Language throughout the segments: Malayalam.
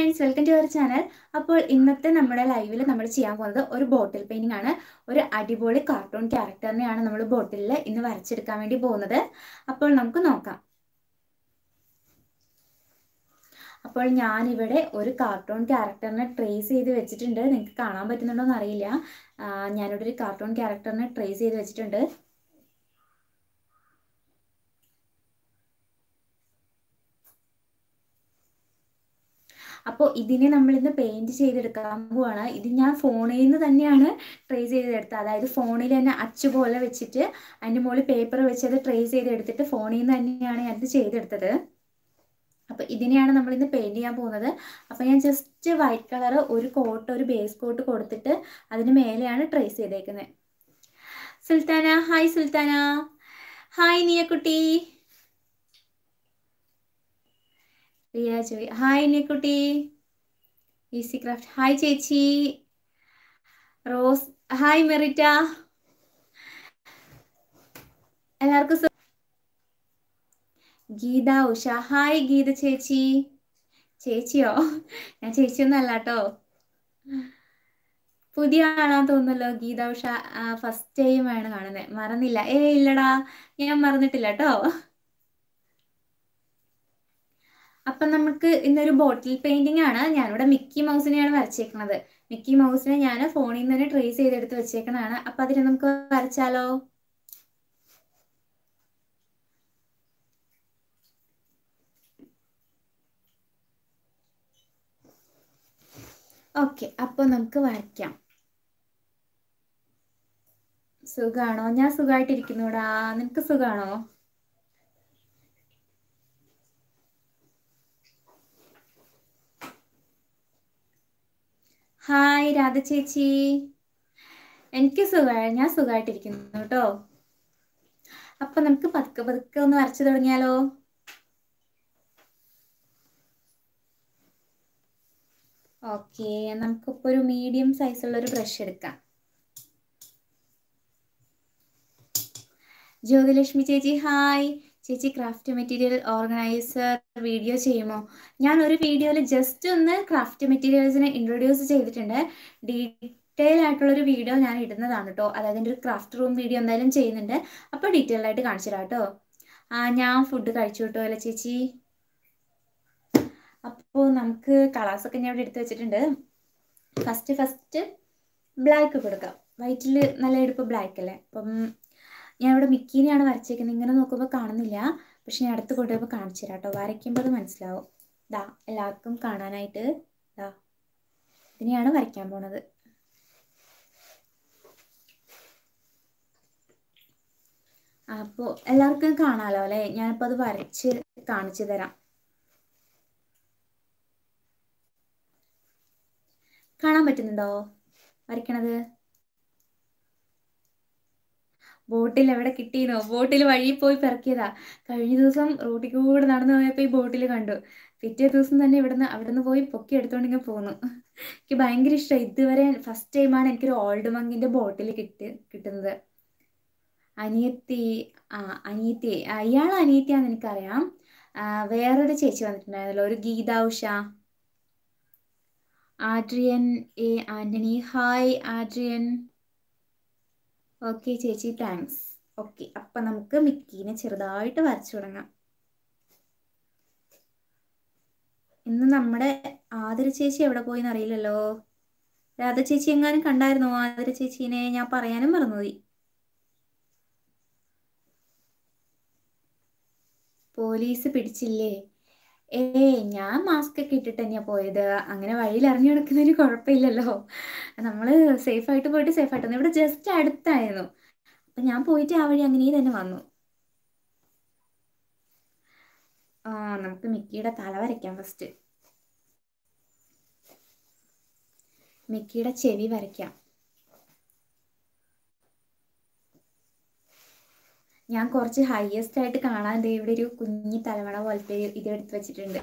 Friends welcome to our channel അപ്പോൾ ഇന്നത്തെ നമ്മുടെ ലൈവിൽ നമ്മൾ ചെയ്യാൻ പോകുന്നത് ഒരു ബോട്ടിൽ പെയിന്റിംഗ് ആണ് ഒരു അടിപൊളി കാർട്ടൂൺ ക്യാരക്ടറിനെയാണ് നമ്മൾ ബോട്ടിലിൽ ഇന്ന് വരച്ചെടുക്കാൻ വേണ്ടി പോകുന്നത് അപ്പോൾ നമുക്ക് നോക്കാം അപ്പോൾ ഞാനിവിടെ ഒരു കാർട്ടൂൺ ക്യാരക്ടറിനെ ട്രേസ് ചെയ്ത് വെച്ചിട്ടുണ്ട് നിങ്ങൾക്ക് കാണാൻ പറ്റുന്നുണ്ടോ എന്ന് അറിയില്ല ആ, ഞാനിവിടെ ഒരു കാർട്ടൂൺ ക്യാരക്ടറിനെ ട്രേസ് ചെയ്ത് വെച്ചിട്ടുണ്ട് അപ്പോൾ ഇതിനെ നമ്മളിന്ന് പെയിന്റ് ചെയ്തെടുക്കാൻ പോവാണ് ഇത് ഞാൻ ഫോണിൽ നിന്ന് തന്നെയാണ് ട്രേസ് ചെയ്തെടുത്തത് അതായത് ഫോണിൽ തന്നെ അച്ചു പോലെ വെച്ചിട്ട് അതിൻ്റെ മുകളിൽ പേപ്പർ വെച്ച് അത് ട്രേസ് ചെയ്തെടുത്തിട്ട് ഫോണിൽ നിന്ന് തന്നെയാണ് ഞാനിത് ചെയ്തെടുത്തത് അപ്പോൾ ഇതിനെയാണ് നമ്മളിന്ന് പെയിന്റ് ചെയ്യാൻ പോകുന്നത് അപ്പോൾ ഞാൻ ജസ്റ്റ് വൈറ്റ് കളർ ഒരു കോട്ട് ഒരു ബേസ് കോട്ട് കൊടുത്തിട്ട് അതിന് മേലെയാണ് ട്രേസ് ചെയ്തേക്കുന്നത് Sultana hi Sultana hi Niyakutty Riya Joy hi Niyakutty easy craft hi ചേച്ചി റോസ് ഹായ് മെറിറ്റ എല്ലാവർക്കും സു- ഗീത ഉഷ ഹായ് ഗീത ചേച്ചി ചേച്ചിയോ ഞാൻ ചേച്ചിയൊന്നും അല്ല കേട്ടോ പുതിയ ആളാന്ന് തോന്നുന്നല്ലോ ഗീത ഉഷ ഫസ്റ്റ് ടൈമാണ് കാണുന്നത് മറന്നില്ല ഏ ഇല്ലടാ ഞാൻ മറന്നിട്ടില്ല കേട്ടോ അപ്പം നമുക്ക് ഇന്നൊരു ബോട്ടിൽ പെയിന്റിംഗ് ആണ് ഞാനിവിടെ മിക്കി മൗസിനെയാണ് വരച്ചേക്കുന്നത് മിക്കി മൗസിനെ ഞാൻ ഫോണിൽ നിന്ന് തന്നെ ട്രേസ് ചെയ്തെടുത്ത് വെച്ചേക്കുന്നതാണ് അപ്പം അതിനെ നമുക്ക് വരച്ചാലോ ഓക്കെ അപ്പോൾ നമുക്ക് വരയ്ക്കാം സുഖാണോ ഞാൻ സുഖമായിട്ടിരിക്കുന്നുടാ നിനക്ക് സുഖാണോ ഹായ് രാധ ചേച്ചി എനിക്ക് സുഖമായി ഞാൻ സുഖമായിട്ടിരിക്കുന്നു കേട്ടോ അപ്പൊ നമുക്ക് പതുക്കെ പതുക്കെ ഒന്ന് വരച്ചു തുടങ്ങിയാലോ ഓക്കെ നമുക്കിപ്പോൾ ഒരു മീഡിയം സൈസുള്ള ഒരു ബ്രഷ് എടുക്കാം ജ്യോതിലക്ഷ്മി ചേച്ചി ഹായ് ചേച്ചി ക്രാഫ്റ്റ് മെറ്റീരിയൽ ഓർഗനൈസർ വീഡിയോ ചെയ്യുമോ ഞാൻ ഒരു വീഡിയോയിൽ ജസ്റ്റ് ഒന്ന് ക്രാഫ്റ്റ് മെറ്റീരിയൽസിനെ ഇൻട്രൊഡ്യൂസ് ചെയ്തിട്ടുണ്ട് ഡീറ്റെയിൽ ആയിട്ടുള്ള ഒരു വീഡിയോ ഞാൻ ഇടുന്നതാണ് കേട്ടോ അതായത് എൻ്റെ ഒരു ക്രാഫ്റ്റ് റൂം വീഡിയോ എന്തായാലും ചെയ്യുന്നുണ്ട് അപ്പോൾ ഡീറ്റെയിൽ ആയിട്ട് കാണിച്ചു തരാം കേട്ടോ ആ ഞാൻ ഫുഡ് കഴിച്ചു കേട്ടോ അല്ലേ ചേച്ചി അപ്പോൾ നമുക്ക് കളേഴ്സൊക്കെ ഞാൻ ഇവിടെ എടുത്ത് വെച്ചിട്ടുണ്ട് ഫസ്റ്റ് ഫസ്റ്റ് ബ്ലാക്ക് കൊടുക്കാം വൈറ്റിൽ നല്ല എടുപ്പ് ബ്ലാക്ക് അല്ലേ അപ്പം ഞാൻ ഇവിടെ മിക്കീനെയാണ് വരച്ചേക്കുന്നത് ഇങ്ങനെ നോക്കുമ്പോൾ കാണുന്നില്ല പക്ഷെ ഞാൻ അടുത്ത് കൊണ്ടുപോയപ്പോൾ കാണിച്ചു തരാം കേട്ടോ വരയ്ക്കുമ്പോൾ അത് മനസ്സിലാവും ദാ എല്ലാവർക്കും കാണാനായിട്ട് ദാ ഇതിനെയാണ് വരയ്ക്കാൻ പോണത് അപ്പോൾ എല്ലാവർക്കും കാണാമല്ലോ അല്ലേ ഞാനിപ്പോൾ അത് വരച്ച് കാണിച്ചു തരാം കാണാൻ പറ്റുന്നുണ്ടോ വരയ്ക്കണത് ബോട്ടിൽ എവിടെ കിട്ടിയെന്നോ ബോട്ടിൽ വഴി പോയി പിറക്കിയതാ കഴിഞ്ഞ ദിവസം റോട്ടിൽ കൂടെ നടന്നു പോയപ്പോൾ ഈ ബോട്ടിൽ കണ്ടു പിറ്റേ ദിവസം തന്നെ ഇവിടുന്ന് അവിടുന്ന് പോയി പൊക്കി എടുത്തോണ്ട് ഇങ്ങനെ പോന്നു എനിക്ക് ഭയങ്കര ഇഷ്ടമായി ഇതുവരെ ഫസ്റ്റ് ടൈമാണ് എനിക്കൊരു ഓൾഡ് മങ്കിന്റെ ബോട്ടിൽ കിട്ടി കിട്ടുന്നത് അനിയത്തി ആ അനിയത്തി ആ, ഇയാൾ അനിയത്തിയാന്ന് എനിക്കറിയാം ആ, വേറൊരു ചേച്ചി വന്നിട്ടുണ്ടായിരുന്നല്ലോ ഒരു Geetha Usha Adrian A Antony hi Adrian okay ചേച്ചി താങ്ക്സ് ഓക്കെ അപ്പം നമുക്ക് മിക്കീനെ ചെറുതായിട്ട് വരച്ചു തുടങ്ങാം ഇന്ന് നമ്മുടെ ആതിര ചേച്ചി എവിടെ പോയി അറിയില്ലല്ലോ രാധ ചേച്ചി എങ്ങാനും കണ്ടായിരുന്നോ ആതിര ചേച്ചീനെ ഞാൻ പറയാനും മറന്നുപോയി പോലീസ് പിടിച്ചില്ലേ ഏ ഞാൻ മാസ്ക് ഒക്കെ ഇട്ടിട്ട് തന്നെയാ പോയത് അങ്ങനെ വഴിയിൽ ഇറങ്ങി നടക്കുന്നതിന് കുഴപ്പമില്ലല്ലോ നമ്മൾ സേഫ് ആയിട്ട് പോയിട്ട് സേഫ് ആയിട്ട് വന്നു ഇവിടെ ജസ്റ്റ് അടുത്തായിരുന്നു അപ്പൊ ഞാൻ പോയിട്ട് ആ വഴി അങ്ങനെ തന്നെ വന്നു ആ നമുക്ക് മിക്കിയുടെ തല വരയ്ക്കാം ഫസ്റ്റ് മിക്കിയുടെ ചെവി വരയ്ക്കാം ഞാൻ കുറച്ച് ഹയസ്റ്റ് ആയിട്ട് കാണാൻ ദേ ഇവിടെ ഒരു കുഞ്ഞി തലമണ പോലത്തെ ഒരു ഇത് എടുത്ത് വെച്ചിട്ടുണ്ട്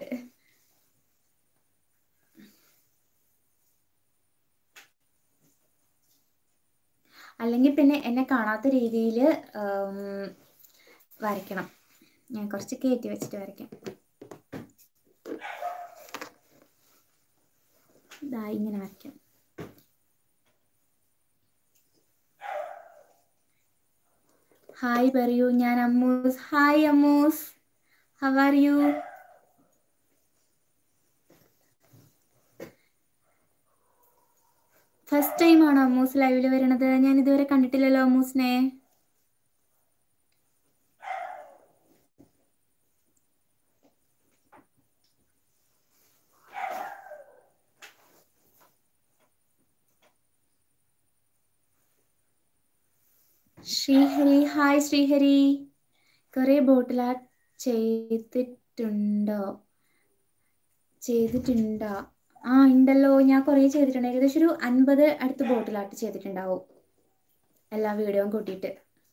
അല്ലെങ്കിൽ പിന്നെ എന്നെ കാണാത്ത രീതിയിൽ വരയ്ക്കണം ഞാൻ കുറച്ച് കയറ്റി വെച്ചിട്ട് വരയ്ക്കാം ദാ ഇങ്ങനെ വയ്ക്കാം ഹായ് പറയൂ ഞാൻ Ammus hi Ammus how are you first time ആണോ അമ്മൂസ് ലൈവിൽ വരണത് ഞാൻ ഇതുവരെ കണ്ടിട്ടില്ലല്ലോ അമ്മൂസിനെ ശ്രീഹരി ഹായ് ശ്രീഹരി കുറേ ബോട്ടിൽ ആർട്ട് ചെയ്തിട്ടുണ്ടോ ചെയ്തിട്ടുണ്ടോ ആ ഉണ്ടല്ലോ ഞാൻ കുറേ ചെയ്തിട്ടുണ്ട് ഏകദേശം ഒരു അൻപത് അടുത്ത് ബോട്ടിൽ ആർട്ട് ചെയ്തിട്ടുണ്ടാവും എല്ലാ വീഡിയോയും കൂട്ടിയിട്ട്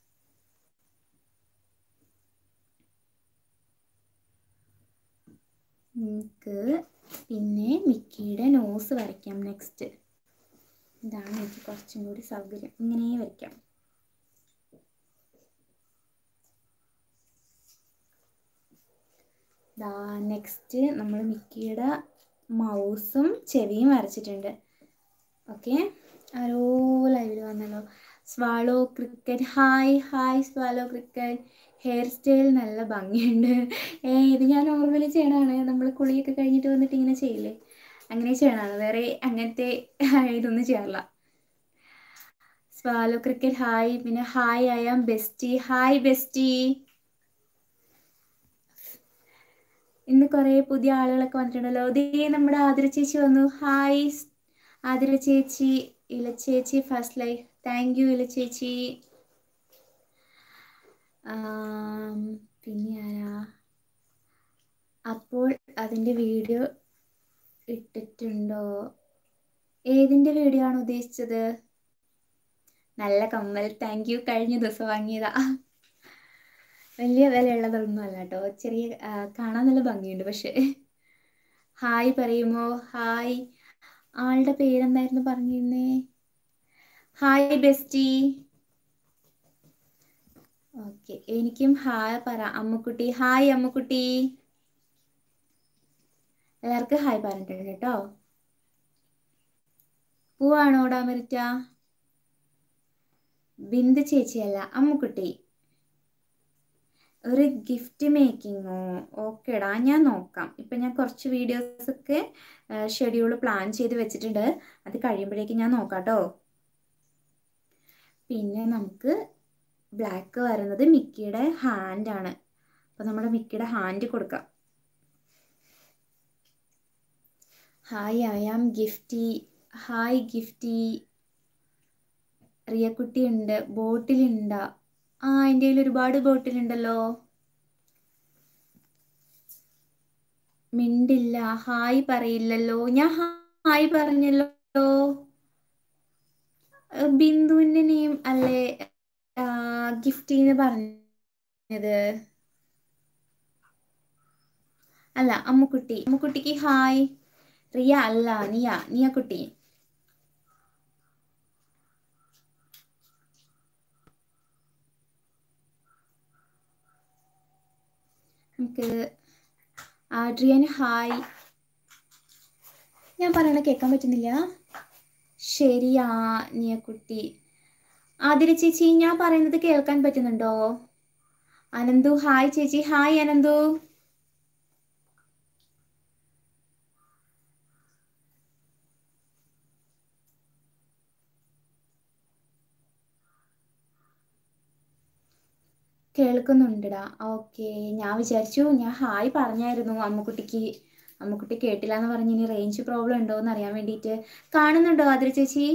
നമുക്ക് പിന്നെ മിക്കിയുടെ നോസ് വരയ്ക്കാം നെക്സ്റ്റ് ഇതാണ് എനിക്ക് കുറച്ചും കൂടി സൗകര്യം ഇങ്ങനെ വരയ്ക്കാം ദാ നെക്സ്റ്റ് നമ്മൾ മിക്കിയുടെ മൗസും ചെവിയും വരച്ചിട്ടുണ്ട് ഓക്കെ ആരോ ലൈവിൽ വന്നല്ലോ swallow cricket hi hi swallow cricket hair style നല്ല ഭംഗിയുണ്ട് ഏ ഇത് ഞാൻ നോർമലി ചെയ്യണതാണ് നമ്മൾ കുളിയൊക്കെ കഴിഞ്ഞിട്ട് വന്നിട്ട് ഇങ്ങനെ ചെയ്യില്ലേ അങ്ങനെ ചെയ്യണതാണ് വേറെ അങ്ങനത്തെ ഇതൊന്നും ചെയ്യാറില്ല സ്വാലോ ക്രിക്കറ്റ് ഹായ് പിന്നെ hi I am bestie hi bestie ഇന്ന് കുറേ പുതിയ ആളുകളൊക്കെ വന്നിട്ടുണ്ടല്ലോ ഇതേ നമ്മുടെ ആതിര ചേച്ചി വന്നു ഹായ് ആതിര ചേച്ചി ഇല ചേച്ചി ഫസ്റ്റ് ലൈഫ് താങ്ക് യു ഇല ചേച്ചി പിന്നെ ആരാ അപ്പോൾ അതിൻ്റെ വീഡിയോ ഇട്ടിട്ടുണ്ടോ ഏതിൻ്റെ വീഡിയോ ആണ് ഉദ്ദേശിച്ചത് നല്ല കമ്മൽ താങ്ക് യു കഴിഞ്ഞ ദിവസം വാങ്ങിയതാ വലിയ വിലയുള്ളതൊന്നും അല്ല കേട്ടോ ചെറിയ കാണാൻ നല്ല ഭംഗിയുണ്ട് പക്ഷെ ഹായ് പറയുമോ ഹായ് ആളുടെ പേരെന്തായിരുന്നു പറഞ്ഞിരുന്നേ ഹായ് ബെസ്റ്റി ഓക്കെ എനിക്കും ഹായ് പറ അമ്മുക്കുട്ടി ഹായ് അമ്മുക്കുട്ടി എല്ലാവർക്കും ഹായ് പറഞ്ഞിട്ടുണ്ട് കേട്ടോ പൂവാണോ ഡാമരിറ്റ ബിന്ദു ചേച്ചിയല്ല അമ്മുക്കുട്ടി ഒരു ഗിഫ്റ്റ് മേക്കിങ്ങോ ഓക്കേടാ ഞാൻ നോക്കാം ഇപ്പം ഞാൻ കുറച്ച് വീഡിയോസൊക്കെ ഷെഡ്യൂൾ പ്ലാൻ ചെയ്ത് വെച്ചിട്ടുണ്ട് അത് കഴിയുമ്പോഴേക്കും ഞാൻ നോക്കാം കേട്ടോ പിന്നെ നമുക്ക് ബ്ലാക്ക് വരുന്നത് മിക്കിയുടെ ഹാൻഡാണ് അപ്പം നമ്മുടെ മിക്കിയുടെ ഹാൻഡ് കൊടുക്കാം hi I am Gifty hi Gifty Riyakutty ഉണ്ട് ബോട്ടിലുണ്ടോ ആ എൻ്റെ കയ്യിൽ ഒരുപാട് ബോട്ടിലുണ്ടല്ലോ മിണ്ടില്ല ഹായ് പറയില്ലല്ലോ ഞാൻ ഹായ് പറഞ്ഞല്ലോ ബിന്ദുവിൻ്റെ നെയിം അല്ലേ ഗിഫ്റ്റിന്ന് പറഞ്ഞത് അല്ല അമ്മുക്കുട്ടി അമ്മുക്കുട്ടിക്ക് ഹായ് റിയ അല്ല നിയ നിയ കുട്ടി നമുക്ക് ആഡ്രിയൻ ഹായ് ഞാൻ പറയണ കേൾക്കാൻ പറ്റുന്നില്ല ശരിയാ നിയക്കുട്ടി ആതിര ചേച്ചി ഞാൻ പറയുന്നത് കേൾക്കാൻ പറ്റുന്നുണ്ടോ അനന്തു ഹായ് ചേച്ചി ഹായ് അനന്തു കേൾക്കുന്നുണ്ടടാ ഓക്കെ ഞാൻ വിചാരിച്ചു ഞാൻ ഹായ് പറഞ്ഞായിരുന്നു അമ്മുക്കുട്ടിക്ക് അമ്മുക്കുട്ടി കേട്ടില്ല എന്ന് പറഞ്ഞ് ഇനി റേഞ്ച് പ്രോബ്ലം ഉണ്ടോ എന്ന് അറിയാൻ വേണ്ടിയിട്ട് കാണുന്നുണ്ടോ ആതിര ചേച്ചി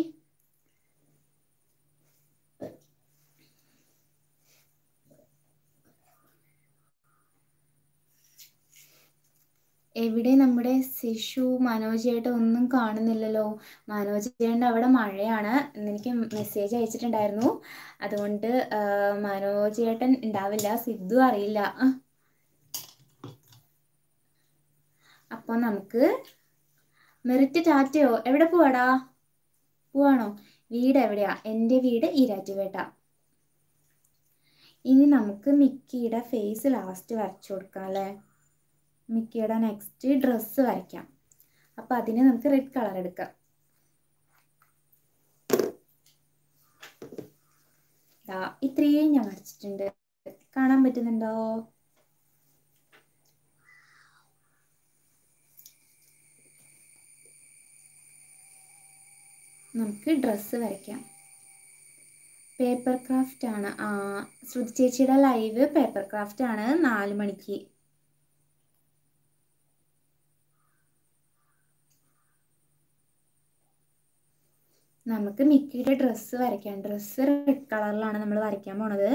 എവിടെ നമ്മുടെ ശിശു മനോജ് ചേട്ടൻ ഒന്നും കാണുന്നില്ലല്ലോ മനോജ് ചേട്ടൻ്റെ അവിടെ മഴയാണ് എനിക്ക് മെസ്സേജ് അയച്ചിട്ടുണ്ടായിരുന്നു അതുകൊണ്ട് മനോജ് ചേട്ടൻ ഉണ്ടാവില്ല സിദ്ധു അറിയില്ല അപ്പോൾ നമുക്ക് മെറിറ്റ് ടാറ്റയോ എവിടെ പോവാടാ പോവാണോ വീട് എവിടെയാ എൻ്റെ വീട് ഈരാറ്റുപേട്ട ഇനി നമുക്ക് മിക്കിയുടെ ഫേസ് ലാസ്റ്റ് വരച്ചു കൊടുക്കാം അല്ലേ മിക്കിയുടെ നെക്സ്റ്റ് ഡ്രസ്സ് വരയ്ക്കാം അപ്പോൾ അതിന് നമുക്ക് റെഡ് കളർ എടുക്കാം ദാ ഇത്രയും ഞാൻ വരച്ചിട്ടുണ്ട് കാണാൻ പറ്റുന്നുണ്ടോ നമുക്ക് ഡ്രസ്സ് വരയ്ക്കാം പേപ്പർ ക്രാഫ്റ്റ് ആണ് ആ ശ്രുതി ചേച്ചിയുടെ ലൈവ് പേപ്പർ ക്രാഫ്റ്റ് ആണ് നാല് മണിക്ക് നമുക്ക് മിക്കിയുടെ ഡ്രസ്സ് വരയ്ക്കാം ഡ്രസ്സ് റെഡ് കളറിലാണ് നമ്മൾ വരയ്ക്കാൻ പോണത്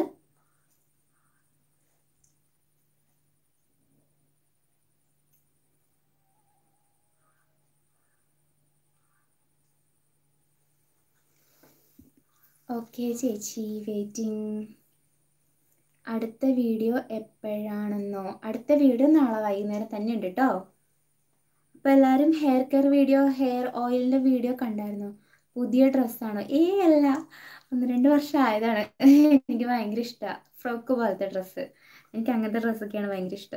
ഓക്കെ ചേച്ചി വെയിറ്റിംഗ് അടുത്ത വീഡിയോ എപ്പോഴാണെന്നോ അടുത്ത വീഡിയോ നാളെ വൈകുന്നേരം തന്നെ ഉണ്ട് കേട്ടോ അപ്പോൾ എല്ലാവരും ഹെയർ കെയർ വീഡിയോ ഹെയർ ഓയിലിൻ്റെ വീഡിയോ കണ്ടായിരുന്നോ പുതിയ ഡ്രസ്സാണോ ഏ അല്ല ഒന്ന് രണ്ട് വർഷം ആയതാണ് എനിക്ക് ഭയങ്കര ഇഷ്ടമാണ് ഫ്രോക്ക് പോലത്തെ ഡ്രസ്സ് എനിക്ക് അങ്ങനത്തെ ഡ്രസ്സൊക്കെയാണ് ഭയങ്കര ഇഷ്ടം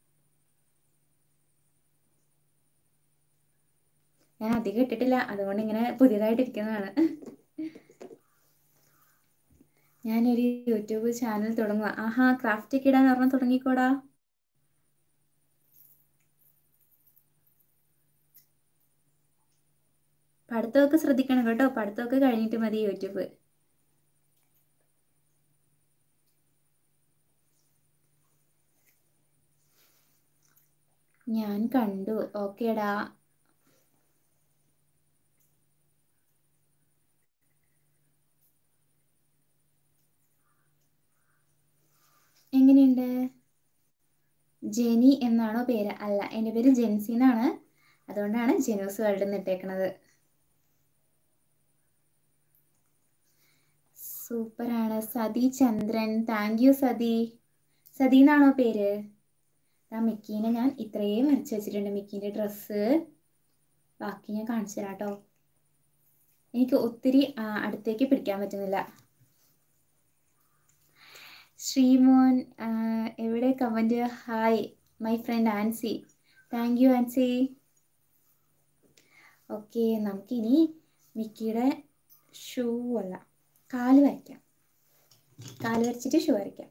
ഞാൻ അധികം ഇട്ടിട്ടില്ല അതുകൊണ്ട് ഇങ്ങനെ പുതിയതായിട്ട് ഇരിക്കുന്നതാണ് ഞാനൊരു യൂട്യൂബ് ചാനൽ തുടങ്ങുക ആഹാ ക്രാഫ്റ്റ് ഒക്കെ ഇടാൻ പറഞ്ഞാൽ തുടങ്ങിക്കോടാ പഠിത്തമൊക്കെ ശ്രദ്ധിക്കണം കേട്ടോ പഠിത്തമൊക്കെ കഴിഞ്ഞിട്ട് മതി യൂട്യൂബ് ഞാൻ കണ്ടു ഓക്കേടാ എങ്ങനെയുണ്ട് ജെനി എന്നാണോ പേര് അല്ല എൻ്റെ പേര് ജെൻസി എന്നാണ് അതുകൊണ്ടാണ് ജെനൂസ് വേൾഡ് എന്ന് ഇട്ടേക്കണത് സൂപ്പറാണ് സതി ചന്ദ്രൻ താങ്ക് യു സതി സതി എന്നാണോ പേര് ആ മിക്കീനെ ഞാൻ ഇത്രയും വരച്ച് വെച്ചിട്ടുണ്ട് മിക്കീൻ്റെ ഡ്രസ്സ് ബാക്കി ഞാൻ കാണിച്ചു തരാം കേട്ടോ എനിക്ക് ഒത്തിരി ആ, അടുത്തേക്ക് പിടിക്കാൻ പറ്റുന്നില്ല ശ്രീമോൻ ആ, എവിടെ comment hi my friend Ancy thank you Ancy okay നമുക്കിനി മിക്കിയുടെ ഷൂ അല്ല കാല് വരയ്ക്കാം കാല് വരച്ചിട്ട് ഷൂ വരയ്ക്കാം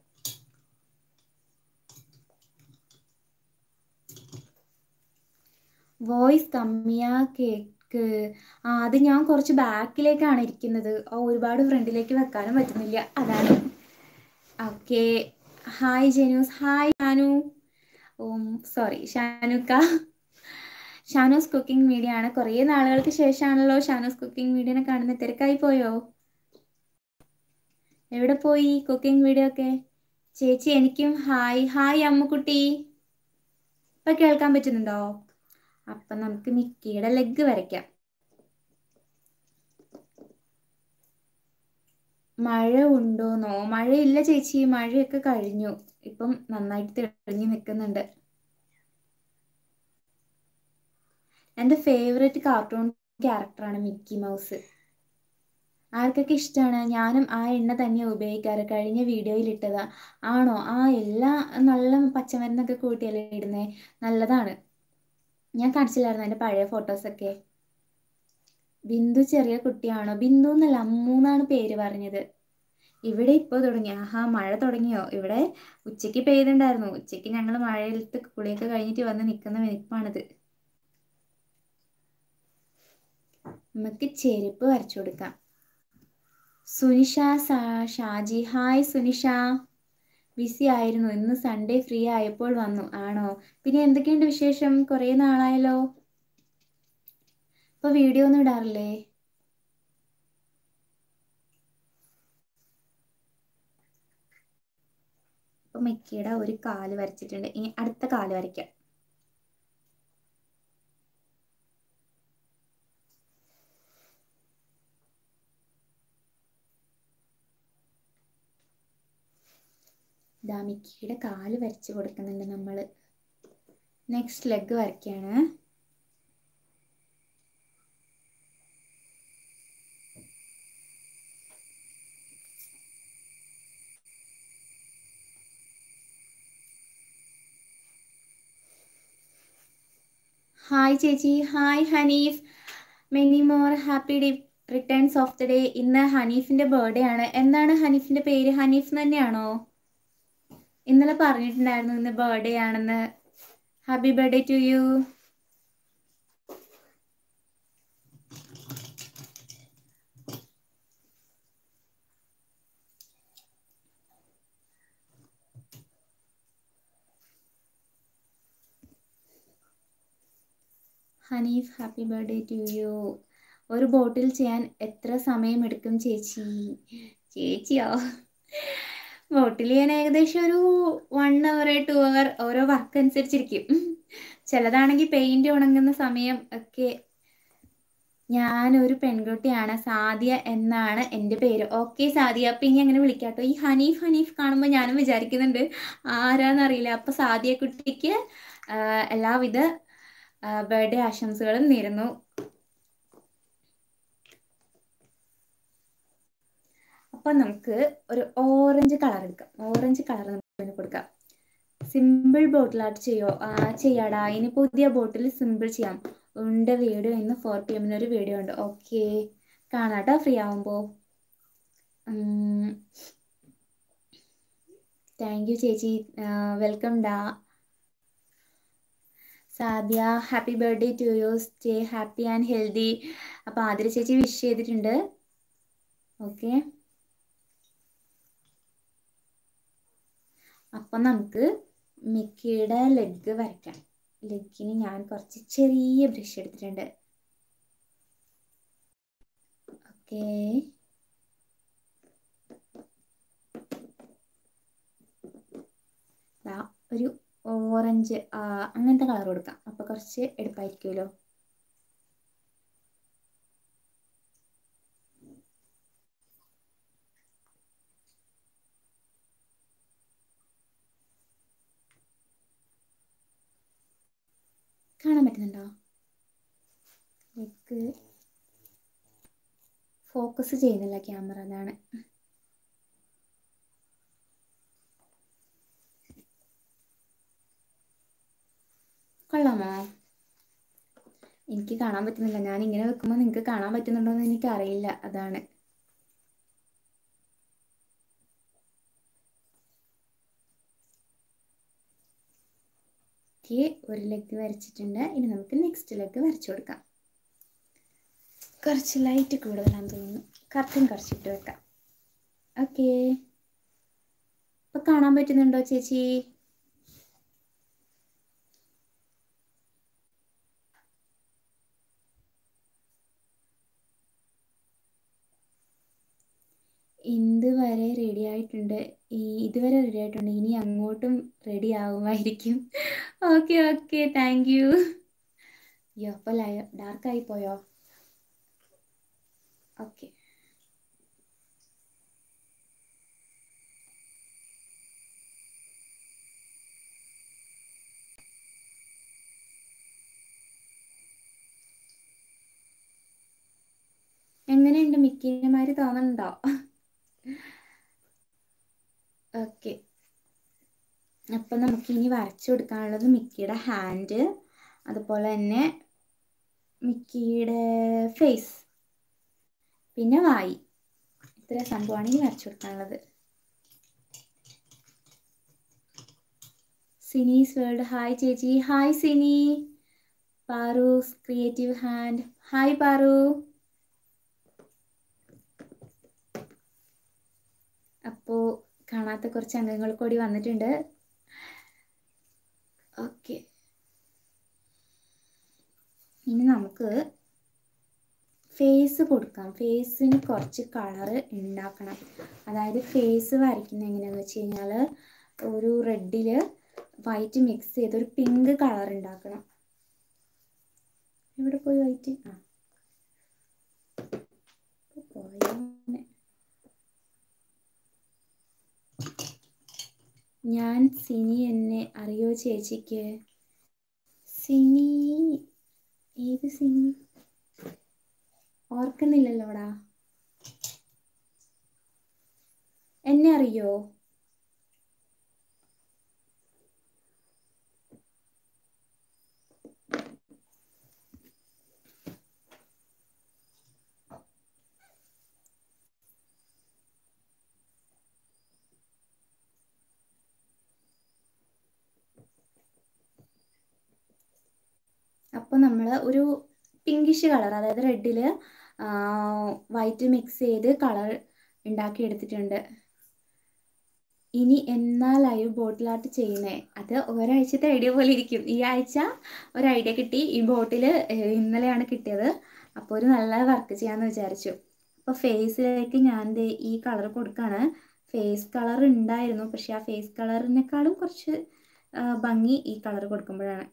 വോയിസ് കമ്മിയാ കേക്ക് ആ അത് ഞാൻ കുറച്ച് ബാക്കിലേക്കാണ് ഇരിക്കുന്നത് ആ ഒരുപാട് ഫ്രണ്ടിലേക്ക് വെക്കാനും പറ്റുന്നില്ല അതാണ് okay hi Jenus hi Shanu ഓം സോറി ഷാനുക്ക ഷാനൂസ് കുക്കിംഗ് മീഡിയ ആണ് കുറേ നാളുകൾക്ക് ശേഷമാണല്ലോ ഷാനൂസ് കുക്കിംഗ് മീഡിയനെ കാണുന്ന തിരക്കായി പോയോ എവിടെ പോയി കുക്കിംഗ് വീഡിയോ ഒക്കെ ചേച്ചി എനിക്കും ഹായ് ഹായ് അമ്മുക്കുട്ടി ഇപ്പം കേൾക്കാൻ പറ്റുന്നുണ്ടോ അപ്പം നമുക്ക് മിക്കിയുടെ ലെഗ് വരയ്ക്കാം മഴ ഉണ്ടോന്നോ മഴയില്ല ചേച്ചി മഴയൊക്കെ കഴിഞ്ഞു ഇപ്പം നന്നായിട്ട് തെളിഞ്ഞു നിൽക്കുന്നുണ്ട് എൻ്റെ ഫേവറേറ്റ് കാർട്ടൂൺ ക്യാരക്ടറാണ് മിക്കി മൗസ് ആർക്കൊക്കെ ഇഷ്ടമാണ് ഞാനും ആ എണ്ണ തന്നെ ഉപയോഗിക്കാറ് കഴിഞ്ഞ വീഡിയോയിൽ ഇട്ടതാ ആണോ ആ എല്ലാ നല്ല പച്ചമരുന്നൊക്കെ കൂട്ടിയല്ലേ ഇടുന്നേ നല്ലതാണ് ഞാൻ കാണിച്ചില്ലായിരുന്നു എൻ്റെ പഴയ ഫോട്ടോസൊക്കെ ബിന്ദു ചെറിയ കുട്ടിയാണോ ബിന്ദു എന്നല്ല അമ്മു എന്നാണ് പേര് പറഞ്ഞത് ഇവിടെ ഇപ്പോൾ തുടങ്ങി ആഹാ മഴ തുടങ്ങിയോ ഇവിടെ ഉച്ചയ്ക്ക് പെയ്തുണ്ടായിരുന്നു ഉച്ചയ്ക്ക് ഞങ്ങൾ മഴയിലത്ത് കുളിയൊക്കെ കഴിഞ്ഞിട്ട് വന്ന് നിൽക്കുന്ന നിൽപ്പാണിത് നമുക്ക് ചെരുപ്പ് വരച്ചു കൊടുക്കാം സുനിഷ സാ ഷാജി ഹായ് സുനിഷ ബിസി ആയിരുന്നു ഇന്ന് സൺഡേ ഫ്രീ ആയപ്പോൾ വന്നു ആണോ പിന്നെ എന്തൊക്കെയുണ്ട് വിശേഷം കുറേ നാളായല്ലോ ഇപ്പൊ വീഡിയോ ഒന്നും ഇടാറില്ലേ ഇപ്പൊ മിക്കിയുടെ ഒരു കാല് വരച്ചിട്ടുണ്ട് ഇനി അടുത്ത കാല് വരയ്ക്കാം ദാ മിക്കിയുടെ കാല് വരച്ച് കൊടുക്കുന്നുണ്ട് നമ്മൾ നെക്സ്റ്റ് ലെഗ് വരയ്ക്കുകയാണ് ഹായ് ചേച്ചി hi Hanif many more happy returns of the day ഇന്ന് ഹനീഫിന്റെ ബർത്ത്ഡേ ആണ് എന്താണ് ഹനീഫിന്റെ പേര് ഹനീഫ് തന്നെയാണോ ഇന്നലെ പറഞ്ഞിട്ടുണ്ടായിരുന്നു ഇന്ന് ബർത്ത്ഡേ ആണെന്ന് happy birthday to you Hanif happy birthday to you ഒരു ബോട്ടിൽ ചെയ്യാൻ എത്ര സമയമെടുക്കും ചേച്ചി ചേച്ചിയോ ബോട്ടിൽ ചെയ്യാൻ ഏകദേശം ഒരു വൺ അവർ ടു അവർ ഓരോ വർക്ക് അനുസരിച്ചിരിക്കും ചിലതാണെങ്കിൽ പെയിന്റ് ഉണങ്ങുന്ന സമയം ഒക്കെ ഞാനൊരു പെൺകുട്ടിയാണ് സാദിയ എന്നാണ് എൻ്റെ പേര് ഓക്കെ സാദിയ അപ്പം ഇനി അങ്ങനെ വിളിക്കാട്ടോ ഈ ഹനീഫ് ഹനീഫ് കാണുമ്പോൾ ഞാനും വിചാരിക്കുന്നുണ്ട് ആരാന്നറിയില്ല അപ്പം സാദിയ കുട്ടിക്ക് ആ, എല്ലാവിധ ബർത്ത്ഡേ ആശംസകളും നേരുന്നു അപ്പം നമുക്ക് ഒരു ഓറഞ്ച് കളർ എടുക്കാം ഓറഞ്ച് കളർ നമുക്ക് കൊടുക്കാം സിമ്പിൾ ബോട്ടിൽ ആർട്ട് ചെയ്യോ ആ ചെയ്യാടാ ഇനി പുതിയ ബോട്ടിൽ സിമ്പിൾ ചെയ്യാം ഉണ്ട് വീഡിയോ ഇന്ന് ഫോർ പി എമ്മിന് ഒരു വീഡിയോ ഉണ്ട് ഓക്കെ കാണാട്ടോ ഫ്രീ ആവുമ്പോൾ താങ്ക് യു ചേച്ചി വെൽക്കം ഡാ Sadya happy birthday to you stay happy and healthy അപ്പോൾ ആതിര ചേച്ചി വിഷ് ചെയ്തിട്ടുണ്ട് ഓക്കെ അപ്പം നമുക്ക് മിക്കിയുടെ ലെഗ് വരയ്ക്കാം ലെഗിന് ഞാൻ കുറച്ച് ചെറിയ ബ്രഷ് എടുത്തിട്ടുണ്ട് ഓക്കെ ഒരു ഓറഞ്ച് അങ്ങനത്തെ കളർ കൊടുക്കാം അപ്പോൾ കുറച്ച് എടുപ്പായിരിക്കുമല്ലോ കാണാൻ പറ്റുന്നുണ്ടോ ലെഗ് ഫോക്കസ് ചെയ്യുന്നില്ല ക്യാമറ അതാണ് കൊള്ളാമോ എനിക്ക് കാണാൻ പറ്റുന്നില്ല ഞാൻ ഇങ്ങനെ വെക്കുമ്പോൾ നിങ്ങൾക്ക് കാണാൻ പറ്റുന്നുണ്ടോ എന്ന് എനിക്ക് അറിയില്ല അതാണ് ഓക്കെ ഒരു ലെഗ് വരച്ചിട്ടുണ്ട് ഇനി നമുക്ക് നെക്സ്റ്റ് ലെഗ് വരച്ചു കൊടുക്കാം കുറച്ച് ലൈറ്റ് കൂടുതലാണെന്ന് തോന്നുന്നു കർട്ടൻ കുറച്ചിട്ട് വെക്കാം ഓക്കെ ഇപ്പം കാണാൻ പറ്റുന്നുണ്ടോ ചേച്ചി ഇന്ത് വരെ റെഡി ആയിട്ടുണ്ട് ഈ ഇതുവരെ റെഡി ആയിട്ടുണ്ട് ഇനി അങ്ങോട്ടും റെഡി ആവുമായിരിക്കും ഓക്കെ ഓക്കെ താങ്ക് യു അയ്യോ അപ്പോൾ ലൈ ഡാർക്കായി പോയോ ഓക്കെ എങ്ങനെയുണ്ട് മിക്കിമാര് തോന്നുന്നുണ്ടോ ഓക്കെ അപ്പം നമുക്ക് ഇനി വരച്ചു കൊടുക്കാനുള്ളത് മിക്കിയുടെ ഹാൻഡ് അതുപോലെ തന്നെ മിക്കിയുടെ ഫേസ് പിന്നെ വായി ഇത്ര സംഭവമാണ് ഇനി വരച്ചു കൊടുക്കാനുള്ളത് സിനീസ് വേൾഡ് ഹായ് ചേച്ചി hi Sini Paru's creative hand hi Paru അപ്പോൾ കാണാത്ത കുറച്ച് അംഗങ്ങൾ കൂടി വന്നിട്ടുണ്ട് ഓക്കെ ഇനി നമുക്ക് ഫേസ് കൊടുക്കാം ഫേസിന് കുറച്ച് കളറ് ഉണ്ടാക്കണം അതായത് ഫേസ് വരയ്ക്കുന്നത് എങ്ങനെയാണെന്ന് വെച്ച് കഴിഞ്ഞാൽ ഒരു റെഡിൽ വൈറ്റ് മിക്സ് ചെയ്ത് ഒരു പിങ്ക് കളർ ഉണ്ടാക്കണം എവിടെ പോയി വൈറ്റ് ആ പോയോ ഞാൻ സിനി എന്നെ അറിയോ ചേച്ചിക്ക് സിനി ഏത് സിനി ഓർക്കുന്നില്ലല്ലോടാ എന്നെ അറിയോ അപ്പോൾ നമ്മൾ ഒരു പിങ്കിഷ് കളർ അതായത് റെഡിൽ വൈറ്റ് മിക്സ് ചെയ്ത് കളർ ഉണ്ടാക്കിയെടുത്തിട്ടുണ്ട് ഇനി എന്നാ ലൈവ് ബോട്ടിൽ ആർട്ട് ചെയ്യുന്നേ അത് ഒരാഴ്ചത്തെ ഐഡിയ പോലെ ഇരിക്കും ഈ ആഴ്ച ഒരു ഐഡിയ കിട്ടി ഈ ബോട്ടിൽ ഇന്നലെയാണ് കിട്ടിയത് അപ്പോൾ ഒരു നല്ല വർക്ക് ചെയ്യാമെന്ന് വിചാരിച്ചു അപ്പോൾ ഫേസിലേക്ക് ഞാൻ ദേ ഈ കളർ കൊടുക്കുകയാണ് ഫേസ് കളർ ഉണ്ടായിരുന്നു പക്ഷേ ആ ഫേസ് കളറിനേക്കാളും കുറച്ച് ആ, ഭംഗി ഈ കളർ കൊടുക്കുമ്പോഴാണ്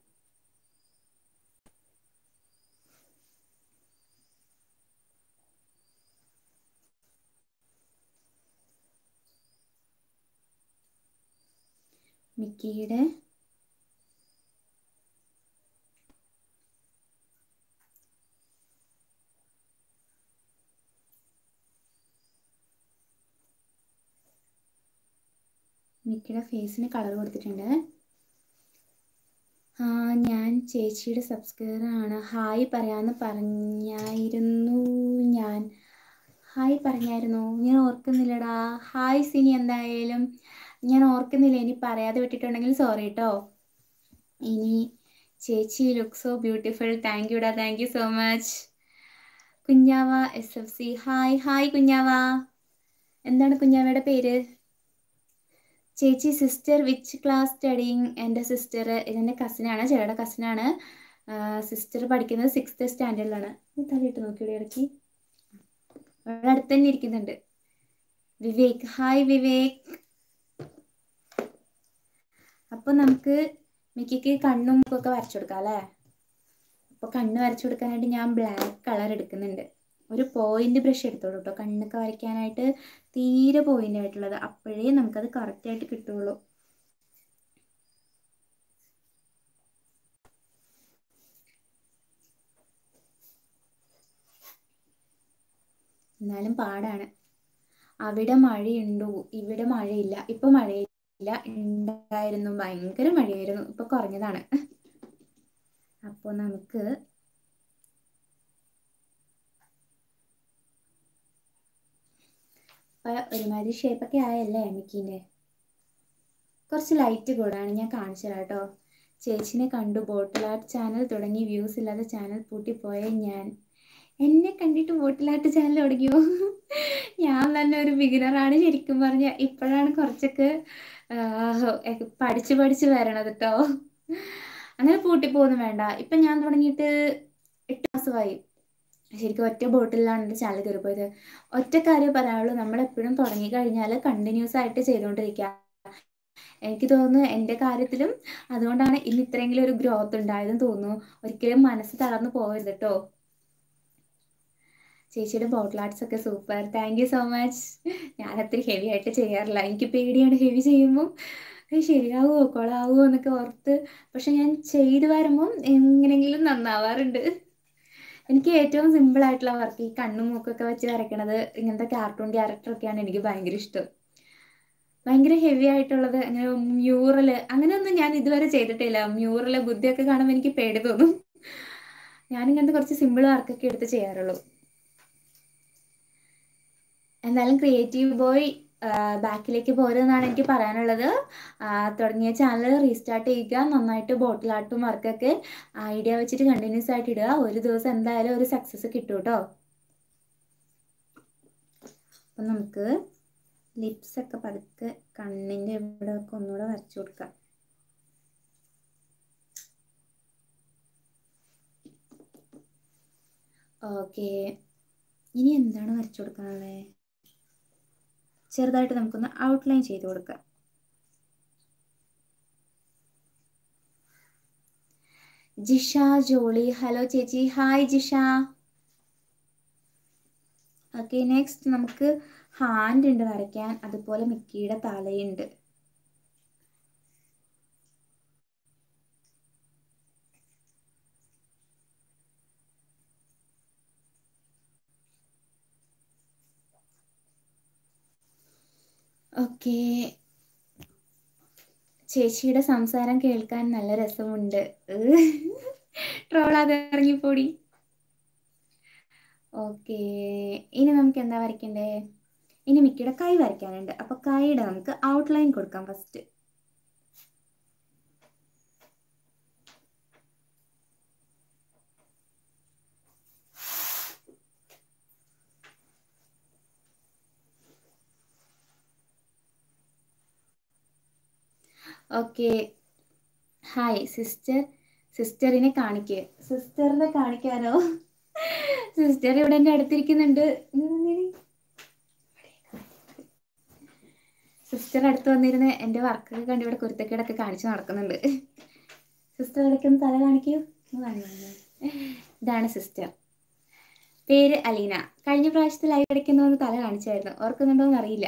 മിക്കിയുടെ മിക്കിയുടെ ഫേസിന് കളർ കൊടുത്തിട്ടുണ്ട് ആ ഞാൻ ചേച്ചിയുടെ സബ്സ്ക്രൈബറാണ് ഹായ് പറയാമെന്ന് പറഞ്ഞായിരുന്നു ഞാൻ ഹായ് പറഞ്ഞായിരുന്നു ഞാൻ ഓർക്കുന്നില്ലടാ ഹായ് സിനി എന്തായാലും ഞാൻ ഓർക്കുന്നില്ല ഇനി പറയാതെ വിട്ടിട്ടുണ്ടെങ്കിൽ സോറി കേട്ടോ ഇനി ചേച്ചി ലുക്ക് സോ ബ്യൂട്ടിഫുൾ താങ്ക് യുടാ താങ്ക് യു സോ മച്ച് കുഞ്ഞാവ S F C hi hi കുഞ്ഞാവ എന്താണ് കുഞ്ഞാവയുടെ പേര് ചേച്ചി സിസ്റ്റർ വിച്ച് ക്ലാസ് സ്റ്റഡിങ് എൻ്റെ സിസ്റ്റർ ഇതെൻ്റെ കസിനാണ് ചേട്ടയുടെ കസിനാണ് സിസ്റ്റർ പഠിക്കുന്നത് സിക്സ്ത് സ്റ്റാൻഡേർഡിലാണ് തലയിട്ട് നോക്കിയുടെ ഇടയ്ക്ക് അവിടെ അടുത്ത് തന്നെ ഇരിക്കുന്നുണ്ട് വിവേക് ഹായ് വിവേക് അപ്പോൾ നമുക്ക് മിക്കയ്ക്ക് കണ്ണും മുക്കൊക്കെ വരച്ചു കൊടുക്കാം അല്ലേ അപ്പോൾ കണ്ണ് വരച്ചു കൊടുക്കാനായിട്ട് ഞാൻ ബ്ലാക്ക് കളർ എടുക്കുന്നുണ്ട് ഒരു പോയിന്റ് ബ്രഷ് എടുത്തോളൂ കേട്ടോ കണ്ണൊക്കെ വരയ്ക്കാനായിട്ട് തീരെ പോയിന്റ് ആയിട്ടുള്ളത് അപ്പോഴേ നമുക്കത് കറക്റ്റായിട്ട് കിട്ടുള്ളൂ എന്നാലും പാടാണ് അവിടെ മഴയുണ്ടോ ഇവിടെ മഴയില്ല ഇപ്പൊ മഴയില്ല ഉണ്ടായിരുന്നു ഭയങ്കര മഴയായിരുന്നു ഇപ്പൊ കുറഞ്ഞതാണ് അപ്പോൾ നമുക്ക് ഇപ്പൊ ഒരുമാതിരി ഷേപ്പൊക്കെ ആയല്ലേ മിക്കിൻ്റെ കുറച്ച് ലൈറ്റ് കൂടാണ് ഞാൻ കാണിച്ചു തരാം കേട്ടോ ചേച്ചിനെ കണ്ടു ബോട്ടിൽ ആർട്ട് ചാനൽ തുടങ്ങി വ്യൂസ് ഇല്ലാതെ ചാനൽ പൂട്ടിപ്പോയ ഞാൻ എന്നെ കണ്ടിട്ട് ബോട്ടിൽ ആർട്ട് ചാനൽ തുടങ്ങിയോ ഞാൻ തന്നെ ഒരു ബിഗിനറാണ് ശരിക്കും പറഞ്ഞ ഇപ്പോഴാണ് കുറച്ചൊക്കെ ആഹ്, പഠിച്ച് പഠിച്ച് വരണത് കേട്ടോ അങ്ങനെ പൂട്ടിപ്പോന്നും വേണ്ട ഇപ്പം ഞാൻ തുടങ്ങിയിട്ട് എട്ട് മാസമായി ശരിക്കും ഒറ്റ ബോട്ടിലാണ് എൻ്റെ ചാനൽ കയറിപ്പോയത് ഒറ്റ കാര്യം പറയാനുള്ളൂ നമ്മളെപ്പോഴും തുടങ്ങി കഴിഞ്ഞാൽ കണ്ടിന്യൂസ് ആയിട്ട് ചെയ്തുകൊണ്ടിരിക്കുക എനിക്ക് തോന്നുന്നു എൻ്റെ കാര്യത്തിലും അതുകൊണ്ടാണ് ഇന്ന് ഇത്രയെങ്കിലും ഒരു ഗ്രോത്ത് ഉണ്ടായതെന്ന് തോന്നുന്നു ഒരിക്കലും മനസ്സ് തളർന്നു പോകരുത് കേട്ടോ ചേച്ചിയുടെ ബോട്ടിൽ ആർട്സ് ഒക്കെ super thank you so much ഞാൻ അത്ര ഹെവി ആയിട്ട് ചെയ്യാറില്ല എനിക്ക് പേടിയാണ് ഹെവി ചെയ്യുമ്പോൾ "ഏയ് ശരിയാവുമോ കൊളാവുമോ എന്നൊക്കെ ഓർത്ത് പക്ഷെ ഞാൻ ചെയ്തു വരുമ്പം എങ്ങനെയെങ്കിലും നന്നാവാറുണ്ട് എനിക്ക് ഏറ്റവും സിമ്പിൾ ആയിട്ടുള്ള വർക്ക് ഈ കണ്ണും മൂക്കൊക്കെ വെച്ച് വരയ്ക്കണത് ഇങ്ങനത്തെ കാർട്ടൂൺ ക്യാരക്ടറൊക്കെയാണ് എനിക്ക് ഭയങ്കര ഇഷ്ടം ഭയങ്കര ഹെവി ആയിട്ടുള്ളത് അങ്ങനെ മ്യൂറല് അങ്ങനെയൊന്നും ഞാൻ ഇതുവരെ ചെയ്തിട്ടില്ല മ്യൂറല് ബുദ്ധിയൊക്കെ കാണുമ്പോൾ എനിക്ക് പേടി തോന്നും ഞാനിങ്ങനത്തെ കുറച്ച് സിമ്പിൾ വർക്കൊക്കെ എടുത്ത് ചെയ്യാറുള്ളൂ എന്തായാലും ക്രിയേറ്റീവ് ബോയ് ബാക്കിലേക്ക് പോരുമെന്നാണ് എനിക്ക് പറയാനുള്ളത് ആ, തുടങ്ങിയ ചാനൽ റീസ്റ്റാർട്ട് ചെയ്യുക നന്നായിട്ട് ബോട്ടിൽ ആർട്ടും വർക്കൊക്കെ ഐഡിയ വെച്ചിട്ട് കണ്ടിന്യൂസ് ആയിട്ട് ഇടുക ഒരു ദിവസം എന്തായാലും ഒരു സക്സസ് കിട്ടും കേട്ടോ അപ്പം നമുക്ക് ലിപ്സ് ഒക്കെ പതുക്കെ കണ്ണിൻ്റെ ഇവിടെ ഒക്കെ ഒന്നുകൂടെ വരച്ചു കൊടുക്കാം ഓക്കെ ഇനി എന്താണ് വരച്ചു കൊടുക്കാനുള്ളത് ചെറുതായിട്ട് നമുക്കൊന്ന് ഔട്ട്ലൈൻ ചെയ്ത് കൊടുക്കാം ജിഷ ജോളി ഹലോ ചേച്ചി ഹായ് ജിഷ ഓക്കെ നെക്സ്റ്റ് നമുക്ക് ഹാൻഡ് ഉണ്ട് വരയ്ക്കാൻ അതുപോലെ മിക്കിയുടെ തലയുണ്ട് ഓക്കെ ചേച്ചിയുടെ സംസാരം കേൾക്കാൻ നല്ല രസമുണ്ട് ട്രോളാതെ ഇറങ്ങിപ്പോടി ഓക്കെ ഇനി നമുക്ക് എന്താ വരയ്ക്കണ്ടേ ഇനി മിക്കിയുടെ കൈ വരയ്ക്കാനുണ്ട് അപ്പൊ കൈയുടെ നമുക്ക് ഔട്ട്ലൈൻ കൊടുക്കാം ഫസ്റ്റ് ഓക്കെ ഹായ് സിസ്റ്റർ സിസ്റ്ററിനെ കാണിക്കുക സിസ്റ്ററിനെ കാണിക്കാനോ സിസ്റ്റർ ഇവിടെ എൻ്റെ അടുത്തിരിക്കുന്നുണ്ട് സിസ്റ്റർ അടുത്ത് വന്നിരുന്ന് എൻ്റെ വർക്കൊക്കെ കണ്ട് ഇവിടെ കുരുത്തക്കേടൊക്കെ കാണിച്ച് നടക്കുന്നുണ്ട് സിസ്റ്റർ ഇടയ്ക്കൊന്ന് തല കാണിക്കൂ ഒന്ന് കാണിക്കൂ. ഇതാണ് സിസ്റ്റർ പേര് അലീന കഴിഞ്ഞ പ്രാവശ്യത്തെ ലൈവ് ഇടയ്ക്കുന്ന ഒന്ന് തല കാണിച്ചായിരുന്നു ഓർക്കുന്നുണ്ടോ എന്ന് അറിയില്ല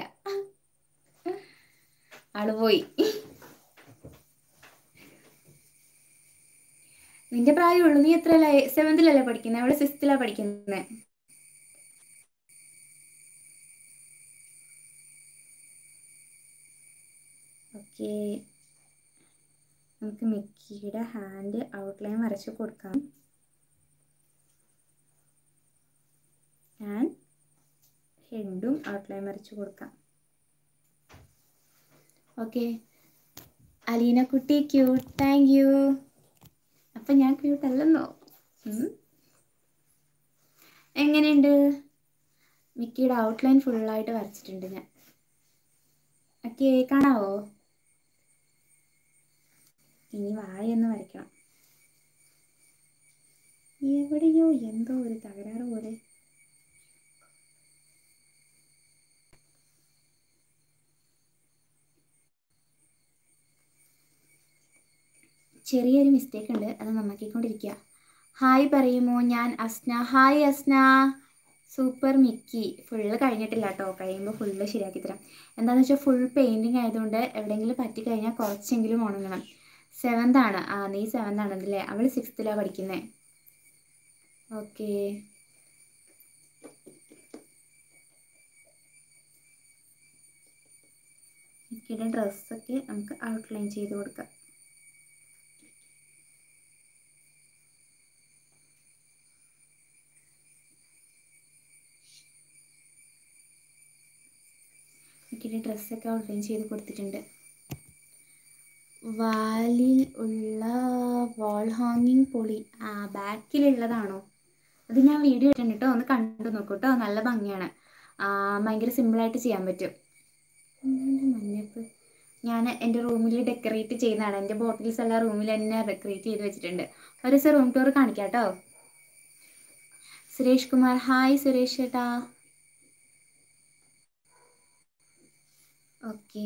ആള് പോയി നിന്റെ പ്രായമുള്ളൂ നീ എത്ര സെവന്തിലല്ലേ പഠിക്കുന്നത് അവള് സിക്സ്ത്തിലാ പഠിക്കുന്നത് ഓക്കെ നമുക്ക് മിക്കിയുടെ ഹാൻഡ് ഔട്ട്ലൈൻ വരച്ച് കൊടുക്കാം ഞാൻ ഹെഡും ഔട്ട്ലൈൻ വരച്ച് കൊടുക്കാം ഓക്കെ അലീന കുട്ടി ക്യൂട്ട് താങ്ക് യു അപ്പം ഞാൻ ക്യൂട്ട് അല്ലെന്നോ ഉം. എങ്ങനെയുണ്ട് മിക്കിയുടെ ഔട്ട്ലൈൻ ഫുള്ളായിട്ട് വരച്ചിട്ടുണ്ട് ഞാൻ ഓക്കെ കാണാവോ ഇനി വായൊന്ന് വരയ്ക്കണം എവിടെയോ എന്തോ ഒരു തകരാറ് പോലെ ചെറിയൊരു മിസ്റ്റേക്ക് ഉണ്ട് അത് നന്നാക്കിക്കൊണ്ടിരിക്കുക ഹായ് പറയുമോ ഞാൻ Asna hi Asna super Mickey full കഴിഞ്ഞിട്ടില്ല കേട്ടോ കഴിയുമ്പോൾ ഫുള്ള് ശരിയാക്കി തരാം എന്താണെന്ന് വെച്ചാൽ ഫുൾ പെയിൻറ്റിങ് ആയതുകൊണ്ട് എവിടെയെങ്കിലും പറ്റിക്കഴിഞ്ഞാൽ കുറച്ചെങ്കിലും ഉണങ്ങണം സെവന്ത് ആണ് ആ നീ സെവന്ത് ആണല്ലേ അവൾ സിക്സ്ത്തിലാണ് പഠിക്കുന്നത് ഓക്കേ മിക്കിയുടെ ഡ്രസ്സൊക്കെ നമുക്ക് ഔട്ട്ലൈൻ ചെയ്ത് കൊടുക്കാം മിക്കിയുടെ ഡ്രസ്സൊക്കെ ഔട്ട്ലൈൻ ചെയ്ത് കൊടുത്തിട്ടുണ്ട് വാലിൽ ഉള്ള വാൾ ഹാങ്ങിങ് പൊളി ആ ബാക്കിലുള്ളതാണോ അത് ഞാൻ വീഡിയോ ഇട്ടുണ്ട് കേട്ടോ ഒന്ന് കണ്ടു നോക്കൂ കേട്ടോ നല്ല ഭംഗിയാണ് ആ, ഭയങ്കര സിമ്പിളായിട്ട് ചെയ്യാൻ പറ്റും എന്താണ് മഞ്ഞപ്പ് ഞാൻ എൻ്റെ റൂമിൽ ഡെക്കറേറ്റ് ചെയ്യുന്നതാണ് എൻ്റെ ബോട്ടിൽസ് എല്ലാം റൂമിൽ തന്നെ ഡെക്കറേറ്റ് ചെയ്ത് വെച്ചിട്ടുണ്ട് ഒരു ദിവസം റൂം ടൂർ കാണിക്കാം കേട്ടോ സുരേഷ് കുമാർ ഹായ് സുരേഷ് ചേട്ടാ ഓക്കെ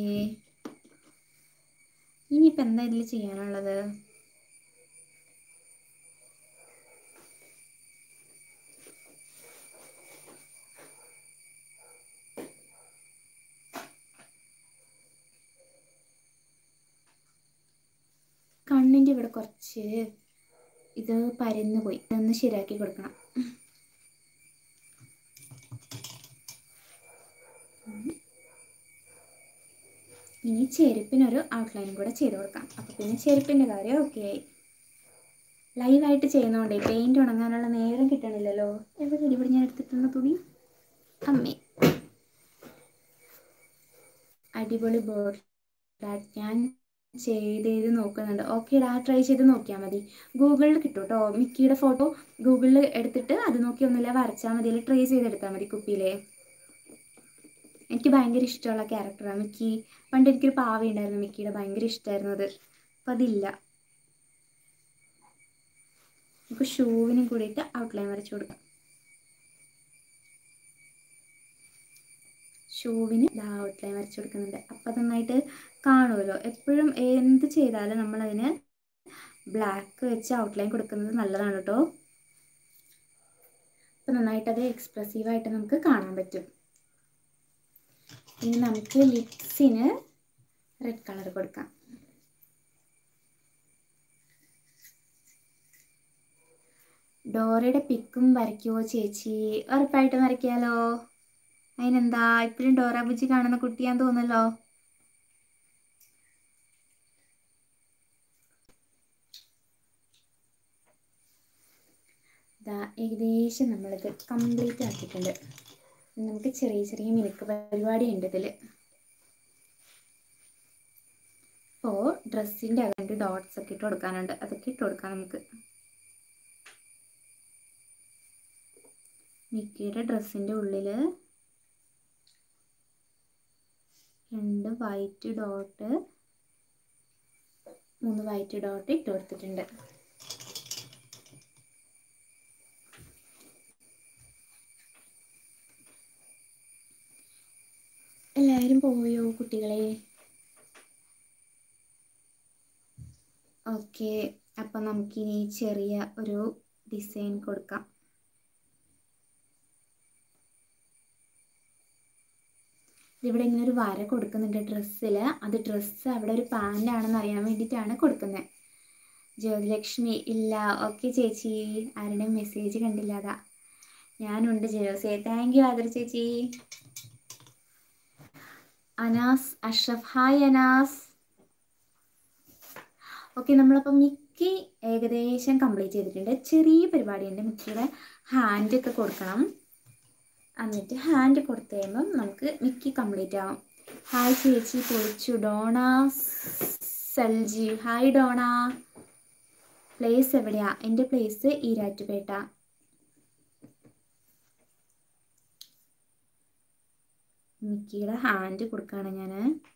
ഇനിയിപ്പോൾ എന്താ ഇതിൽ ചെയ്യാനുള്ളത് കണ്ണിൻ്റെ ഇവിടെ കുറച്ച് ഇത് പരന്നു പോയി ഇതൊന്ന് ശരിയാക്കി കൊടുക്കണം ഇനി ചെരുപ്പിനൊരു ഔട്ട്ലൈനും കൂടെ ചെയ്ത് കൊടുക്കാം അപ്പോൾ പിന്നെ ചെരുപ്പിൻ്റെ കാര്യം ഓക്കെ ആയി ലൈവായിട്ട് ചെയ്യുന്നതുകൊണ്ടേ പെയിൻറ് ഉണങ്ങാനുള്ള നേരം കിട്ടണില്ലല്ലോ എവിടെ ഇവിടെ ഞാൻ എടുത്തിട്ടുള്ള തുണി അമ്മേ അടിപൊളി ബോർഡ് ഞാൻ ചെയ്ത് ചെയ്ത് നോക്കുന്നുണ്ട് ഓക്കെ ഡാ ട്രൈ ചെയ്ത് നോക്കിയാൽ മതി ഗൂഗിളിൽ കിട്ടും കേട്ടോ മിക്കിയുടെ ഫോട്ടോ ഗൂഗിളിൽ എടുത്തിട്ട് അത് നോക്കി ഒന്നുമില്ല വരച്ചാൽ മതി അല്ലെങ്കിൽ ട്രേസ് ചെയ്തെടുത്താൽ മതി കുപ്പിയിലെ എനിക്ക് ഭയങ്കര ഇഷ്ടമുള്ള ക്യാരക്ടറാണ് മിക്കി പണ്ട് എനിക്കൊരു പാവ ഉണ്ടായിരുന്നു മിക്കിയുടെ ഭയങ്കര ഇഷ്ടമായിരുന്നു അത് അപ്പം അതില്ല നമുക്ക് ഷൂവിനും കൂടിയിട്ട് ഔട്ട്ലൈൻ വരച്ചു കൊടുക്കാം ഷൂവിന് ഇതാ ഔട്ട്ലൈൻ വരച്ചു കൊടുക്കുന്നുണ്ട് അപ്പം നന്നായിട്ട് കാണുമല്ലോ എപ്പോഴും എന്ത് ചെയ്താലും നമ്മളതിന് ബ്ലാക്ക് വെച്ച് ഔട്ട്ലൈൻ കൊടുക്കുന്നത് നല്ലതാണ് കേട്ടോ അപ്പം നന്നായിട്ടത് എക്സ്പ്രസീവായിട്ട് നമുക്ക് കാണാൻ പറ്റും ഇനി നമുക്ക് ലിപ്സിന് റെഡ് കളർ കൊടുക്കാം ഡോറയുടെ പിക്കും വരയ്ക്കുമോ ചേച്ചി ഉറപ്പായിട്ടും വരയ്ക്കാലോ അതിനെന്താ ഇപ്പോഴും ഡോറ ബുജി കാണുന്ന കുട്ടിയാന്ന് തോന്നല്ലോ ദാ ഏകദേശം നമ്മളിത് കംപ്ലീറ്റ് ആക്കിയിട്ടുണ്ട് ഇനി നമുക്ക് ചെറിയ ചെറിയ മിനുക്ക് പരിപാടി ഉണ്ട് ഇതിൽ അപ്പോൾ ഡ്രസ്സിൻ്റെ രണ്ട് ഡോട്ട്സ് ഒക്കെ ഇട്ട് കൊടുക്കാനുണ്ട് അതൊക്കെ ഇട്ട് കൊടുക്കാം നമുക്ക് മിക്കിയുടെ ഡ്രസ്സിൻ്റെ ഉള്ളിൽ രണ്ട് വൈറ്റ് ഡോട്ട് മൂന്ന് വൈറ്റ് ഡോട്ട് ഇട്ട് കൊടുത്തിട്ടുണ്ട് എല്ലാവരും പോയോ കുട്ടികളെ ഓക്കെ അപ്പം നമുക്കിനി ചെറിയ ഒരു ഡിസൈൻ കൊടുക്കാം ഇവിടെ ഇങ്ങനെ ഒരു വര കൊടുക്കുന്നുണ്ട് ഡ്രസ്സിൽ അത് ഡ്രസ്സ് അവിടെ ഒരു പാൻ്റാണെന്ന് അറിയാൻ വേണ്ടിയിട്ടാണ് കൊടുക്കുന്നത് ജ്യോതിലക്ഷ്മി ഇല്ല ഓക്കെ ചേച്ചി ആരുടെയും മെസ്സേജ് കണ്ടില്ല അതാ ഞാനുണ്ട് ജോസേ താങ്ക് യു ആദർ ചേച്ചി അനാസ് അഷ്റഫ് ഹായ് അനാസ് ഓക്കെ നമ്മളപ്പോൾ മിക്കി ഏകദേശം കംപ്ലീറ്റ് ചെയ്തിട്ടുണ്ട് ചെറിയ പരിപാടിയുണ്ട് മിക്കിയുടെ ഹാൻഡ് ഒക്കെ കൊടുക്കണം എന്നിട്ട് ഹാൻഡ് കൊടുത്തു കഴിയുമ്പം നമുക്ക് മിക്കി കംപ്ലീറ്റ് ആവും ഹായ് ചേച്ചി പൊളിച്ചു ഡോണ സൽജി ഹായ് ഡോണ പ്ലേസ് എവിടെയാ എൻ്റെ പ്ലേസ് ഈരാറ്റുപേട്ട മിക്കിയുടെ ഹാൻഡ് കൊടുക്കുകയാണ് ഞാൻ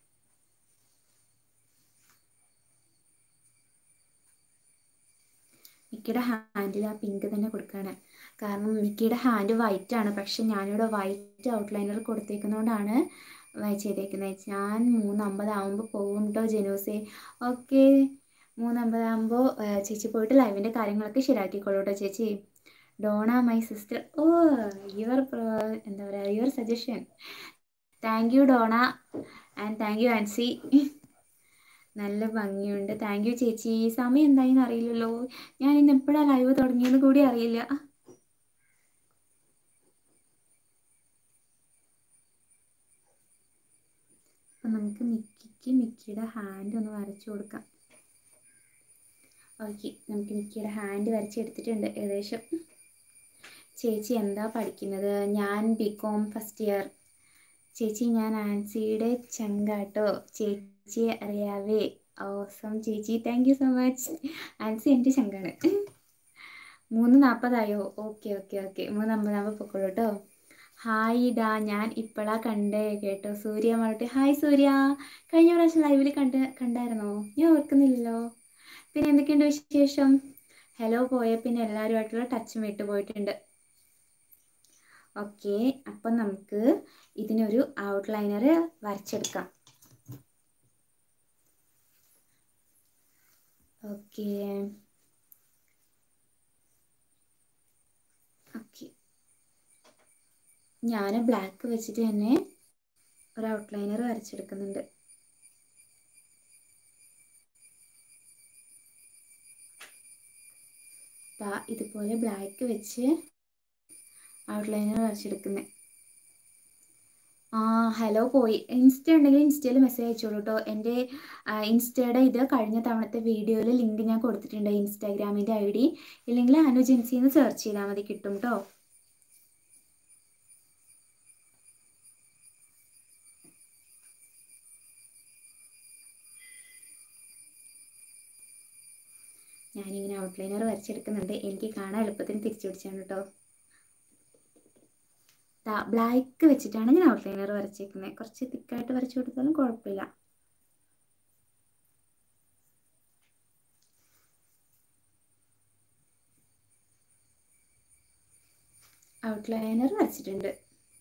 മിക്കിയുടെ ഹാൻഡിൽ ആ പിങ്ക് തന്നെ കൊടുക്കുകയാണ് കാരണം മിക്കിയുടെ ഹാൻഡ് വൈറ്റ് ആണ് പക്ഷെ ഞാനിവിടെ വൈറ്റ് ഔട്ട്ലൈനർ കൊടുത്തേക്കുന്നതുകൊണ്ടാണ് ചെയ്തേക്കുന്നത് ഞാൻ മൂന്നമ്പതാകുമ്പോൾ പോകും കേട്ടോ ജനൂസേ ഓക്കെ മൂന്നമ്പതാകുമ്പോൾ ചേച്ചി പോയിട്ട് ലൈവിൻ്റെ കാര്യങ്ങളൊക്കെ ശരിയാക്കിക്കോളൂ കേട്ടോ ചേച്ചി Dona my sister oh your എന്താ പറയുക your suggestion thank you Dona and thank you Ancy നല്ല ഭംഗിയുണ്ട് താങ്ക് യു ചേച്ചി സമയം എന്തായെന്ന് അറിയില്ലല്ലോ ഞാൻ ഇന്ന് എപ്പോഴാണ് ലൈവ് തുടങ്ങിയെന്ന് കൂടി അറിയില്ല അപ്പം നമുക്ക് മിക്കിക്ക് മിക്കിയുടെ ഹാൻഡ് ഒന്ന് വരച്ചു കൊടുക്കാം ഓക്കെ നമുക്ക് മിക്കിയുടെ ഹാൻഡ് വരച്ചെടുത്തിട്ടുണ്ട് ഏകദേശം ചേച്ചി എന്താ പഠിക്കുന്നത് ഞാൻ ബി കോം ഫസ്റ്റ് ഇയർ ചേച്ചി ഞാൻ ആൻസിയുടെ ചങ്കാട്ടോ ചേച്ചിയെ അറിയാവേ ഓസം ചേച്ചി thank you so much Ancy എൻ്റെ ചങ്കാണ് മൂന്ന് നാൽപ്പതായോ ഓക്കെ ഓക്കെ ഓക്കെ മൂന്ന് അമ്പതാകുമ്പോൾ പൊക്കോളൂ കേട്ടോ ഹായ് ഡാ ഞാൻ ഇപ്പോഴാ കണ്ടേ കേട്ടോ സൂര്യ മാറട്ടെ ഹായ് സൂര്യ കഴിഞ്ഞ പ്രാവശ്യം ലൈവിൽ കണ്ട് കണ്ടായിരുന്നോ ഞാൻ ഓർക്കുന്നില്ലല്ലോ പിന്നെ എന്തൊക്കെയുണ്ട് വിശേഷം ഹലോ പോയ പിന്നെ എല്ലാവരുമായിട്ടുള്ള ടച്ച് വിട്ട് പോയിട്ടുണ്ട് ഓക്കെ അപ്പം നമുക്ക് ഇതിനൊരു ഔട്ട്ലൈനർ വരച്ചെടുക്കാം ഓക്കെ ഓക്കെ ഞാൻ ബ്ലാക്ക് വെച്ചിട്ട് തന്നെ ഒരു ഔട്ട്ലൈനർ വരച്ചെടുക്കുന്നുണ്ട് ദാ ഇതുപോലെ ബ്ലാക്ക് വെച്ച് ഔട്ട്ലൈനർ വരച്ചെടുക്കുന്നത് ആ ഹലോ പോയി ഇൻസ്റ്റ ഉണ്ടെങ്കിൽ ഇൻസ്റ്റയിൽ മെസ്സേജ് അയച്ചോളൂ കേട്ടോ എൻ്റെ ഇൻസ്റ്റയുടെ ഇത് കഴിഞ്ഞ തവണത്തെ വീഡിയോയിൽ ലിങ്ക് ഞാൻ കൊടുത്തിട്ടുണ്ട് ഇൻസ്റ്റാഗ്രാമിൻ്റെ ഐ ഡി ഇല്ലെങ്കിൽ അനുജൻസി എന്ന് സെർച്ച് ചെയ്താൽ മതി കിട്ടും കേട്ടോ ഞാനിങ്ങനെ ഔട്ട്ലൈനർ വരച്ചെടുക്കുന്നുണ്ട് എനിക്ക് കാണാൻ എളുപ്പത്തിന് തിരിച്ചു പിടിച്ചാണ് കേട്ടോ ബ്ലാക്ക് വെച്ചിട്ടാണ് ഞാൻ ഔട്ട്ലൈനർ വരച്ചേക്കുന്നത് കുറച്ച് തിക്കായിട്ട് വരച്ചു കൊടുത്താലും കുഴപ്പമില്ല ഔട്ട്ലൈനർ വരച്ചിട്ടുണ്ട്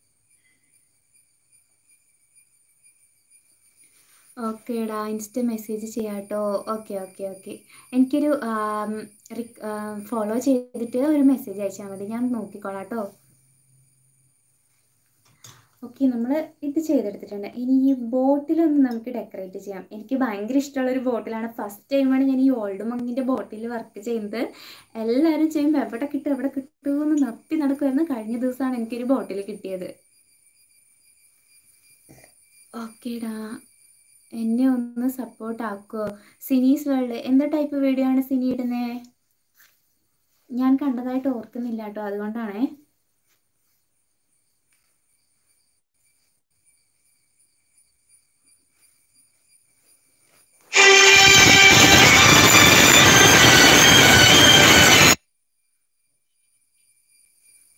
ഓക്കേടാ ഇൻസ്റ്റ മെസ്സേജ് ചെയ്യാം കേട്ടോ ഓക്കെ ഓക്കെ ഓക്കെ എനിക്കൊരു ഫോളോ ചെയ്തിട്ട് ഒരു മെസ്സേജ് അയച്ചാൽ മതി ഞാൻ നോക്കിക്കോളാം കേട്ടോ ഓക്കെ നമ്മൾ ഇത് ചെയ്തെടുത്തിട്ടുണ്ട് ഇനി ഈ ബോട്ടിലൊന്ന് നമുക്ക് ഡെക്കറേറ്റ് ചെയ്യാം എനിക്ക് ഭയങ്കര ഇഷ്ടമുള്ള ഒരു ബോട്ടിലാണ് ഫസ്റ്റ് ടൈമാണ് ഞാൻ ഈ ഓൾഡ് മങ്ങിൻ്റെ ബോട്ടിൽ വർക്ക് ചെയ്യുന്നത് എല്ലാവരും ചെയ്യുമ്പോൾ എവിടെ കിട്ടും എവിടെ കിട്ടുമെന്ന് നപ്പി നടക്കുമായിരുന്നു കഴിഞ്ഞ ദിവസമാണ് എനിക്കൊരു ബോട്ടിൽ കിട്ടിയത് ഓക്കേടാ എന്നെ ഒന്ന് സപ്പോർട്ട് ആക്കുമോ സിനീസ് വേൾഡ് എന്ത് ടൈപ്പ് വീഡിയോ ആണ് സിനി ഇടുന്നത് ഞാൻ കണ്ടതായിട്ട് ഓർക്കുന്നില്ല കേട്ടോ അതുകൊണ്ടാണേ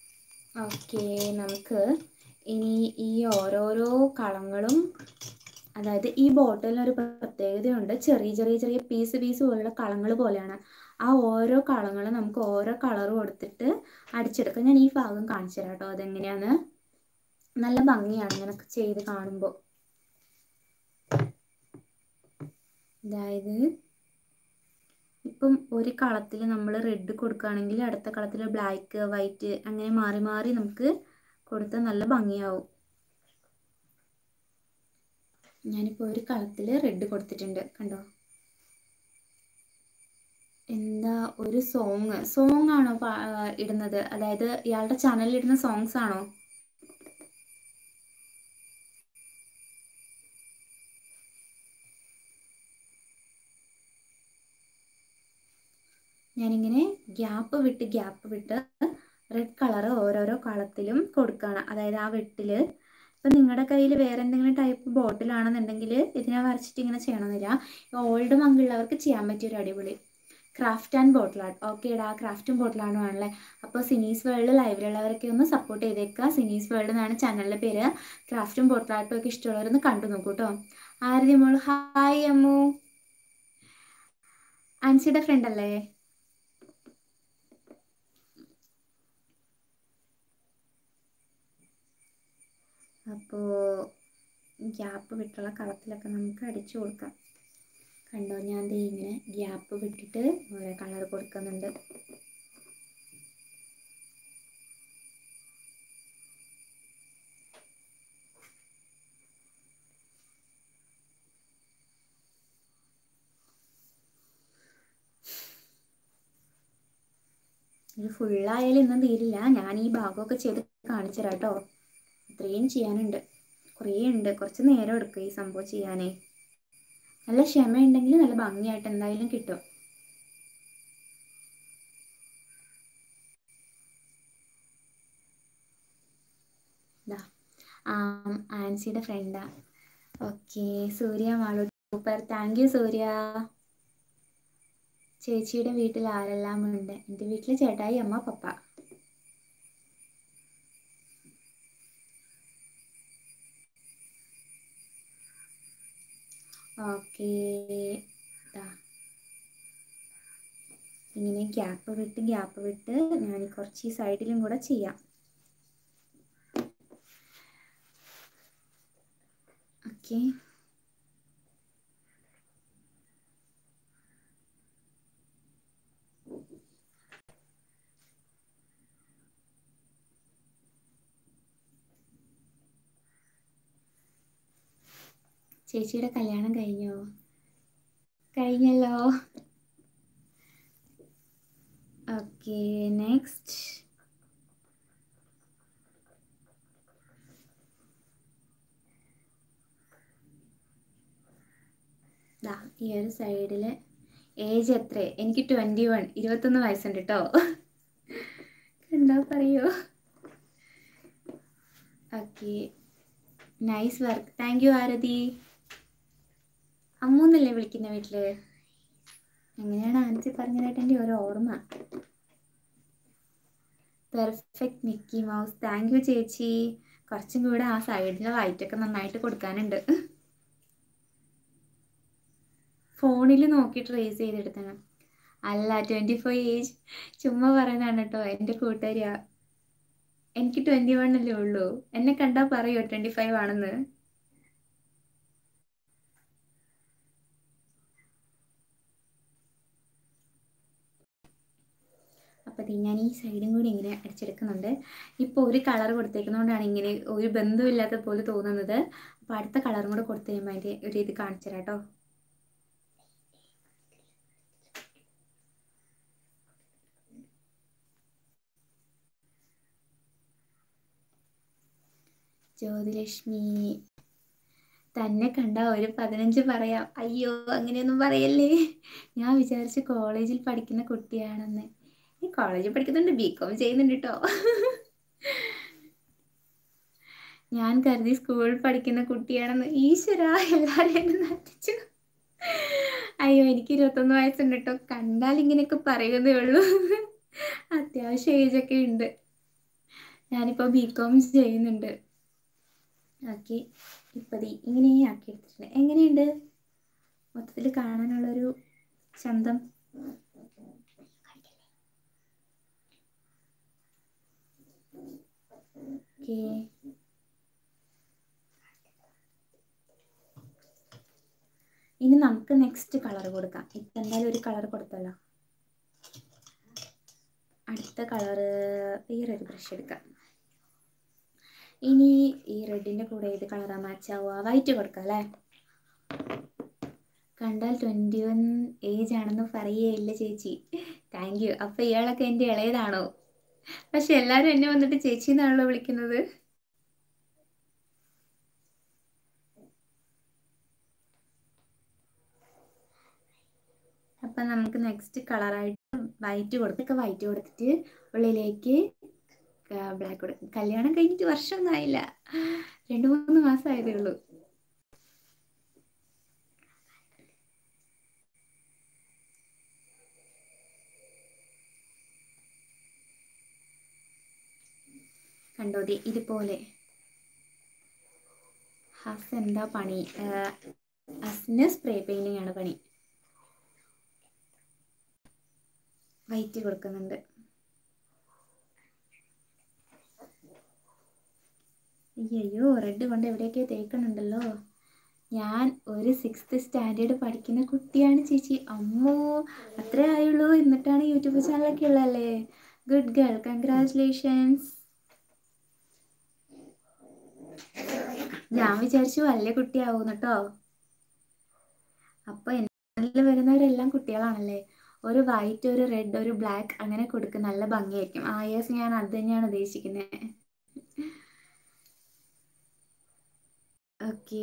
ഓക്കെ നമുക്ക് ഇനി ഈ ഓരോരോ കളങ്ങളും അതായത് ഈ ബോട്ടിലിന് ഒരു പ്രത്യേകതയുണ്ട് ചെറിയ ചെറിയ ചെറിയ പീസ് പീസ് പോലുള്ള കളങ്ങൾ പോലെയാണ് ആ ഓരോ കളങ്ങളും നമുക്ക് ഓരോ കളർ കൊടുത്തിട്ട് അടിച്ചെടുക്കാം ഞാൻ ഈ ഭാഗം കാണിച്ചു തരാം കേട്ടോ അതെങ്ങനെയാണ് നല്ല ഭംഗിയാണ് ഇങ്ങനൊക്കെ ചെയ്ത് കാണുമ്പോൾ അതായത് ഇപ്പം ഒരു കളത്തിൽ നമ്മൾ റെഡ് കൊടുക്കുകയാണെങ്കിൽ അടുത്ത കളത്തിൽ ബ്ലാക്ക് വൈറ്റ് അങ്ങനെ മാറി മാറി നമുക്ക് കൊടുത്താൽ നല്ല ഭംഗിയാവും ഞാനിപ്പോൾ ഒരു കളത്തിൽ റെഡ് കൊടുത്തിട്ടുണ്ട് കണ്ടോ എന്താ ഒരു സോങ് സോങ് ആണോ പാ- ഇടുന്നത് അതായത് ഇയാളുടെ ചാനലിൽ ഇടുന്ന സോങ്സ് ആണോ ഞാനിങ്ങനെ ഗ്യാപ്പ് വിട്ട് ഗ്യാപ്പ് വിട്ട് റെഡ് കളർ ഓരോരോ കളത്തിലും കൊടുക്കുകയാണ് അതായത് ആ വെട്ടിൽ ഇപ്പം നിങ്ങളുടെ കയ്യിൽ വേറെ എന്തെങ്കിലും ടൈപ്പ് ബോട്ടിലാണെന്നുണ്ടെങ്കിൽ ഇതിനെ വരച്ചിട്ട് ഇങ്ങനെ ചെയ്യണമെന്നില്ല ഓൾഡ് മങ്കുള്ളവർക്ക് ചെയ്യാൻ പറ്റിയ ഒരു അടിപൊളി ക്രാഫ്റ്റ് ആൻഡ് ബോട്ടിൽ ആർട്ട് ഓക്കേടാ ക്രാഫ്റ്റും ബോട്ടിലാണ് ആണല്ലേ അപ്പോൾ സിനീസ് വേൾഡ് ലൈവിലുള്ളവരൊക്കെ ഒന്ന് സപ്പോർട്ട് ചെയ്തേക്കുക സിനീസ് വേൾഡ് എന്നാണ് ചാനലിൻ്റെ പേര് ക്രാഫ്റ്റും ബോട്ടിൽ ആർട്ടും ഒക്കെ ഇഷ്ടമുള്ളവരൊന്ന് കണ്ടു നോക്കൂ കേട്ടോ ആരതി മോൾ ഹായ് അമ്മു ആൻസിയുടെ ഫ്രണ്ട് അല്ലേ അപ്പോൾ ഗ്യാപ്പ് വിട്ടുള്ള കളത്തിലൊക്കെ നമുക്ക് അടിച്ചു കൊടുക്കാം കണ്ടോ ഞാൻ ദേ ഇങ്ങനെ ഗ്യാപ്പ് വിട്ടിട്ട് ഓരോ കളർ കൊടുക്കുന്നുണ്ട് ഇത് ഫുള്ളായാലും ഇന്നും തീരില്ല ഞാൻ ഈ ഭാഗമൊക്കെ ചെയ്ത് കാണിച്ചു തരാം കേട്ടോ ഇത്രയും ചെയ്യാനുണ്ട് കുറേ ഉണ്ട് കുറച്ച് നേരം എടുക്കും ഈ സംഭവം ചെയ്യാനേ നല്ല ക്ഷമയുണ്ടെങ്കിൽ നല്ല ഭംഗിയായിട്ട് എന്തായാലും കിട്ടും ദാ ആ ആൻസിയുടെ ഫ്രണ്ടാ okay Surya Malu super thank you Surya ചേച്ചിയുടെ വീട്ടിൽ ആരെല്ലാം ഉണ്ട് എൻ്റെ വീട്ടിൽ ചേട്ടായി അമ്മ പപ്പ ഓക്കെ ഇങ്ങനെ ഗ്യാപ്പ് വിട്ട് ഗ്യാപ്പ് വിട്ട് ഞാൻ കുറച്ച് ഈ സൈഡിലും കൂടെ ചെയ്യാം ഓക്കെ ചേച്ചിയുടെ കല്യാണം കഴിഞ്ഞോ കഴിഞ്ഞല്ലോ ഓക്കെ നെക്സ്റ്റ് ദാ ഈ ഒരു സൈഡിൽ ഏജ് എത്ര എനിക്ക് ട്വൻറ്റി വൺ ഇരുപത്തൊന്ന് വയസ്സുണ്ട് കേട്ടോ കണ്ടോ പറയോ okay nice work thank you Arathi അമ്മൂന്നല്ലേ വിളിക്കുന്ന വീട്ടില് എങ്ങനെയാണ് ആൻസി പറഞ്ഞതായിട്ട് എൻ്റെ ഒരു ഓർമ്മ perfect Mickey Mouse thank you ചേച്ചി കുറച്ചും കൂടെ ആ സൈഡിലെ വൈറ്റൊക്കെ നന്നായിട്ട് കൊടുക്കാനുണ്ട് ഫോണിൽ നോക്കി ട്രേസ് ചെയ്തെടുത്തണം അല്ല ട്വൻറ്റി ഫൈവ് ഏജ് ചുമ്മാ പറയുന്നതാണ് കേട്ടോ എൻ്റെ കൂട്ടുകാരിയാ എനിക്ക് ട്വൻറ്റി വൺ അല്ലേ ഉള്ളൂ എന്നെ കണ്ടാൽ പറയോ ട്വൻറ്റി ഫൈവ് ആണെന്ന് അപ്പോൾ ദേ ഞാൻ ഈ സൈഡും കൂടി ഇങ്ങനെ അടിച്ചെടുക്കുന്നുണ്ട് ഇപ്പോൾ ഒരു കളർ കൊടുത്തേക്കുന്നതുകൊണ്ടാണ് ഇങ്ങനെ ഒരു ബന്ധമില്ലാത്ത പോലെ തോന്നുന്നത് അപ്പോൾ അടുത്ത കളറും കൂടെ കൊടുത്തു കഴിയുമ്പോൾ അതിൻ്റെ ഒരു ഇത് കാണിച്ചു തരാം കേട്ടോ ജ്യോതിലക്ഷ്മി തന്നെ കണ്ട ഒരു പതിനഞ്ച് പറയാം അയ്യോ അങ്ങനെയൊന്നും പറയല്ലേ ഞാൻ വിചാരിച്ച് കോളേജിൽ പഠിക്കുന്ന കുട്ടിയാണെന്ന് ഈ കോളേജിൽ പഠിക്കുന്നുണ്ട് ബി കോം ചെയ്യുന്നുണ്ട് കേട്ടോ ഞാൻ കരുതി സ്കൂളിൽ പഠിക്കുന്ന കുട്ടിയാണെന്ന് ഈശ്വര എല്ലാവരും എന്നെ നട്ടിച്ചു അയ്യോ എനിക്ക് ഇരുപത്തൊന്ന് വയസ്സുണ്ട് കേട്ടോ കണ്ടാൽ ഇങ്ങനെയൊക്കെ പറയുന്നേ ഉള്ളൂ അത്യാവശ്യം ഏജൊക്കെ ഉണ്ട് ഞാനിപ്പോൾ ബി കോം ചെയ്യുന്നുണ്ട് ഓക്കെ ഇപ്പതി ഇങ്ങനെ ആക്കി എടുത്തിട്ടുണ്ട് എങ്ങനെയുണ്ട് മൊത്തത്തിൽ കാണാനുള്ളൊരു ചന്തം ഓക്കേ ഇനി നമുക്ക് നെക്സ്റ്റ് കളർ കൊടുക്കാം ഇപ്പം എന്തായാലും ഒരു കളർ കൊടുത്തല്ലോ അടുത്ത കളറ് വേറൊരു ബ്രഷ് എടുക്കാം ഇനി ഈ റെഡിൻ്റെ കൂടെ ഏത് കളറാണ് മാച്ച് ആവുക വൈറ്റ് കൊടുക്കാം അല്ലേ കണ്ടാൽ ട്വൻറ്റി വൺ ഏജ് ആണെന്ന് പറയേയില്ല ചേച്ചി താങ്ക് യു അപ്പോൾ ഇയാളൊക്കെ എൻ്റെ ഇളയതാണോ പക്ഷെ എല്ലാവരും എന്നെ വന്നിട്ട് ചേച്ചി എന്നാണല്ലോ വിളിക്കുന്നത് അപ്പം നമുക്ക് നെക്സ്റ്റ് കളറായിട്ട് വൈറ്റ് കൊടുത്തൊക്കെ വൈറ്റ് കൊടുത്തിട്ട് ഉള്ളിലേക്ക് ബ്ലാക്ക് കൊടുക്കും കല്യാണം കഴിഞ്ഞിട്ട് വർഷമൊന്നും ആയില്ല രണ്ട് മൂന്ന് മാസം ആയതേ ഉള്ളൂ കണ്ടോ ദേ ഇതുപോലെ ഹസ് എന്താ പണി ഹസിന് സ്പ്രേ പെയിൻറ്റിംഗ് ആണ് പണി വൈറ്റ് കൊടുക്കുന്നുണ്ട് അയ്യോ റെഡ് കൊണ്ട് എവിടെയൊക്കെ തേക്കണുണ്ടല്ലോ ഞാൻ ഒരു സിക്സ്ത് സ്റ്റാൻഡേർഡ് പഠിക്കുന്ന കുട്ടിയാണ് ചേച്ചി അമ്മോ അത്രേ ആയുള്ളൂ എന്നിട്ടാണ് യൂട്യൂബ് ചാനലൊക്കെ ഉള്ളതല്ലേ ഗുഡ് ഗേൾ കൺഗ്രാറ്റുലേഷൻസ് ഞാൻ വിചാരിച്ചു വലിയ കുട്ടിയാവും കേട്ടോ അപ്പോൾ എന്നിൽ വരുന്നവരെല്ലാം കുട്ടികളാണല്ലേ ഒരു വൈറ്റ് ഒരു റെഡ് ഒരു ബ്ലാക്ക് അങ്ങനെ കൊടുക്കും നല്ല ഭംഗിയായിരിക്കും ആ യെസ് ഞാൻ അത് തന്നെയാണ് ഉദ്ദേശിക്കുന്നത് ഓക്കേ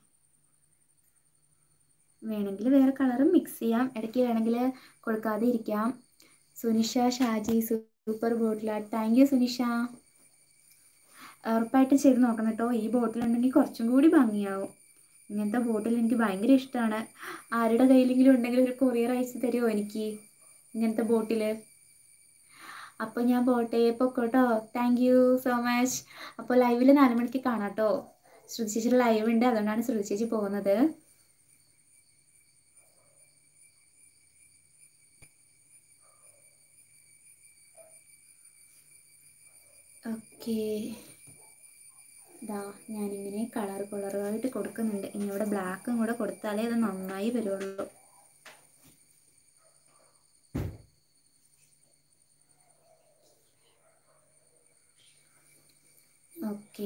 വേണമെങ്കിൽ വേറെ കളറും മിക്സ് ചെയ്യാം ഇടയ്ക്ക് വേണമെങ്കിൽ കൊടുക്കാതെ ഇരിക്കാം സുനിഷ ഷാജി സൂപ്പർ ബോട്ടില താങ്ക് യു സുനിഷ ഉറപ്പായിട്ടും ചെയ്ത് നോക്കണം കേട്ടോ ഈ ബോട്ടിലുണ്ടെങ്കിൽ കുറച്ചും കൂടി ഭംഗിയാവും ഇങ്ങനത്തെ ബോട്ടിൽ എനിക്ക് ഭയങ്കര ഇഷ്ടമാണ് ആരുടെ കയ്യിലെങ്കിലും ഉണ്ടെങ്കിൽ ഒരു കൊറിയർ അയച്ചു തരുമോ എനിക്ക് ഇങ്ങനത്തെ ബോട്ടിൽ അപ്പോൾ ഞാൻ പോട്ടെ പൊക്കോട്ടോ താങ്ക് യു സോ മച്ച് അപ്പോൾ ലൈവിൽ നാല് മണിക്ക് കാണാം കേട്ടോ ശ്രുതി ചേച്ചിയുടെ ലൈവ് ഉണ്ട് അതുകൊണ്ടാണ് ശ്രുതി ചേച്ചി പോകുന്നത് ഓക്കേ ഇതാ ഞാനിങ്ങനെ കളർ കളറുമായിട്ട് കൊടുക്കുന്നുണ്ട് ഇനി ഇവിടെ ബ്ലാക്കും കൂടെ കൊടുത്താലേ അത് നന്നായി വരുള്ളൂ ഓക്കേ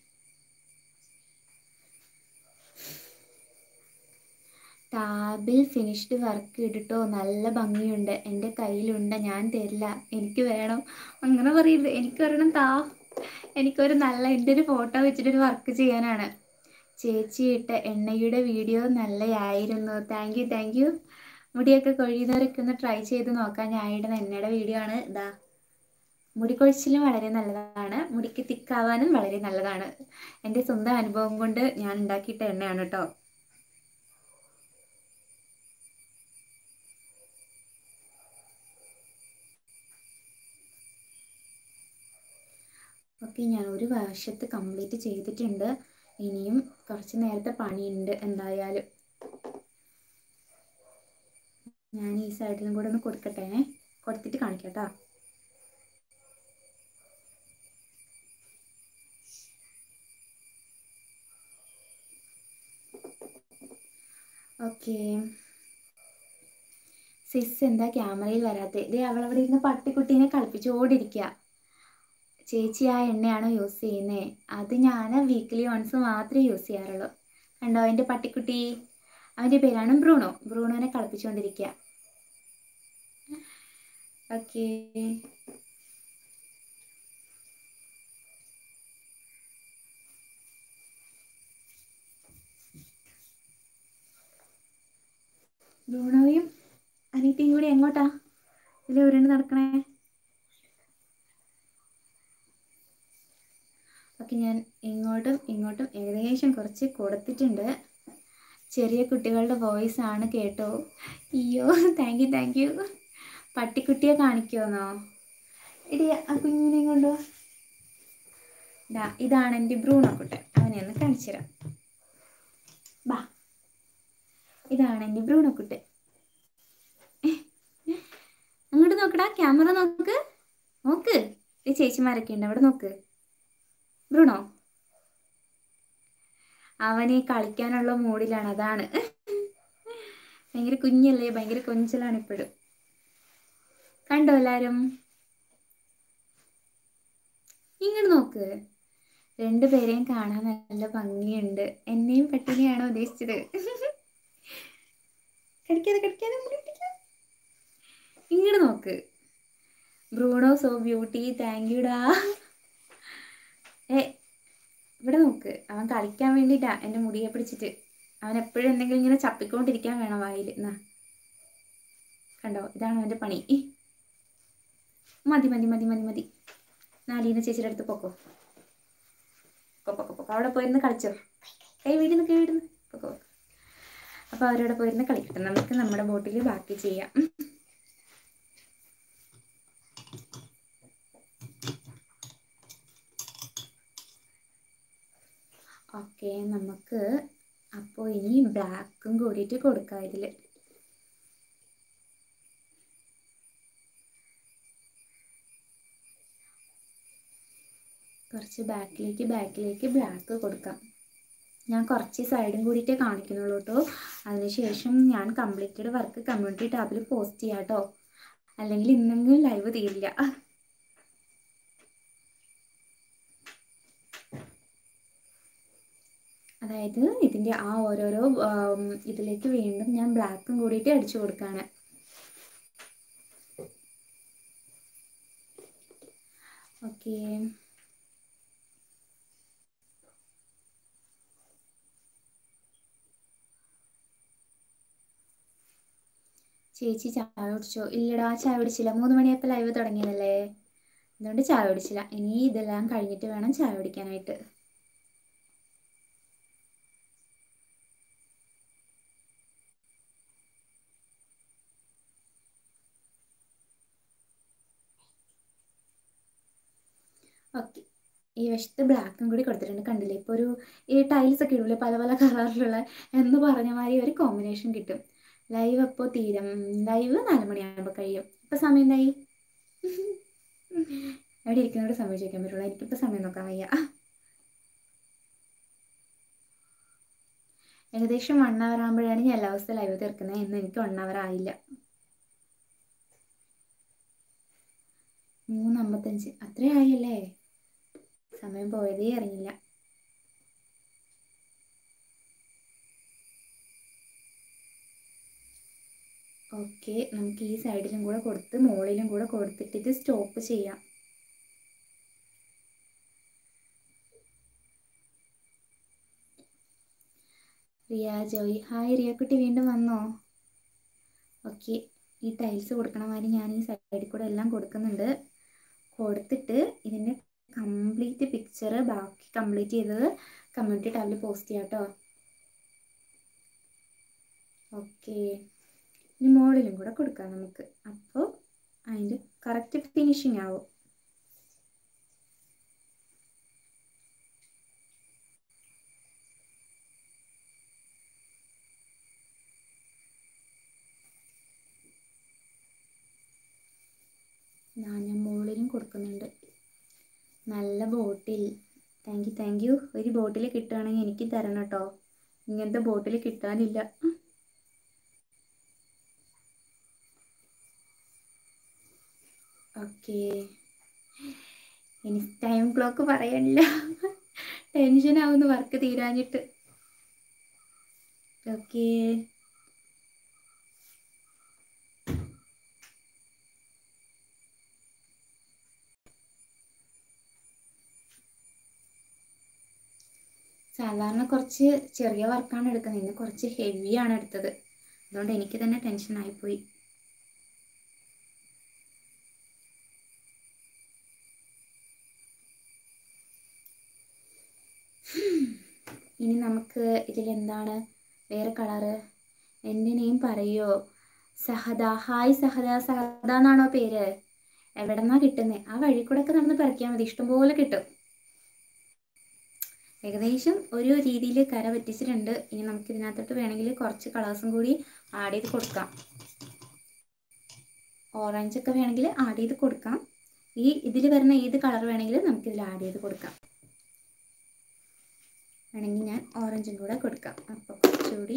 ടാബിൽ ഫിനിഷ്ഡ് വർക്ക് ഇട്ടിട്ടോ നല്ല ഭംഗിയുണ്ട് എൻ്റെ കയ്യിലുണ്ട് ഞാൻ തരില്ല എനിക്ക് വേണം അങ്ങനെ പറയരുത് എനിക്ക് ഒരെണ്ണം താ എനിക്കൊരു നല്ല എൻ്റെ ഒരു ഫോട്ടോ വെച്ചിട്ടൊരു വർക്ക് ചെയ്യാനാണ് ചേച്ചി ഇട്ട എണ്ണയുടെ വീഡിയോ നല്ലതായിരുന്നു താങ്ക് യു താങ്ക് യു മുടിയൊക്കെ കൊഴിയുന്നവരൊക്കെ ഒന്ന് ട്രൈ ചെയ്ത് നോക്കാൻ ഞാൻ ഇടുന്ന എണ്ണയുടെ വീഡിയോ ആണ് ഇതാ മുടി കൊഴിച്ചിലും വളരെ നല്ലതാണ് മുടിക്ക് തിക്കാവാനും വളരെ നല്ലതാണ് എൻ്റെ സ്വന്തം അനുഭവം കൊണ്ട് ഞാൻ ഉണ്ടാക്കിയിട്ട എണ്ണയാണ് കേട്ടോ ഓക്കെ ഞാൻ ഒരു വർഷത്ത് കംപ്ലീറ്റ് ചെയ്തിട്ടുണ്ട് ഇനിയും കുറച്ച് നേരത്തെ പണിയുണ്ട് എന്തായാലും ഞാൻ ഈ സൈഡിലും കൂടെ ഒന്ന് കൊടുക്കട്ടെ കൊടുത്തിട്ട് കാണിക്കാം കേട്ടോ ഓക്കെ സിസ് എന്താ ക്യാമറയിൽ വരാത്തത് ദേ അവളവിടെ ഇരുന്ന് പട്ടിക്കുട്ടീനെ കളിപ്പിച്ചുകൊണ്ടിരിക്കുക ചേച്ചി ആ എണ്ണയാണോ യൂസ് ചെയ്യുന്നത് അത് ഞാൻ വീക്കിലി വൺസ് മാത്രമേ യൂസ് ചെയ്യാറുള്ളൂ കണ്ടോ എൻ്റെ പട്ടിക്കുട്ടി അവൻ്റെ പേരാണ് ബ്രൂണോ ബ്രൂണോനെ കളിപ്പിച്ചുകൊണ്ടിരിക്കുക ഓക്കേ ബ്രൂണോയും അനീറ്റയും കൂടി എങ്ങോട്ടാ ഇതിൽ ഉരുണ്ട് നടക്കണേ ഓക്കെ ഞാൻ ഇങ്ങോട്ടും ഇങ്ങോട്ടും ഏകദേശം കുറച്ച് കൊടുത്തിട്ടുണ്ട് ചെറിയ കുട്ടികളുടെ വോയിസ് ആണ് കേട്ടോ അയ്യോ താങ്ക് യു താങ്ക് യു പട്ടിക്കുട്ടിയെ കാണിക്കുമെന്നോ ഇടി ആ കുഞ്ഞിനെ കൊണ്ടോ ഇതാ ഇതാണ് എൻ്റെ ബ്രൂണോ കുട്ടൻ അവനെ ഒന്ന് കാണിച്ചു തരാം ഇതാണ് എൻ്റെ ബ്രൂണക്കുട്ട് അങ്ങോട്ട് നോക്കടാ ക്യാമറ നോക്ക് നോക്ക് ഈ ചേച്ചിമാരൊക്കെ ഉണ്ട് അവിടെ നോക്ക് ബ്രൂണോ അവന് കളിക്കാനുള്ള മൂഡിലാണ് അതാണ് ഭയങ്കര കുഞ്ഞല്ലേ ഭയങ്കര കൊഞ്ചലാണ് ഇപ്പോഴും കണ്ടോ എല്ലാരും ഇങ്ങോട്ട് നോക്ക് രണ്ടുപേരെയും കാണാൻ നല്ല ഭംഗിയുണ്ട് എന്നെയും പട്ടിനെയാണോ ഉദ്ദേശിച്ചത് കടിക്കാതെ കടിക്കാതെ ഇങ്ങോട്ട് നോക്ക് ബ്രൂണോ സോ ബ്യൂട്ടി താങ്ക് യുടാ ഏ ഇവിടെ നോക്ക് അവൻ കളിക്കാൻ വേണ്ടിയിട്ടാ എൻ്റെ മുടിയെ പിടിച്ചിട്ട് അവൻ എപ്പോഴും എന്തെങ്കിലും ഇങ്ങനെ ചപ്പിക്കൊണ്ടിരിക്കാൻ വേണം വായിൽ എന്നാ കണ്ടോ ഇതാണ് അവൻ്റെ പണി മതി മതി മതി മതി മതി നാലീന ചേച്ചിയുടെ അടുത്ത് പൊക്കോ പൊക്കോ പൊക്കോ പൊക്കോ അവിടെ പോയിരുന്ന് കളിച്ചോ കൈ വീടുന്ന് കൈ വീടുന്ന് പൊക്കോ അപ്പോൾ അവരവിടെ പോയിരുന്ന് കളിക്കട്ടെ നമുക്ക് നമ്മുടെ ബോട്ടിൽ ബാക്കി ചെയ്യാം ഓക്കെ നമുക്ക് അപ്പോൾ ഇനി ബ്ലാക്കും കൂടിയിട്ട് കൊടുക്കാം ഇതിൽ കുറച്ച് ബാക്കിലേക്ക് ബാക്കിലേക്ക് ബ്ലാക്ക് കൊടുക്കാം ഞാൻ കുറച്ച് സൈഡും കൂടിയിട്ടേ കാണിക്കുന്നുള്ളൂ കേട്ടോ അതിനുശേഷം ഞാൻ കംപ്ലീറ്റഡ് വർക്ക് കമ്മ്യൂണിറ്റി ടാബിൽ പോസ്റ്റ് ചെയ്യാം കേട്ടോ അല്ലെങ്കിൽ ഇന്നെങ്കിലും ലൈവ് തീരില്ല അതായത് ഇതിൻ്റെ ആ ഓരോരോ ആം, ഇതിലേക്ക് വീണ്ടും ഞാൻ ബ്ലാക്കും കൂടിയിട്ട് അടിച്ചു കൊടുക്കുകയാണ് ഓക്കെ ചേച്ചി ചായ കുടിച്ചോ ഇല്ലടാ ചായ കുടിച്ചില്ല മൂന്ന് മണിയപ്പോൾ ലൈവ് തുടങ്ങിയതല്ലേ അതുകൊണ്ട് ചായ കുടിച്ചില്ല ഇനി ഇതെല്ലാം കഴിഞ്ഞിട്ട് വേണം ചായ കുടിക്കാനായിട്ട് ഓക്കെ ഈ വശത്ത് ബ്ലാക്കും കൂടി കൊടുത്തിട്ടുണ്ട് കണ്ടില്ലേ ഇപ്പോൾ ഒരു ഈ ടൈൽസ് ഒക്കെ ഇടൂലേ പല പല കളറിലുള്ള എന്ന് പറഞ്ഞ മാതിരി ഒരു കോമ്പിനേഷൻ കിട്ടും ലൈവ് അപ്പോൾ തീരും ലൈവ് നാല് മണിയാകുമ്പോൾ കഴിയും ഇപ്പം സമയം എന്തായി അവിടെ ഇരിക്കുന്നവരോട് സമയം ചോദിക്കാൻ പറ്റുള്ളൂ എനിക്കിപ്പോൾ സമയം നോക്കാൻ വയ്യ ഏകദേശം വൺ അവർ ആകുമ്പോഴാണ് ഞാൻ എല്ലാ ദിവസവും ലൈവ് തീർക്കുന്നത് ഇന്ന് എനിക്ക് വൺ അവർ ആയില്ല മൂന്ന് അമ്പത്തഞ്ച് അത്രേ ആയല്ലേ സമയം പോയതേ അറിഞ്ഞില്ല ഓക്കെ നമുക്ക് ഈ സൈഡിലും കൂടെ കൊടുത്ത് മുകളിലും കൂടെ കൊടുത്തിട്ട് ഇത് സ്റ്റോപ്പ് ചെയ്യാം റിയ ജോയ് ഹായ് റിയക്കുട്ടി വീണ്ടും വന്നോ ഓക്കെ ഈ ടൈൽസ് കൊടുക്കണ മാതിരി ഞാൻ ഈ സൈഡിൽ കൂടെ എല്ലാം കൊടുക്കുന്നുണ്ട് കൊടുത്തിട്ട് ഇതിൻ്റെ കംപ്ലീറ്റ് പിക്ചർ ബാക്കി കംപ്ലീറ്റ് ചെയ്തത് കമ്മ്യൂണിറ്റി ടാബിൽ പോസ്റ്റ് ചെയ്യാം കേട്ടോ ഓക്കെ ഇനി മുകളിലും കൂടെ കൊടുക്കാം നമുക്ക് അപ്പോൾ അതിൻ്റെ കറക്റ്റ് ഫിനിഷിങ് ആവും ഞാൻ ഞാൻ മുകളിലും കൊടുക്കുന്നുണ്ട് നല്ല bottle thank you thank you ഒരു ബോട്ടിൽ കിട്ടുകയാണെങ്കിൽ എനിക്ക് തരണം കേട്ടോ ഇങ്ങനത്തെ ബോട്ടിൽ കിട്ടാനില്ല ഓക്കെ ഇനി ടൈം ക്ലോക്ക് പറയാനില്ല ടെൻഷൻ ആവുന്നു വർക്ക് തീരാഞ്ഞിട്ട് ഓക്കെ സാധാരണ കുറച്ച് ചെറിയ വർക്കാണ് എടുക്കുന്നത് ഇന്ന് കുറച്ച് ഹെവിയാണ് എടുത്തത് അതുകൊണ്ട് എനിക്ക് തന്നെ ടെൻഷൻ ആയിപ്പോയി ഇനി നമുക്ക് ഇതിലെന്താണ് വേറെ കളറ് എൻ്റെ നെയിം പറയോ സഹദ ഹായ് സഹദ സഹദ എന്നാണോ പേര് എവിടെന്നാ കിട്ടുന്നത് ആ വഴി കൂടെ ഒക്കെ നടന്ന് പറിക്കാൻ മതി ഇഷ്ടംപോലെ കിട്ടും ഏകദേശം ഒരു രീതിയിൽ കര പറ്റിച്ചിട്ടുണ്ട് ഇനി നമുക്ക് ഇതിനകത്തോട്ട് വേണമെങ്കിൽ കുറച്ച് കളേഴ്സും കൂടി ആഡ് ചെയ്ത് കൊടുക്കാം ഓറഞ്ച് ഒക്കെ വേണമെങ്കിൽ ആഡ് ചെയ്ത് കൊടുക്കാം ഈ ഇതിൽ വരുന്ന ഏത് കളർ വേണമെങ്കിലും നമുക്ക് ഇതിൽ ആഡ് ചെയ്ത് കൊടുക്കാം വേണമെങ്കിൽ ഞാൻ ഓറഞ്ചും കൂടെ കൊടുക്കാം അപ്പോൾ കുറച്ചുകൂടി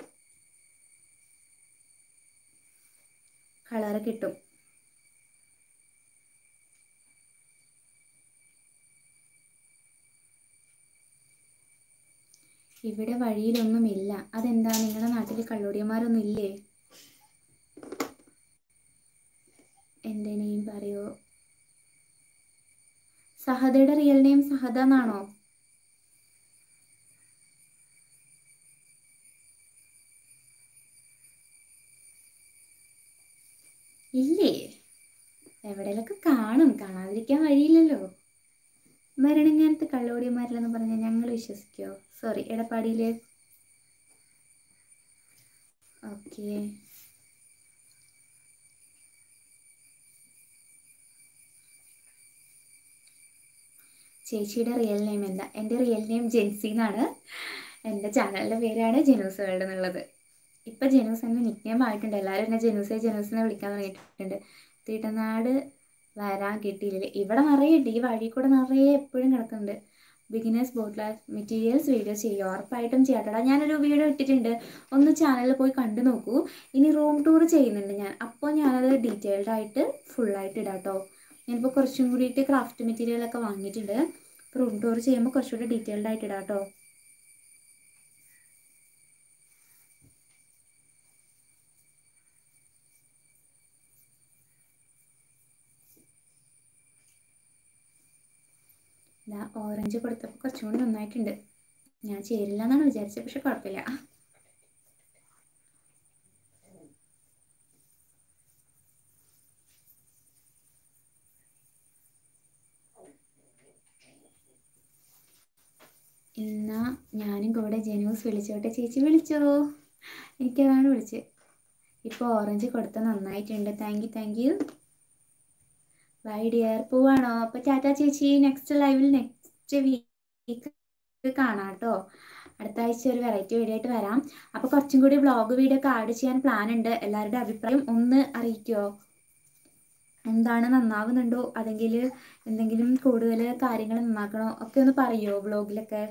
കളറ് കിട്ടും ഇവിടെ വഴിയിലൊന്നുമില്ല അതെന്താ നിങ്ങളുടെ നാട്ടിൽ കള്ളൂടിയന്മാരൊന്നും ഇല്ലേ എൻ്റെ നെയിം പറയോ സഹദയുടെ റിയൽ നെയിം സഹദ എന്നാണോ ഇല്ലേ എവിടെയൊക്കെ കാണും കാണാതിരിക്കാൻ വഴിയില്ലല്ലോ മരണങ്ങാനത്ത് കള്ളോടിയന്മാരില്ലെന്ന് പറഞ്ഞാൽ ഞങ്ങൾ വിശ്വസിക്കോ സോറി എടപ്പാടിയില് ഓക്കെ ചേച്ചിയുടെ റിയൽ നെയിം എന്താ എൻ്റെ റിയൽ നെയിം ജെൻസി എന്നാണ് എൻ്റെ ചാനലിൻ്റെ പേരാണ് ജെനൂസ് വേൾഡ് എന്നുള്ളത് ഇപ്പം ജെനൂസ് എന്ന നിക്നെയിം ആയിട്ടുണ്ട് എല്ലാവരും എന്നെ ജെനൂസെ ജെനൂസിനെ വിളിക്കാൻ തുടങ്ങിയിട്ടുണ്ട് തീട്ടനാട് വരാൻ കിട്ടിയില്ല ഇവിടെ നിറയെ ഉണ്ട് ഈ വഴി കൂടെ നിറയെ എപ്പോഴും കിടക്കുന്നുണ്ട് ബിഗിനേഴ്സ് ബോട്ടിൽ മെറ്റീരിയൽസ് വീഡിയോ ചെയ്യുക ഉറപ്പായിട്ടും ചെയ്യാട്ടടാ ഞാനൊരു വീഡിയോ ഇട്ടിട്ടുണ്ട് ഒന്ന് ചാനലിൽ പോയി കണ്ടു നോക്കൂ ഇനി റൂം ടൂർ ചെയ്യുന്നുണ്ട് ഞാൻ അപ്പോൾ ഞാനത് ഡീറ്റെയിൽഡ് ആയിട്ട് ഫുള്ളായിട്ട് ഇടാം കേട്ടോ ഞാനിപ്പോൾ കുറച്ചും കൂടിയിട്ട് ക്രാഫ്റ്റ് മെറ്റീരിയലൊക്കെ വാങ്ങിയിട്ടുണ്ട് റൂം ടൂർ ചെയ്യുമ്പോൾ കുറച്ചുകൂടി ഡീറ്റെയിൽഡ് ആയിട്ട് ഇടാം കേട്ടോ ഇതാ ഓറഞ്ച് കൊടുത്തപ്പോൾ കുറച്ചും കൂടി നന്നായിട്ടുണ്ട് ഞാൻ ചേരില്ല എന്നാണ് വിചാരിച്ചത് പക്ഷെ കുഴപ്പമില്ല എന്നാ ഞാനും കൂടെ ജനൂസ് വിളിച്ചോട്ടെ ചേച്ചി വിളിച്ചോ എനിക്കതാണ് വിളിച്ചത് ഇപ്പോൾ ഓറഞ്ച് കൊടുത്ത നന്നായിട്ടുണ്ട് thank you thank you bye dear പോവാണോ അപ്പോൾ ടാറ്റ ചേച്ചി നെക്സ്റ്റ് ലൈവിൽ നെക്സ്റ്റ് വീക്ക് കാണാം കേട്ടോ അടുത്ത ആഴ്ച ഒരു വെറൈറ്റി വീഡിയോ ആയിട്ട് വരാം അപ്പോൾ കുറച്ചും കൂടി വ്ളോഗ് വീഡിയോ ഒക്കെ ആഡ് ചെയ്യാൻ പ്ലാൻ ഉണ്ട് എല്ലാവരുടെ അഭിപ്രായം ഒന്ന് അറിയിക്കുമോ എന്താണ് നന്നാവുന്നുണ്ടോ അതെങ്കിൽ എന്തെങ്കിലും കൂടുതൽ കാര്യങ്ങൾ നന്നാക്കണോ ഒക്കെ ഒന്ന് പറയുമോ വ്ളോഗിലൊക്കെ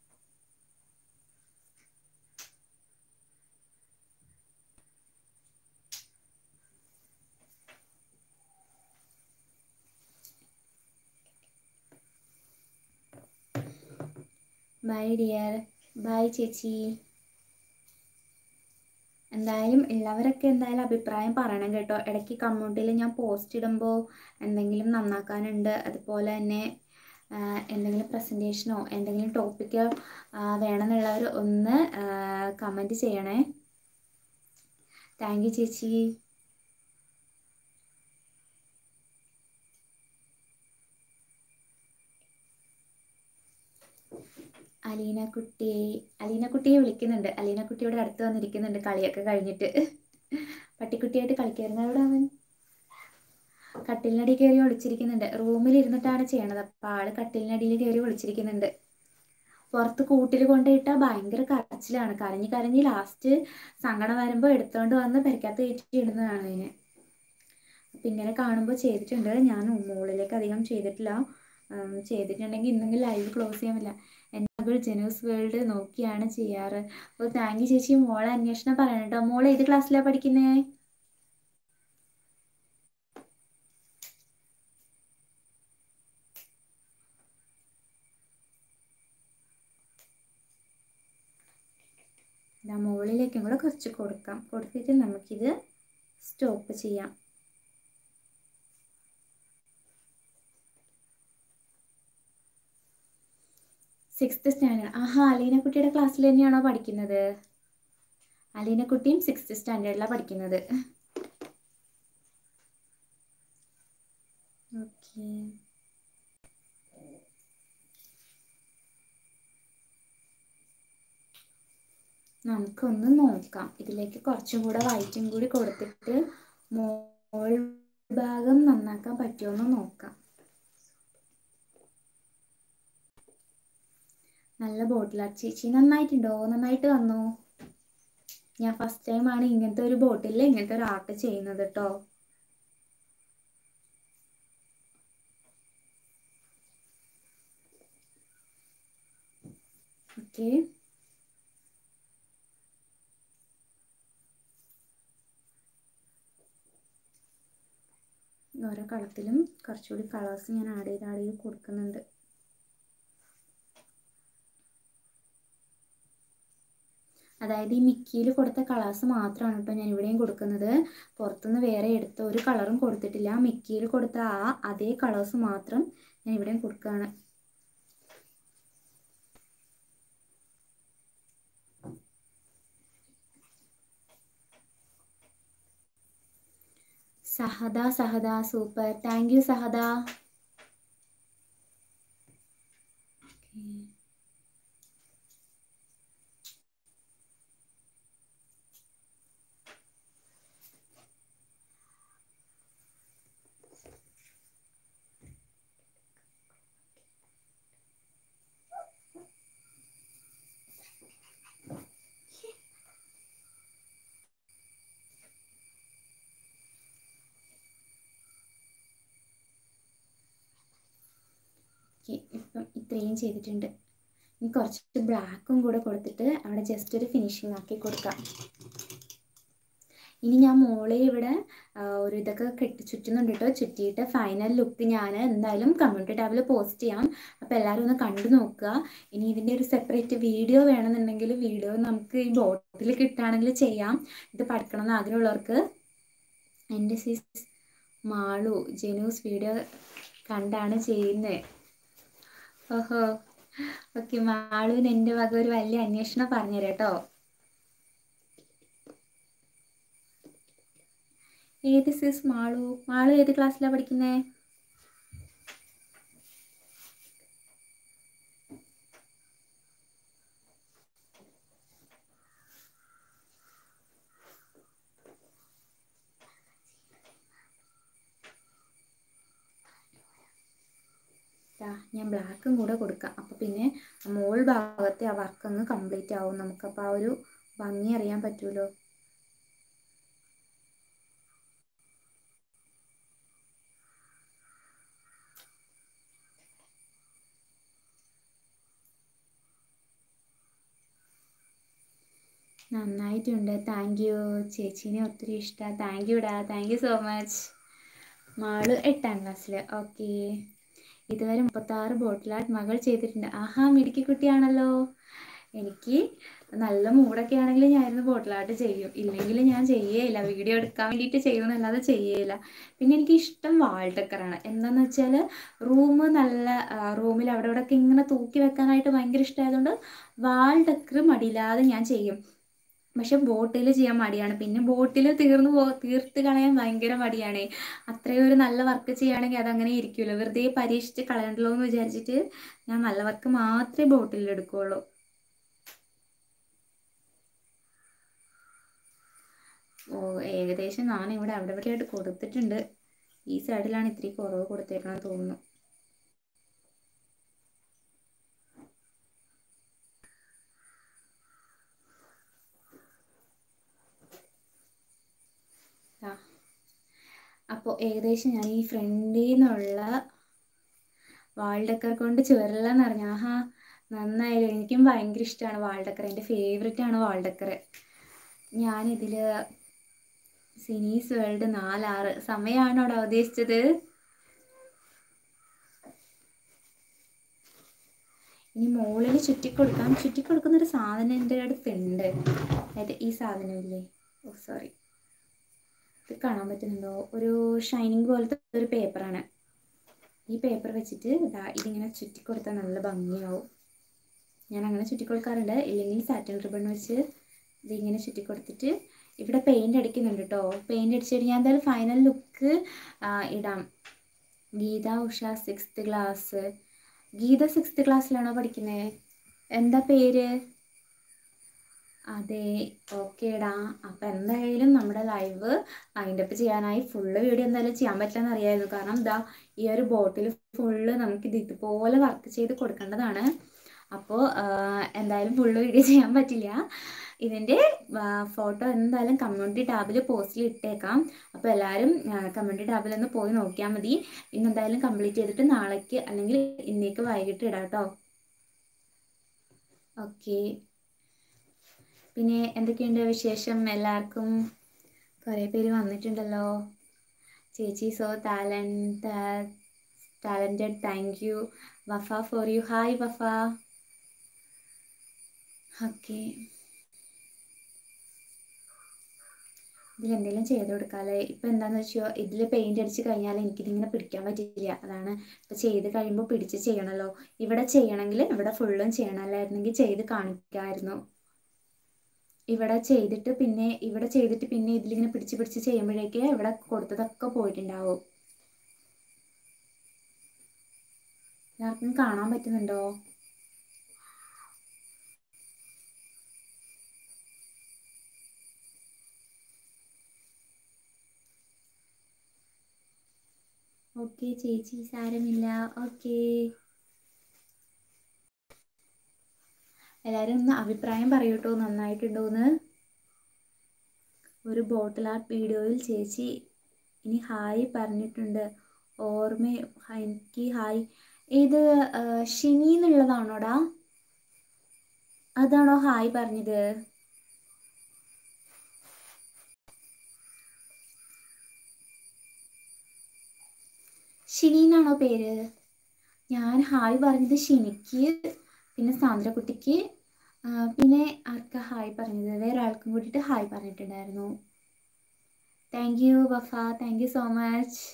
ബൈ ഡിയർ ബൈ ചേച്ചി എന്തായാലും എല്ലാവരൊക്കെ എന്തായാലും അഭിപ്രായം പറയണം കേട്ടോ ഇടയ്ക്ക് കമ്മ്യൂണിറ്റിയിൽ ഞാൻ പോസ്റ്റ് ഇടുമ്പോൾ എന്തെങ്കിലും നന്നാക്കാനുണ്ട് അതുപോലെ തന്നെ ആ, എന്തെങ്കിലും പ്രസൻറ്റേഷനോ എന്തെങ്കിലും ടോപ്പിക്ക് വേണമെന്നുള്ളവർ ഒന്ന് കമൻറ്റ് ചെയ്യണേ താങ്ക് യു ചേച്ചി അലീന കുട്ടി അലീന കുട്ടിയെ വിളിക്കുന്നുണ്ട് അലീന കുട്ടി ഇവിടെ അടുത്ത് വന്നിരിക്കുന്നുണ്ട് കളിയൊക്കെ കഴിഞ്ഞിട്ട് പട്ടിക്കുട്ടിയായിട്ട് കളിക്കായിരുന്നു അവിടെ അവൻ കട്ടിലിനടി കയറി ഒളിച്ചിരിക്കുന്നുണ്ട് റൂമിൽ ഇരുന്നിട്ടാണ് ചെയ്യണത് അപ്പം ആള് കട്ടിലിനടിയിൽ കയറി ഒളിച്ചിരിക്കുന്നുണ്ട് പുറത്ത് കൂട്ടിൽ കൊണ്ടുപോയിട്ടാൽ ഭയങ്കര കരച്ചിലാണ് കരഞ്ഞ് കരഞ്ഞ് ലാസ്റ്റ് സങ്കടം വരുമ്പോൾ എടുത്തോണ്ട് വന്ന് പെരക്കകത്ത് കയറ്റി ഇടുന്നതാണ് അതിന് അപ്പം ഇങ്ങനെ കാണുമ്പോൾ ചെയ്തിട്ടുണ്ട് ഞാൻ മുകളിലേക്ക് അധികം ചെയ്തിട്ടില്ല ഉം, ചെയ്തിട്ടുണ്ടെങ്കിൽ ഇന്നെങ്കിലും ലൈവ് ക്ലോസ് ചെയ്യാൻ പറ്റില്ല എൻ്റെ മകൾ ജനൂസ് വേൾഡ് നോക്കിയാണ് ചെയ്യാറ് അപ്പോൾ താങ്ക് യു ചേച്ചി മോളെ അന്വേഷണം പറയണം കേട്ടോ മോൾ ഏത് ക്ലാസ്സിലാണ് പഠിക്കുന്നത് ഇതാ മുകളിലേക്കും കൂടെ കുറച്ച് കൊടുക്കാം കൊടുത്തിട്ട് നമുക്കിത് സ്റ്റോപ്പ് ചെയ്യാം സിക്സ്ത് സ്റ്റാൻഡേർഡ് ആഹാ അലീനക്കുട്ടിയുടെ ക്ലാസ്സിൽ തന്നെയാണോ പഠിക്കുന്നത് അലീനക്കുട്ടിയും സിക്സ്ത് സ്റ്റാൻഡേർഡിലാണ് പഠിക്കുന്നത് ഓക്കെ നമുക്കൊന്ന് നോക്കാം ഇതിലേക്ക് കുറച്ചും കൂടെ വൈറ്റും കൂടി കൊടുത്തിട്ട് മോൾ ഭാഗം നന്നാക്കാൻ പറ്റുമോ എന്ന് നോക്കാം നല്ല ബോട്ടിലാണ് ചേച്ചി നന്നായിട്ടുണ്ടോ നന്നായിട്ട് വന്നോ ഞാൻ ഫസ്റ്റ് ടൈമാണ് ഇങ്ങനത്തെ ഒരു ബോട്ടിൽ ഇങ്ങനത്തെ ഒരു ആർട്ട് ചെയ്യുന്നത് കേട്ടോ ഓക്കെ ഓരോ കളത്തിലും കുറച്ചുകൂടി കളേഴ്സ് ഞാൻ ആഡ് ചെയ്ത് ആഡ് ചെയ്ത് കൊടുക്കുന്നുണ്ട് അതായത് ഈ മിക്കിയിൽ കൊടുത്ത കളേഴ്സ് മാത്രമാണ് കേട്ടോ ഞാൻ ഇവിടെയും കൊടുക്കുന്നത് പുറത്തുനിന്ന് വേറെ എടുത്ത ഒരു കളറും കൊടുത്തിട്ടില്ല മിക്കിയിൽ കൊടുത്ത ആ അതേ കളേഴ്സ് മാത്രം ഞാൻ ഇവിടെയും കൊടുക്കുകയാണ് Sahada Sahada super thank you Sahada Okay. Okay ഇപ്പം ഇത്രയും ചെയ്തിട്ടുണ്ട് ഇനി കുറച്ച് ബ്ലാക്കും കൂടെ കൊടുത്തിട്ട് അവിടെ ജസ്റ്റ് ഒരു ഫിനിഷിംഗ് ആക്കി കൊടുക്കാം ഇനി ഞാൻ മോളെ ഇവിടെ ആ, ഒരു ഇതൊക്കെ കെട്ടി ചുറ്റുന്നുണ്ട് കേട്ടോ ചുറ്റിയിട്ട് ഫൈനൽ ലുക്ക് ഞാൻ എന്തായാലും കമ്മ്യൂണിറ്റി ടാബിൽ പോസ്റ്റ് ചെയ്യാം അപ്പോൾ എല്ലാവരും ഒന്ന് കണ്ടു നോക്കുക ഇനി ഇതിൻ്റെ ഒരു സെപ്പറേറ്റ് വീഡിയോ വേണമെന്നുണ്ടെങ്കിൽ വീഡിയോ നമുക്ക് ഈ ബോട്ടിൽ കിട്ടുകയാണെങ്കിൽ ചെയ്യാം ഇത് പഠിക്കണം എന്ന് ആഗ്രഹമുള്ളവർക്ക് എൻ്റെ സിസ് മാളു ജെനൂസ് വീഡിയോ കണ്ടാണ് ചെയ്യുന്നത് ഓഹോ ഓക്കെ മാളുവിന് എൻ്റെ വക ഒരു വലിയ അന്വേഷണം പറഞ്ഞുതരാം കേട്ടോ ഏത് സിസ് മാളു മാളു ഏത് ക്ലാസ്സിലാണ് പഠിക്കുന്നത് ദാ ഞാൻ ബ്ലാക്കും കൂടെ കൊടുക്കാം അപ്പോൾ പിന്നെ മോൾ ഭാഗത്തെ ആ വർക്ക് അങ്ങ് കംപ്ലീറ്റ് ആവും നമുക്കപ്പോൾ ആ ഒരു ഭംഗി അറിയാൻ പറ്റുമല്ലോ നന്നായിട്ടുണ്ട് താങ്ക് യു ചേച്ചീനെ ഒത്തിരി ഇഷ്ടമാണ് താങ്ക് യു ഡാ താങ്ക് യു സോ മച്ച് മാള് എട്ടാം ക്ലാസ്സിൽ ഓക്കെ ഇതുവരെ മുപ്പത്താറ് ബോട്ടിൽ ആർട്ട് മകൾ ചെയ്തിട്ടുണ്ട് ആഹാ മിടുക്കി കുട്ടിയാണല്ലോ എനിക്ക് നല്ല മൂടൊക്കെ ആണെങ്കിൽ ഞാനിരുന്ന് ബോട്ടിൽ ആർട്ട് ചെയ്യും ഇല്ലെങ്കിൽ ഞാൻ ചെയ്യേയില്ല വീഡിയോ എടുക്കാൻ വേണ്ടിയിട്ട് ചെയ്യുമെന്നല്ലാതെ ചെയ്യേയില്ല പിന്നെ എനിക്ക് ഇഷ്ടം വാൾ ഡെക്കറാണ് എന്താണെന്ന് വെച്ചാൽ റൂം നല്ല റൂമിൽ അവിടെ ഇവിടെയൊക്കെ ഇങ്ങനെ തൂക്കി വെക്കാനായിട്ട് ഭയങ്കര ഇഷ്ടമായതുകൊണ്ട് വാൾ ഡെക്കർ മടിയില്ലാതെ ഞാൻ ചെയ്യും പക്ഷെ ബോട്ടിൽ ചെയ്യാൻ മടിയാണ് പിന്നെ ബോട്ടിൽ തീർന്നു പോ തീർത്ത് കളയാൻ ഭയങ്കര മടിയാണ് അത്രയും ഒരു നല്ല വർക്ക് ചെയ്യുകയാണെങ്കിൽ അതങ്ങനെ ഇരിക്കുമല്ലോ വെറുതെ പരീക്ഷിച്ച് കളയണ്ടല്ലോ എന്ന് വിചാരിച്ചിട്ട് ഞാൻ നല്ല വർക്ക് മാത്രമേ ബോട്ടിൽ എടുക്കുകയുള്ളൂ ഓ ഏകദേശം ഞാൻ ഇവിടെ അവിടെ ഇവിടെ ആയിട്ട് കൊടുത്തിട്ടുണ്ട് ഈ സൈഡിലാണ് ഇത്തിരി കുറവ് കൊടുത്തേക്കണമെന്ന് തോന്നുന്നു ആ അപ്പോൾ ഏകദേശം ഞാൻ ഈ ഫ്രണ്ടിൽ നിന്നുള്ള വാൾ ഡെക്കർ കൊണ്ട് ചുവരെല്ലാം നിറഞ്ഞു ആഹാ നന്നായില്ലേ എനിക്കും ഭയങ്കര ഇഷ്ടമാണ് വാൾ ഡെക്കർ എൻ്റെ ഫേവറേറ്റ് ആണ് വാൾ ഡെക്കർ ഞാനിതിൽ സിനീസ് വേൾഡ് നാലാറ് സമയമാണോ അവിടെ ഉദ്ദേശിച്ചത് ഇനി മുകളിൽ ചുറ്റിക്കൊടുക്കാം ചുറ്റിക്കൊടുക്കുന്ന ഒരു സാധനം എൻ്റെ അടുത്തുണ്ട് അതായത് ഈ സാധനമില്ലേ ഓ സോറി ഇത് കാണാൻ പറ്റുന്നുണ്ടോ ഒരു ഷൈനിങ് പോലത്തെ ഒരു പേപ്പറാണ് ഈ പേപ്പർ വെച്ചിട്ട് ഇതാ ഇതിങ്ങനെ ചുറ്റിക്കൊടുത്താൽ നല്ല ഭംഗിയാവും ഞാൻ അങ്ങനെ ചുറ്റിക്കൊടുക്കാറുണ്ട് ഇല്ലെങ്കിൽ സാറ്റൻ റിബൺ വെച്ച് ഇതിങ്ങനെ ചുറ്റിക്കൊടുത്തിട്ട് ഇവിടെ പെയിൻ്റ് അടിക്കുന്നുണ്ട് കേട്ടോ പെയിൻ്റ് അടിച്ചിട്ട് ഞാൻ എന്തായാലും ഫൈനൽ ലുക്ക് ഇടാം Geetha Usha sixth class Geetha sixth ക്ലാസ്സിലാണോ പഠിക്കുന്നത് എന്താ പേര് അതെ ഓക്കേടാ അപ്പം എന്തായാലും നമ്മുടെ ലൈവ് വൈൻഡപ്പ് ചെയ്യാനായി ഫുള്ള് വീഡിയോ എന്തായാലും ചെയ്യാൻ പറ്റില്ലെന്ന് അറിയായിരുന്നു കാരണം ഇതാ ഈ ഒരു ബോട്ടിൽ ഫുള്ള് നമുക്കിത് ഇതുപോലെ വർക്ക് ചെയ്ത് കൊടുക്കേണ്ടതാണ് അപ്പോൾ എന്തായാലും ഫുള്ള് വീഡിയോ ചെയ്യാൻ പറ്റില്ല ഇതിൻ്റെ ഫോട്ടോ എന്തായാലും കമ്മ്യൂണിറ്റി ടാബിൽ പോസ്റ്റിൽ ഇട്ടേക്കാം അപ്പോൾ എല്ലാവരും കമ്മ്യൂണിറ്റി ടാബിൽ ഒന്ന് പോയി നോക്കിയാൽ മതി ഇന്ന് എന്തായാലും കംപ്ലീറ്റ് ചെയ്തിട്ട് നാളേക്ക് അല്ലെങ്കിൽ ഇന്നേക്ക് വൈകിട്ട് ഇടാം കേട്ടോ ഓക്കെ പിന്നെ എന്തൊക്കെയുണ്ട് വിശേഷം എല്ലാവർക്കും കുറേ പേര് വന്നിട്ടുണ്ടല്ലോ ചേച്ചി so talent talented thank you Wafa for you hi Wafa okay ഇതിലെന്തെങ്കിലും ചെയ്ത് കൊടുക്കാമല്ലേ ഇപ്പം എന്താണെന്ന് വെച്ചാൽ ഇതിൽ പെയിൻ്റ് അടിച്ച് കഴിഞ്ഞാൽ എനിക്കിതിങ്ങനെ പിടിക്കാൻ പറ്റില്ല അതാണ് ഇപ്പം ചെയ്ത് കഴിയുമ്പോൾ പിടിച്ച് ചെയ്യണമല്ലോ ഇവിടെ ചെയ്യണമെങ്കിൽ ഇവിടെ ഫുള്ളും ചെയ്യണമല്ലായിരുന്നെങ്കിൽ ചെയ്ത് കാണിക്കാമായിരുന്നു ഇവിടെ ചെയ്തിട്ട് പിന്നെ ഇവിടെ ചെയ്തിട്ട് പിന്നെ ഇതിലിങ്ങനെ പിടിച്ച് പിടിച്ച് ചെയ്യുമ്പോഴേക്ക് ഇവിടെ കൊടുത്തതൊക്കെ പോയിട്ടുണ്ടാവും എല്ലാവർക്കും കാണാൻ പറ്റുന്നുണ്ടോ ഓക്കെ ചേച്ചി സാരമില്ല ഓക്കെ എല്ലാവരും ഒന്ന് അഭിപ്രായം പറയൂട്ടോ നന്നായിട്ടുണ്ടോന്ന് ഒരു ബോട്ടിൽ ആർട്ട് വീഡിയോയിൽ ചേച്ചി ഇനി ഹായ് പറഞ്ഞിട്ടുണ്ട് ഓർമ്മ എനിക്ക് ഹായ് ഇത് ഷിനി എന്നുള്ളതാണോടാ അതാണോ ഹായ് പറഞ്ഞത് ഷിനി എന്നാണോ പേര് ഞാൻ ഹായ് പറഞ്ഞത് ഷിനിക്ക് പിന്നെ സാന്ദ്രക്കുട്ടിക്ക് പിന്നെ ആർക്കാ ഹായ് പറഞ്ഞത് വേറെ ആൾക്കും കൂടിയിട്ട് ഹായ് പറഞ്ഞിട്ടുണ്ടായിരുന്നു thank you Wafa thank you so much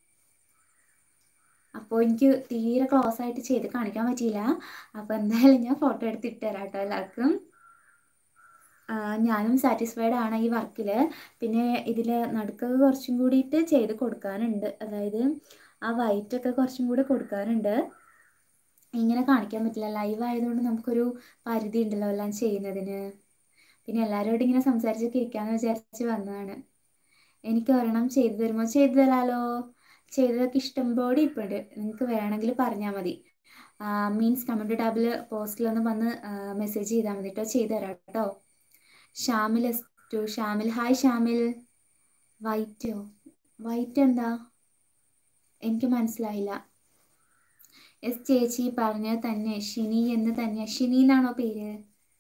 അപ്പോൾ എനിക്ക് തീരെ ക്ലോസ് ആയിട്ട് ചെയ്ത് കാണിക്കാൻ പറ്റിയില്ല അപ്പോൾ എന്തായാലും ഞാൻ ഫോട്ടോ എടുത്ത് ഇട്ടുതരാം കേട്ടോ എല്ലാവർക്കും ഞാനും സാറ്റിസ്ഫൈഡ് ആണ് ഈ വർക്കിൽ പിന്നെ ഇതിൽ നടുക്കൊക്കെ കുറച്ചും കൂടിയിട്ട് ചെയ്ത് കൊടുക്കാനുണ്ട് അതായത് ആ വൈറ്റൊക്കെ കുറച്ചും കൂടി കൊടുക്കാനുണ്ട് ഇങ്ങനെ കാണിക്കാൻ പറ്റില്ല ലൈവ് ആയതുകൊണ്ട് നമുക്കൊരു പരിധി ഉണ്ടല്ലോ എല്ലാം ചെയ്യുന്നതിന് പിന്നെ എല്ലാവരോടും ഇങ്ങനെ സംസാരിച്ചൊക്കെ ഇരിക്കാമെന്ന് വിചാരിച്ച് വന്നതാണ് എനിക്ക് ഒരെണ്ണം ചെയ്തു തരുമോ ചെയ്തു തരാമല്ലോ ചെയ്തതൊക്കെ ഇഷ്ടം പോലെ ഇപ്പോൾ ഉണ്ട് നിങ്ങൾക്ക് വേണമെങ്കിൽ പറഞ്ഞാൽ മതി മീൻസ് കമൻറ്റ് ടാബിൽ പോസ്റ്റിലൊന്ന് വന്ന് മെസ്സേജ് ചെയ്താൽ മതി കേട്ടോ ചെയ്തു തരാം കേട്ടോ Shamil S two Shamil hi Shamil വൈറ്റോ വൈറ്റ് എന്താ എനിക്ക് മനസ്സിലായില്ല എസ് ചേച്ചി പറഞ്ഞ തന്നെ ഷിനി എന്ന് തന്നെ ഷിനി എന്നാണോ പേര്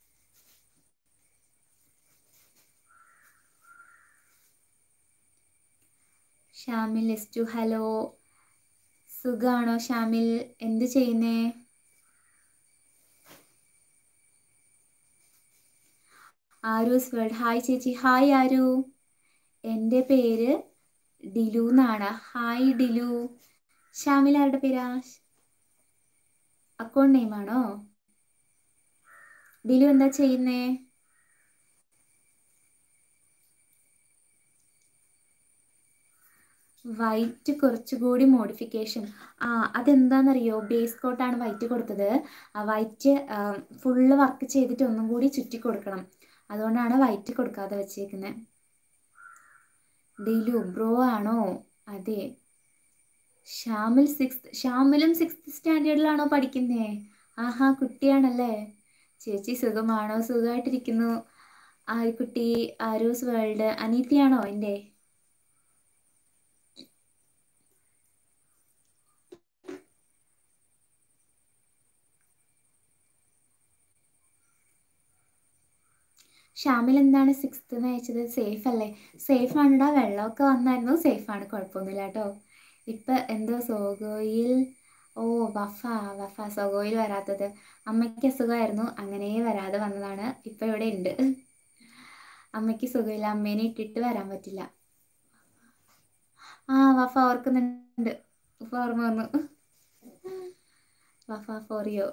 ഷാമിൽ എസ് ടു ഹലോ സുഖാണോ ഷാമിൽ എന്ത് ചെയ്യുന്നേ ആരൂസ് വേൾഡ് ഹായ് ചേച്ചി ഹായ് ആരു എൻ്റെ പേര് ഡിലു എന്നാണ് ഹായ് ഡിലു ഷാമിൽ ആരുടെ പേരാ അക്കൗണ്ട് നെയിമാണോ ഡിലു എന്താ ചെയ്യുന്നേ വൈറ്റ് കുറച്ചുകൂടി മോഡിഫിക്കേഷൻ ആ അതെന്താണെന്നറിയോ ബേസ് കോട്ടാണ് വൈറ്റ് കൊടുത്തത് ആ വൈറ്റ് ഫുള്ള് വർക്ക് ചെയ്തിട്ട് ഒന്നും കൂടി ചുറ്റി കൊടുക്കണം അതുകൊണ്ടാണ് വൈറ്റ് കൊടുക്കാതെ വെച്ചേക്കുന്നത് ഡിലു ബ്രോ ആണോ അതെ ഷാമിൽ സിക്സ് ഷാമിലും സിക്സ്ത് സ്റ്റാൻഡേർഡിലാണോ പഠിക്കുന്നേ ആഹാ കുട്ടിയാണല്ലേ ചേച്ചി സുഖമാണോ സുഖമായിട്ടിരിക്കുന്നു ആര്ക്കുട്ടി ആരൂസ് വേൾഡ് അനീത്തിയാണോ എൻ്റെ ഷാമിൽ എന്താണ് സിക്സ്ത് എന്ന് അയച്ചത് സേഫ് അല്ലേ സേഫ് ആണെടാ വെള്ളമൊക്കെ വന്നായിരുന്നു സേഫാണ് കുഴപ്പമൊന്നുമില്ല കേട്ടോ ഇപ്പം എന്തോ സോഗോയിൽ ഓ വഫ വഫ സോഗോയിൽ വരാത്തത് അമ്മയ്ക്ക് അസുഖമായിരുന്നു അങ്ങനെ വരാതെ വന്നതാണ് ഇപ്പം ഇവിടെ ഉണ്ട് അമ്മയ്ക്ക് സുഖമില്ല അമ്മേനെ ഇട്ടിട്ട് വരാൻ പറ്റില്ല ആ വഫ ഓർക്കുന്നുണ്ട് വഫ ഓർമ്മ വന്നു വഫ ഫോറിയോ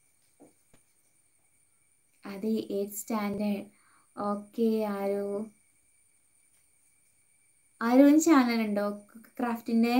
അതെ എയ്ത്ത് സ്റ്റാൻഡേർഡ് ഓക്കെ ആരോ ആരും ചാനൽ ഉണ്ടോ ക്രാഫ്റ്റിൻ്റെ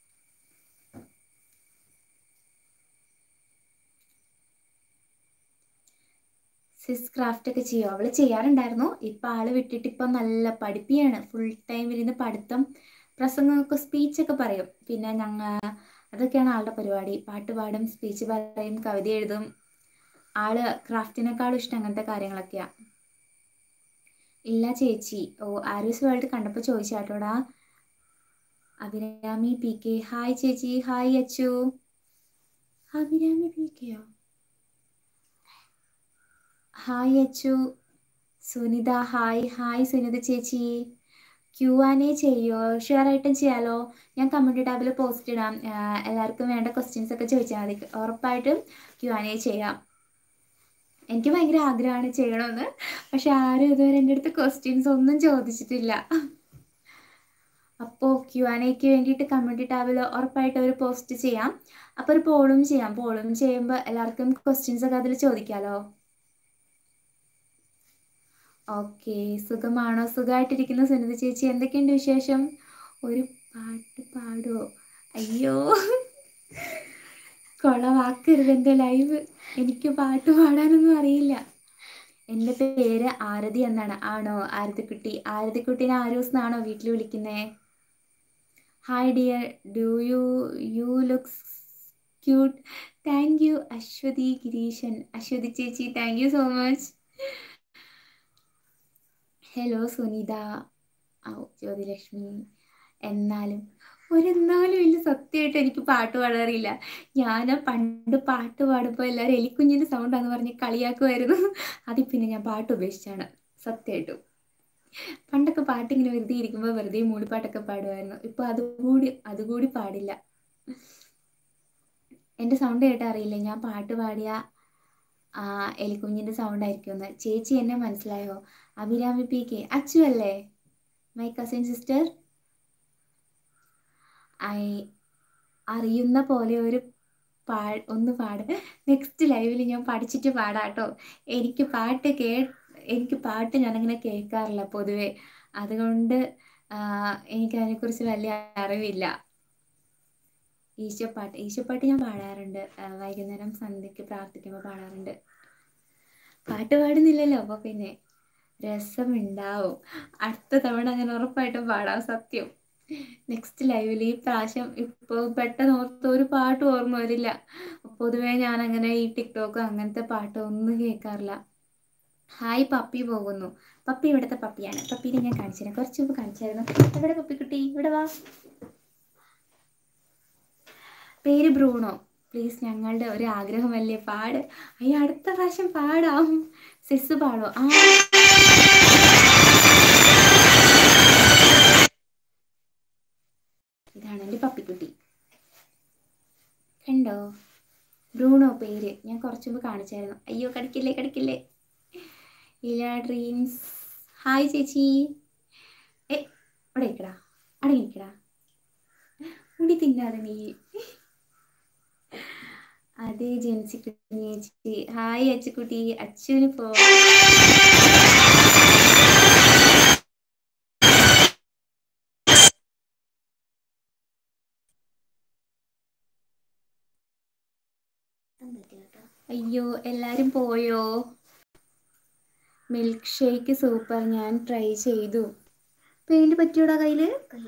സിസ് ക്രാഫ്റ്റ് ഒക്കെ ചെയ്യും അവൾ ചെയ്യാറുണ്ടായിരുന്നു ഇപ്പം ആള് വിട്ടിട്ട് ഇപ്പം നല്ല പഠിപ്പിയാണ് ഫുൾ ടൈം ഇരുന്ന് പഠിത്തം പ്രസംഗമൊക്കെ സ്പീച്ചൊക്കെ പറയും പിന്നെ ഞങ്ങൾ അതൊക്കെയാണ് ആളുടെ പരിപാടി പാട്ട് പാടും സ്പീച്ച് പറയും കവിത എഴുതും ആള് ക്രാഫ്റ്റിനേക്കാളും ഇഷ്ടം അങ്ങനത്തെ കാര്യങ്ങളൊക്കെയാ ഇല്ല ചേച്ചി ഓ ആരീസ് വേൾഡ് കണ്ടപ്പോൾ ചോദിച്ചാട്ടോടാ അഭിരാമി പി കെ ഹായ് ചേച്ചി ഹായ് അച്ചു അഭിരാമി പി കെയോ hi Achu Sunitha hi hi Sunitha ചേച്ചി ക്യു ആൻ എ ചെയ്യോ ഷുവർ ആയിട്ടും ചെയ്യാലോ ഞാൻ കമ്മ്യൂണിറ്റി ടാബിൽ പോസ്റ്റ് ഇടാം ആഹ് എല്ലാവർക്കും വേണ്ട ക്വസ്റ്റ്യൻസ് ഒക്കെ ചോദിച്ചാൽ മതി ഉറപ്പായിട്ടും ക്യു ആൻ എ ചെയ്യാം എനിക്ക് ഭയങ്കര ആഗ്രഹമാണ് ചെയ്യണമെന്ന് പക്ഷെ ആരും ഇതുവരെ എൻ്റെ അടുത്ത് ക്വസ്റ്റ്യൻസ് ഒന്നും ചോദിച്ചിട്ടില്ല അപ്പോൾ ക്യു ആൻ എക്ക് വേണ്ടിയിട്ട് കമ്മ്യൂണിറ്റി ടാബിൽ ഉറപ്പായിട്ട് ഒരു പോസ്റ്റ് ചെയ്യാം അപ്പോൾ ഒരു പോളും ചെയ്യാം പോളും ചെയ്യുമ്പോൾ എല്ലാവർക്കും ക്വസ്റ്റ്യൻസ് ഒക്കെ അതിൽ ചോദിക്കാമല്ലോ ഓക്കെ സുഖമാണോ സുഖമായിട്ടിരിക്കുന്ന സുനിത ചേച്ചി എന്തൊക്കെയുണ്ട് വിശേഷം ഒരു പാട്ട് പാടുമോ അയ്യോ കൊളവാക്കരുത് എൻ്റെ ലൈവ് എനിക്ക് പാട്ട് പാടാനൊന്നും അറിയില്ല എൻ്റെ പേര് ആരതി എന്നാണ് ആണോ ആരതിക്കുട്ടി ആരതിക്കുട്ടീനെ ആരൂസ് എന്നാണോ വീട്ടിൽ വിളിക്കുന്നത് hi dear do you you looks cute thank you Aswathy Gireeshan Aswathy ചേച്ചി thank you so much hello Sunitha ഔ ജ്യോതിലക്ഷ്മി എന്നാലും ഒരെന്നാലും ഇല്ല സത്യമായിട്ട് എനിക്ക് പാട്ട് പാടാറില്ല ഞാൻ പണ്ട് പാട്ട് പാടുമ്പോൾ എല്ലാവരും എലിക്കുഞ്ഞിൻ്റെ സൗണ്ടാന്ന് പറഞ്ഞ് കളിയാക്കുമായിരുന്നു അതിൽ പിന്നെ ഞാൻ പാട്ട് ഉപേക്ഷിച്ചാണ് സത്യമായിട്ടും പണ്ടൊക്കെ പാട്ടിങ്ങനെ വെറുതെ ഇരിക്കുമ്പോൾ വെറുതെ മൂളിപ്പാട്ടൊക്കെ പാടുമായിരുന്നു ഇപ്പോൾ അതുകൂടി അതുകൂടി പാടില്ല എൻ്റെ സൗണ്ട് കേട്ടാൽ അറിയില്ല ഞാൻ പാട്ട് പാടിയ ആ എലിക്കുഞ്ഞിൻ്റെ സൗണ്ട് ആയിരിക്കുമെന്ന് ചേച്ചി എന്നെ മനസ്സിലായോ അഭിരാമി പി കെ അച്ചു അല്ലേ മൈ കസിൻ സിസ്റ്റർ ഐ അറിയുന്ന പോലെ ഒരു പാ ഒന്ന് പാട് നെക്സ്റ്റ് ലൈവിൽ ഞാൻ പഠിച്ചിട്ട് പാടാട്ടോ എനിക്ക് പാട്ട് കേ എനിക്ക് പാട്ട് ഞാനങ്ങനെ കേൾക്കാറില്ല പൊതുവെ അതുകൊണ്ട് എനിക്ക് അതിനെക്കുറിച്ച് വലിയ അറിവില്ല ഈശോപ്പാട്ട് ഈശോപ്പാട്ട് ഞാൻ പാടാറുണ്ട് വൈകുന്നേരം സന്ധ്യയ്ക്ക് പ്രാർത്ഥിക്കുമ്പോൾ പാടാറുണ്ട് പാട്ട് പാടുന്നില്ലല്ലോ അപ്പോൾ പിന്നെ രസമുണ്ടാവും അടുത്ത തവണ അങ്ങനെ ഉറപ്പായിട്ടും പാടാം സത്യം നെക്സ്റ്റ് ലൈവിൽ ഈ പ്രാവശ്യം ഇപ്പോൾ പെട്ടെന്ന് ഓർത്ത് ഒരു പാട്ടും ഓർമ്മ വരില്ല പൊതുവേ ഞാൻ അങ്ങനെ ഈ ടിക്ടോക്ക് അങ്ങനത്തെ പാട്ട് ഒന്നും കേൾക്കാറില്ല ഹായ് പപ്പി പോകുന്നു പപ്പി ഇവിടുത്തെ പപ്പിയാണ് പപ്പീനെ ഞാൻ കാണിച്ചു തരാം കുറച്ച് മുമ്പ് കാണിച്ചായിരുന്നു എവിടെ പപ്പിക്കുട്ടി ഇവിടെ വാ പേര് ബ്രൂണോ പ്ലീസ് ഞങ്ങളുടെ ഒരു ആഗ്രഹമല്ലേ പാട് അയ്യ അടുത്ത പ്രാവശ്യം പാടാം സിസ് പാടോ ആ ഇതാണ് എൻ്റെ പപ്പിക്കുട്ടി കണ്ടോ ബ്രൂണോ പേര് ഞാൻ കുറച്ച് മുമ്പ് കാണിച്ചായിരുന്നു അയ്യോ കടിക്കില്ലേ കടിക്കില്ലേ ഇല ഡ്രീംസ് ഹായ് ചേച്ചി ഏ ഇവിടെ ഇരിക്കടാ അടങ്ങിക്കടാ മുടി തിന്നാതെ നീ അതെ ജെൻസി കുട്ടി ചേച്ചി ഹായ് അച്ചുകുട്ടി അച്ചുവിന് പോ അയ്യോ എല്ലാരും പോയോ മിൽക്ക് ഷേക്ക് സൂപ്പർ ഞാൻ ട്രൈ ചെയ്തു പെയിന്റ് പറ്റിയോടാ കയ്യില്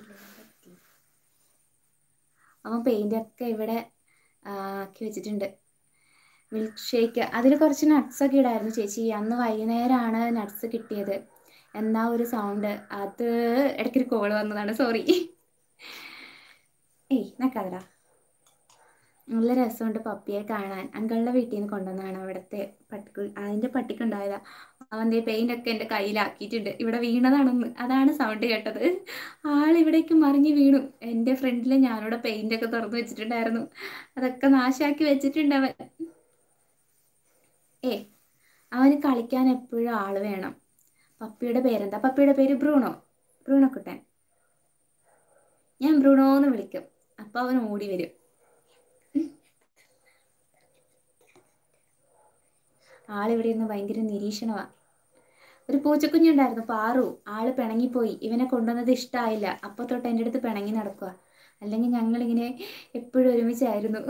അവൻ പെയിന്റ് ഒക്കെ ഇവിടെ ആക്കി വെച്ചിട്ടുണ്ട് മിൽക്ക് ഷേക്ക് അതിൽ കുറച്ച് നട്ട്സ് ഒക്കെ ഇടായിരുന്നു ചേച്ചി അന്ന് വൈകുന്നേരമാണ് നട്ട്സ് കിട്ടിയത് എന്നാ ഒരു സൗണ്ട് അത് ഇടയ്ക്കൊരു കോള് വന്നതാണ് സോറി ഏയ് നക്കാതടാ നല്ല രസമുണ്ട് പപ്പിയെ കാണാൻ അങ്കളുടെ വീട്ടിൽ നിന്ന് കൊണ്ടുവന്നതാണ് അവിടുത്തെ പട്ടിക്ക് അതിൻ്റെ പട്ടിക്കുണ്ടായതാ അവൻ്റെ പെയിൻ്റ് ഒക്കെ എൻ്റെ കയ്യിലാക്കിയിട്ടുണ്ട് ഇവിടെ വീണതാണെന്ന് അതാണ് സൗണ്ട് കേട്ടത് ആൾ ഇവിടേക്ക് മറിഞ്ഞ് വീണു എൻ്റെ ഫ്രണ്ടിൽ ഞാനിവിടെ പെയിൻ്റ് ഒക്കെ തുറന്നു വെച്ചിട്ടുണ്ടായിരുന്നു അതൊക്കെ നാശാക്കി വെച്ചിട്ടുണ്ട് അവൻ ഏ അവന് കളിക്കാൻ എപ്പോഴും ആൾ വേണം പപ്പിയുടെ പേരെന്താ പപ്പിയുടെ പേര് ബ്രൂണോ ബ്രൂണോ കുട്ടൻ ഞാൻ ബ്രൂണോ എന്ന് വിളിക്കും അപ്പോൾ അവൻ ഓടി വരും ആളിവിടെ നിന്ന് ഭയങ്കര നിരീക്ഷണമാണ് ഒരു പൂച്ചക്കുഞ്ഞുണ്ടായിരുന്നു പാറു ആള് പിണങ്ങിപ്പോയി ഇവനെ കൊണ്ടുവന്നത് ഇഷ്ടമായില്ല അപ്പോൾ തൊട്ട് എൻ്റെ അടുത്ത് പിണങ്ങി നടക്കുക അല്ലെങ്കിൽ ഞങ്ങളിങ്ങനെ എപ്പോഴും ഒരുമിച്ചായിരുന്നു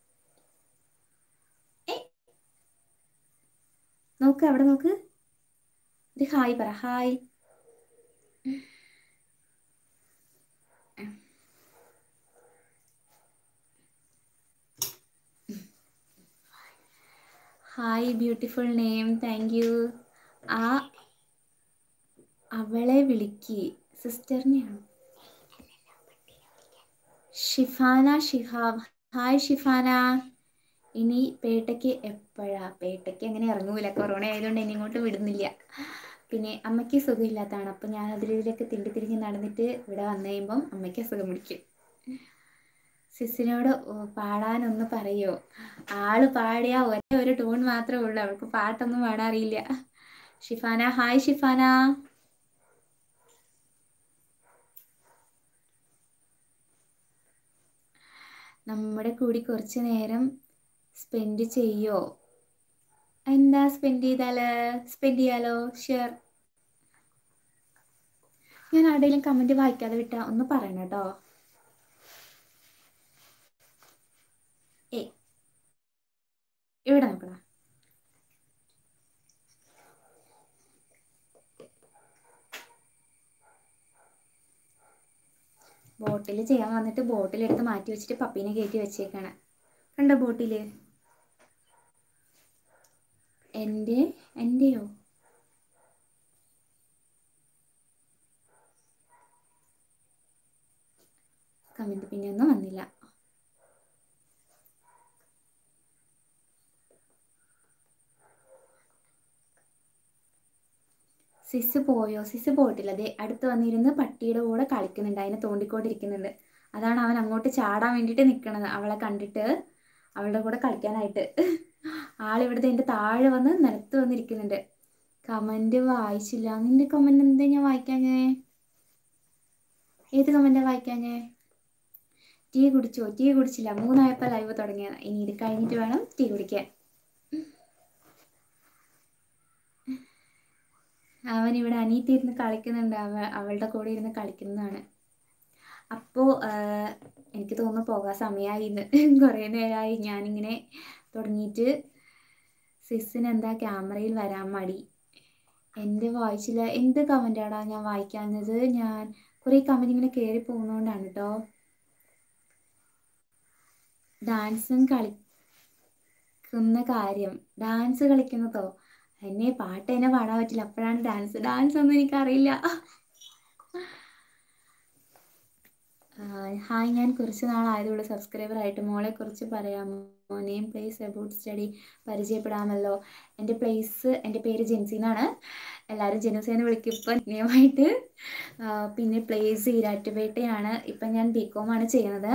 നോക്ക് അവിടെ നോക്ക് ഒരു ഹായ് പറ hi hi beautiful name thank you ആ അവളെ വിളിക്ക് സിസ്റ്ററിനെയാണ് ഷിഫാന ഷിഹാബ് ഹായ് ഷിഫാന ഇനി പേട്ടയ്ക്ക് എപ്പോഴാ പേട്ടയ്ക്ക് അങ്ങനെ ഇറങ്ങൂല കൊറോണ ആയതുകൊണ്ട് എന്നെ ഇങ്ങോട്ട് വിടുന്നില്ല പിന്നെ അമ്മയ്ക്ക് സുഖമില്ലാത്തതാണ് അപ്പം ഞാൻ അതിലൊക്കെ തിണ്ടി തിരിഞ്ഞ് നടന്നിട്ട് ഇവിടെ വന്നു കഴിയുമ്പം അമ്മയ്ക്ക് അസുഖം പിടിക്കും സിസിനോട് ഓ, പാടാനൊന്ന് പറയോ ആള് പാടിയ ഒരേ ഒരു ടൂൺ മാത്രമേ ഉള്ളൂ അവൾക്ക് പാട്ടൊന്നും പാടാൻ അറിയില്ല ഷിഫാന ഹായ് ഷിഫാന നമ്മുടെ കൂടി കുറച്ച് നേരം സ്പെൻഡ് ചെയ്യോ എന്താ സ്പെൻഡ് ചെയ്താല് സ്പെൻഡ് ചെയ്യാലോ ഷുവർ ഞാൻ ആരുടെയും കമൻറ്റ് വായിക്കാതെ വിട്ടാ ഒന്ന് പറയണം കേട്ടോ ഏ ഇവിടെ നോക്കടാ ബോട്ടിൽ ചെയ്യാൻ വന്നിട്ട് ബോട്ടിലെടുത്ത് മാറ്റി വെച്ചിട്ട് പപ്പീനെ കയറ്റി വെച്ചേക്കാണ് കണ്ടോ ബോട്ടില് എൻ്റെ എൻ്റെയോ കമൻറ്റ് പിന്നെ ഒന്നും വന്നില്ല സിസ് പോയോ സിസ് പോയിട്ടില്ല അതെ അടുത്ത് വന്നിരുന്ന് പട്ടിയുടെ കൂടെ കളിക്കുന്നുണ്ട് അതിനെ തോണ്ടിക്കൊണ്ടിരിക്കുന്നുണ്ട് അതാണ് അവൻ അങ്ങോട്ട് ചാടാൻ വേണ്ടിയിട്ട് നിൽക്കണത് അവളെ കണ്ടിട്ട് അവളുടെ കൂടെ കളിക്കാനായിട്ട് ആളിവിടുത്തെ എൻ്റെ താഴെ വന്ന് നിലത്ത് വന്നിരിക്കുന്നുണ്ട് കമൻറ്റ് വായിച്ചില്ല നിന്റെ കമൻറ്റ് എന്താ ഞാൻ വായിക്കാഞ്ഞേ ഏത് കമൻറ്റാ വായിക്കാഞ്ഞേ ടീ കുടിച്ചോ ടീ കുടിച്ചില്ല മൂന്നായപ്പോൾ ലൈവ് തുടങ്ങിയത് ഇനി ഇത് കഴിഞ്ഞിട്ട് വേണം ടീ കുടിക്കാൻ അവൻ ഇവിടെ അനീത്തി ഇരുന്ന് കളിക്കുന്നുണ്ട് അവ അവളുടെ കൂടെ ഇരുന്ന് കളിക്കുന്നതാണ് അപ്പോൾ എനിക്ക് തോന്നുന്നു പോകാൻ സമയമായി ഇന്ന് കുറേ നേരമായി ഞാനിങ്ങനെ തുടങ്ങിയിട്ട് സിസിന് എന്താ ക്യാമറയിൽ വരാൻ മടി എൻ്റെ വായിച്ചില്ല എന്ത് കമൻറ്റാടാ ഞാൻ വായിക്കാഞ്ഞത് ഞാൻ കുറേ കമൻറ്റ് ഇങ്ങനെ കയറി പോകുന്നതുകൊണ്ടാണ് കേട്ടോ ഡാൻസും കളിക്കുന്ന കാര്യം ഡാൻസ് കളിക്കുന്നതോ എന്നെ പാട്ട് തന്നെ പാടാൻ പറ്റില്ല അപ്പോഴാണ് ഡാൻസ് ഡാൻസ് ഒന്നും എനിക്കറിയില്ല ഹായ് ഞാൻ കുറച്ച് നാളായതുള്ളൂ സബ്സ്ക്രൈബർ ആയിട്ട് മോളെ കുറിച്ച് പറയാമോ നെയിം പ്ലേസ് അബൌട്ട് സ്റ്റഡി പരിചയപ്പെടാമല്ലോ എൻ്റെ പ്ലേസ് എൻ്റെ പേര് ജെൻസി എന്നാണ് എല്ലാവരും ജെനുസി എന്ന് വിളിക്കും ഇപ്പം നെയിമായിട്ട് പിന്നെ പ്ലേസ് ഈരാറ്റുപേട്ടയാണ് ഇപ്പം ഞാൻ ബി കോം ആണ് ചെയ്യുന്നത്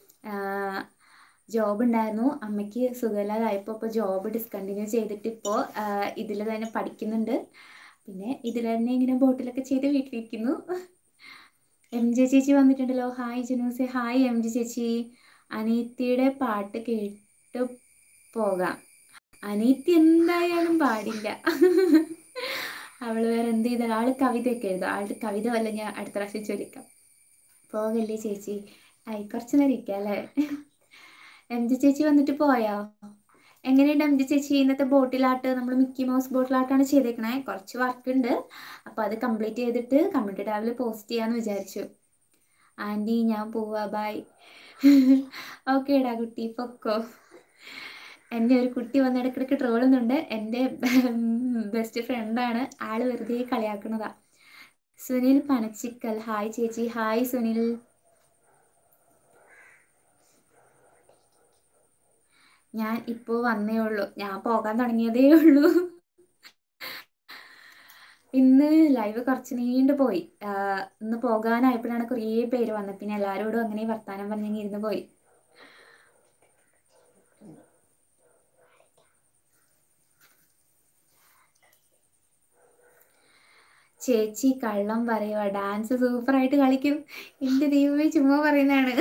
ജോബ് ഉണ്ടായിരുന്നു അമ്മയ്ക്ക് സുഖമില്ലാതായപ്പോൾ ഇപ്പോൾ ജോബ് ഡിസ്കണ്ടിന്യൂ ചെയ്തിട്ട് ഇപ്പോൾ ഇതിൽ തന്നെ പഠിക്കുന്നുണ്ട് പിന്നെ ഇതിൽ തന്നെ ഇങ്ങനെ ബോട്ടിലൊക്കെ ചെയ്ത് വീട്ടിലിരിക്കുന്നു എം ജെ ചേച്ചി വന്നിട്ടുണ്ടല്ലോ ഹായ് ജനൂസെ ഹായ് എം ജെ ചേച്ചി അനീത്തിയുടെ പാട്ട് കേട്ട് പോകാം അനീത്തി എന്തായാലും പാടില്ല അവൾ വേറെ എന്ത് ചെയ്താൽ ആൾ കവിതയൊക്കെ എഴുതും ആളുടെ കവിത വല്ല ഞാൻ അടുത്ത പ്രാവശ്യം ചൊല്ലിക്കാം പോകല്ലേ ചേച്ചി ആയി കുറച്ച് നേരം ഇരിക്കാം അല്ലേ എം ജി ചേച്ചി വന്നിട്ട് പോയോ എങ്ങനെയുണ്ട് എം ജി ചേച്ചി ഇന്നത്തെ ബോട്ടിലാട്ട് നമ്മൾ മിക്കി മൗസ് ബോട്ടിലാട്ടാണ് ചെയ്തേക്കണേ കുറച്ച് വർക്ക് ഉണ്ട് അപ്പോൾ അത് കംപ്ലീറ്റ് ചെയ്തിട്ട് കമ്മ്യൂണിറ്റി ടാബിൽ പോസ്റ്റ് ചെയ്യാമെന്ന് വിചാരിച്ചു ആൻറ്റി ഞാൻ പോവാ ബൈ ഓക്കേടാ കുട്ടി പൊക്കോ എൻ്റെ ഒരു കുട്ടി വന്ന് ഇടയ്ക്കിടയ്ക്ക് ട്രോളുന്നുണ്ട് എൻ്റെ ബെസ്റ്റ് ഫ്രണ്ടാണ് ആൾ വെറുതെ കളിയാക്കുന്നതാ സുനിൽ പനച്ചിക്കൽ ഹായ് ചേച്ചി ഹായ് സുനിൽ ഞാൻ ഇപ്പോൾ വന്നേ ഉള്ളൂ ഞാൻ പോകാൻ തുടങ്ങിയതേ ഉള്ളൂ ഇന്ന് ലൈവ് കുറച്ച് നീണ്ടു പോയി ഇന്ന് പോകാനായപ്പോഴാണ് കുറേ പേര് വന്നത് പിന്നെ എല്ലാവരോടും അങ്ങനെ വർത്താനം പറഞ്ഞെങ്കിൽ ഇരുന്ന് പോയി ചേച്ചി കള്ളം പറയുക ഡാൻസ് സൂപ്പറായിട്ട് കളിക്കും എൻ്റെ ദൈവമേ ചുമ്മാ പറയുന്നതാണ്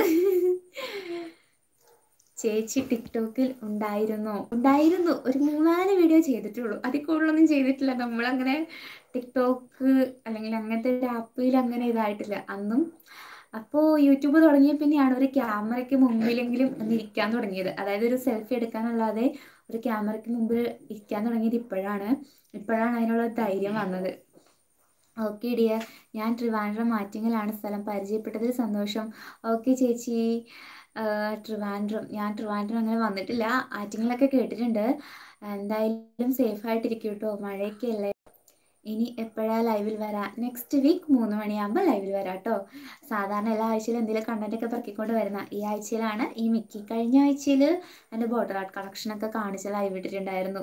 ചേച്ചി ടിക്ടോക്കിൽ ഉണ്ടായിരുന്നോ ഉണ്ടായിരുന്നു ഒരു മൂന്നാല് വീഡിയോ ചെയ്തിട്ടുള്ളൂ അതിൽ കൂടുതലൊന്നും ചെയ്തിട്ടില്ല നമ്മളങ്ങനെ ടിക്ടോക്ക് അല്ലെങ്കിൽ അങ്ങനത്തെ ഒരു ആപ്പിൽ അങ്ങനെ ഇതായിട്ടില്ല അന്നും അപ്പോൾ യൂട്യൂബ് തുടങ്ങിയ പിന്നെയാണ് ഒരു ക്യാമറയ്ക്ക് മുമ്പിലെങ്കിലും ഒന്ന് ഇരിക്കാൻ തുടങ്ങിയത് അതായത് ഒരു സെൽഫി എടുക്കാനല്ലാതെ ഒരു ക്യാമറയ്ക്ക് മുമ്പിൽ ഇരിക്കാൻ തുടങ്ങിയത് ഇപ്പോഴാണ് ഇപ്പോഴാണ് അതിനുള്ള ധൈര്യം വന്നത് ഓക്കെ ഡിയർ ഞാൻ ട്രിവാൻഡ്രം ആറ്റിങ്ങലാണ് സ്ഥലം പരിചയപ്പെട്ടതിൽ സന്തോഷം ഓക്കെ ചേച്ചി ട്രിവാൻഡ്രം ഞാൻ ട്രിവാൻഡ്രം അങ്ങനെ വന്നിട്ടില്ല ആറ്റിങ്ങലൊക്കെ കേട്ടിട്ടുണ്ട് എന്തായാലും സേഫ് ആയിട്ടിരിക്കും കേട്ടോ മഴയൊക്കെ അല്ലേ ഇനി എപ്പോഴാ ലൈവിൽ വരാം നെക്സ്റ്റ് വീക്ക് മൂന്ന് മണിയാകുമ്പോൾ ലൈവിൽ വരാം കേട്ടോ സാധാരണ എല്ലാ ആഴ്ചയിലും എന്തെങ്കിലും കണ്ടന്റ് ഒക്കെ പെറുക്കിക്കൊണ്ട് വരുന്ന ഈ ആഴ്ചയിലാണ് ഈ മിക്കി കഴിഞ്ഞ ആഴ്ചയിൽ എൻ്റെ ബോർഡർ ആർട്ട് കളക്ഷനൊക്കെ കാണിച്ച് ലൈവ് ഇട്ടിട്ടുണ്ടായിരുന്നു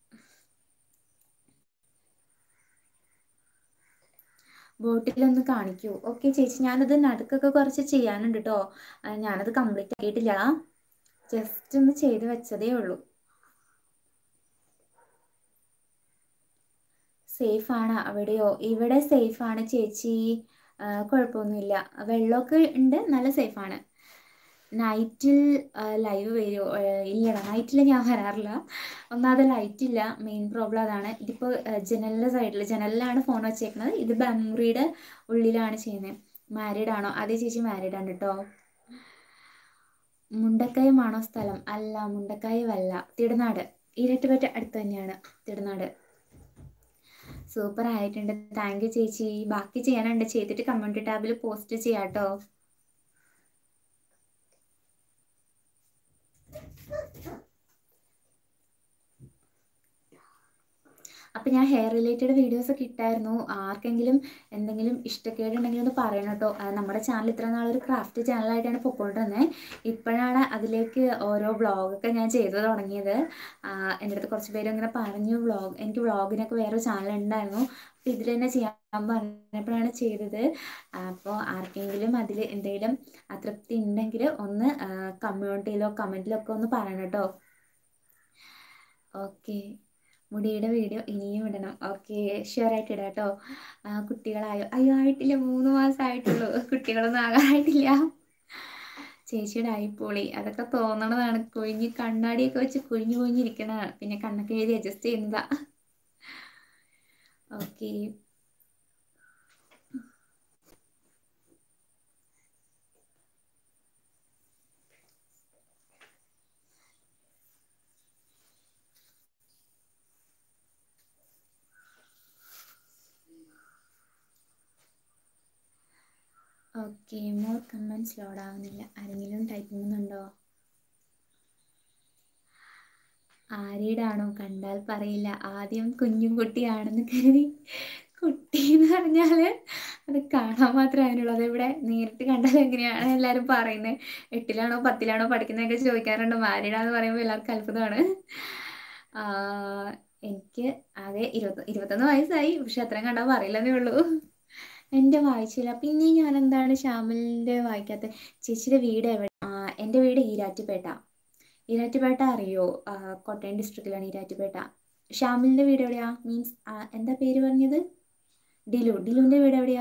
ബോട്ടിലൊന്ന് കാണിക്കൂ ഓക്കെ ചേച്ചി ഞാനത് നടുക്കൊക്കെ കുറച്ച് ചെയ്യാനുണ്ട് കേട്ടോ ഞാനത് കംപ്ലീറ്റ് ആക്കിയിട്ടില്ല ജസ്റ്റ് ഒന്ന് ചെയ്ത് വെച്ചതേ ഉള്ളൂ സേഫാണ് അവിടെയോ ഇവിടെ സേഫാണ് ചേച്ചി ആ, കുഴപ്പമൊന്നുമില്ല വെള്ളമൊക്കെ ഉണ്ട് നല്ല സേഫാണ് നൈറ്റിൽ ലൈവ് വരുമോ ഇല്ലടാ നൈറ്റിൽ ഞാൻ വരാറില്ല ഒന്നാമത് ലൈറ്റ് ഇല്ല മെയിൻ പ്രോബ്ലം അതാണ് ഇതിപ്പോൾ ജനലിൻ്റെ സൈഡിൽ ജനലിലാണ് ഫോൺ വെച്ചേക്കുന്നത് ഇത് ബംറിയുടെ ഉള്ളിലാണ് ചെയ്യുന്നത് മാരീഡ് ആണോ അതെ ചേച്ചി മാരീഡ് ആണ് കേട്ടോ മുണ്ടക്കയമാണോ സ്ഥലം അല്ല മുണ്ടക്കയമല്ല തിടനാട് ഇരട്ടുപറ്റ അടുത്ത് തന്നെയാണ് തിടനാട് സൂപ്പർ ആയിട്ടുണ്ട് താങ്ക് യു ചേച്ചി ബാക്കി ചെയ്യാനുണ്ട് ചെയ്തിട്ട് കമ്മ്യൂണിറ്റി ടാബിൽ പോസ്റ്റ് ചെയ്യാം കേട്ടോ അപ്പം ഞാൻ ഹെയർ റിലേറ്റഡ് വീഡിയോസ് ഒക്കെ ഇട്ടായിരുന്നു ആർക്കെങ്കിലും എന്തെങ്കിലും ഇഷ്ടക്കേടുണ്ടെങ്കിൽ ഒന്ന് പറയണം കേട്ടോ ആ, നമ്മുടെ ചാനൽ ഇത്ര നാളൊരു ക്രാഫ്റ്റ് ചാനലായിട്ടാണ് പൊക്കോണ്ടിരുന്നത് ഇപ്പോഴാണ് അതിലേക്ക് ഓരോ വ്ളോഗൊക്കെ ഞാൻ ചെയ്തു തുടങ്ങിയത് ആ, എൻ്റെ അടുത്ത് കുറച്ച് പേര് ഇങ്ങനെ പറഞ്ഞു വ്ളോഗ് എനിക്ക് വ്ളോഗിനൊക്കെ വേറെ ചാനൽ ഉണ്ടായിരുന്നു അപ്പോൾ ഇതിൽ തന്നെ ചെയ്യാൻ പറഞ്ഞപ്പോഴാണ് ചെയ്തത് അപ്പോൾ ആർക്കെങ്കിലും അതിൽ എന്തെങ്കിലും അതൃപ്തി ഉണ്ടെങ്കിൽ ഒന്ന് കമ്മ്യൂണിറ്റിയിലോ കമൻറ്റിലോ ഒക്കെ ഒന്ന് പറയണം കേട്ടോ ഓക്കെ മുടിയുടെ വീഡിയോ ഇനിയും ഇടണം ഓക്കെ ഷുവറായിട്ട് ഇടാം കേട്ടോ ആ, കുട്ടികളായോ അയ്യോ ആയിട്ടില്ല മൂന്ന് മാസമായിട്ടുള്ളൂ കുട്ടികളൊന്നും ആകാറായിട്ടില്ല ചേച്ചിയുടെ അയിപ്പൊളി അതൊക്കെ തോന്നണതാണ് കുഴിഞ്ഞ് കണ്ണാടിയൊക്കെ വെച്ച് കുഴിഞ്ഞു കുഴിഞ്ഞിരിക്കണതാണ് പിന്നെ കണ്ണൊക്കെ എഴുതി അഡ്ജസ്റ്റ് ചെയ്യുന്നതാ okay okay more comments load ആവുന്നില്ല ആരെങ്കിലും ടൈപ്പ് ചെയ്യുന്നുണ്ടോ ആരീടാണോ കണ്ടാൽ പറയില്ല ആദ്യം കുഞ്ഞും കുട്ടിയാണെന്ന് കരുതി കുട്ടി എന്ന് പറഞ്ഞാൽ അത് കാണാൻ മാത്രമേ അതിനുള്ളൂ അതിവിടെ നേരിട്ട് കണ്ടാൽ എങ്ങനെയാണ് എല്ലാവരും പറയുന്നത് എട്ടിലാണോ പത്തിലാണോ പഠിക്കുന്നതൊക്കെ ചോദിക്കാറുണ്ട് മാരീഡാന്ന് പറയുമ്പോൾ എല്ലാവർക്കും അത്ഭുതമാണ് ആ, എനിക്ക് ആകെ ഇരുപത്തി ഇരുപത്തൊന്ന് വയസ്സായി പക്ഷെ അത്രയും കണ്ടാൽ പറയില്ലെന്നേ ഉള്ളൂ എൻ്റെ വായിച്ചില്ല പിന്നെ ഞാൻ എന്താണ് ശ്യാമലിൻ്റെ വായിക്കാത്ത ചേച്ചിയുടെ വീട് എവിടെ ആ എൻ്റെ വീട് ഈരാറ്റുപേട്ട ഈരാറ്റുപേട്ട അറിയോ ആ, കോട്ടയം ഡിസ്ട്രിക്റ്റിലാണ് ഈരാറ്റുപേട്ട ശ്യാമലിൻ്റെ വീട് എവിടെയാ മീൻസ് എന്താ പേര് പറഞ്ഞത് ഡിലു ഡിലുവിൻ്റെ വീട് എവിടെയാ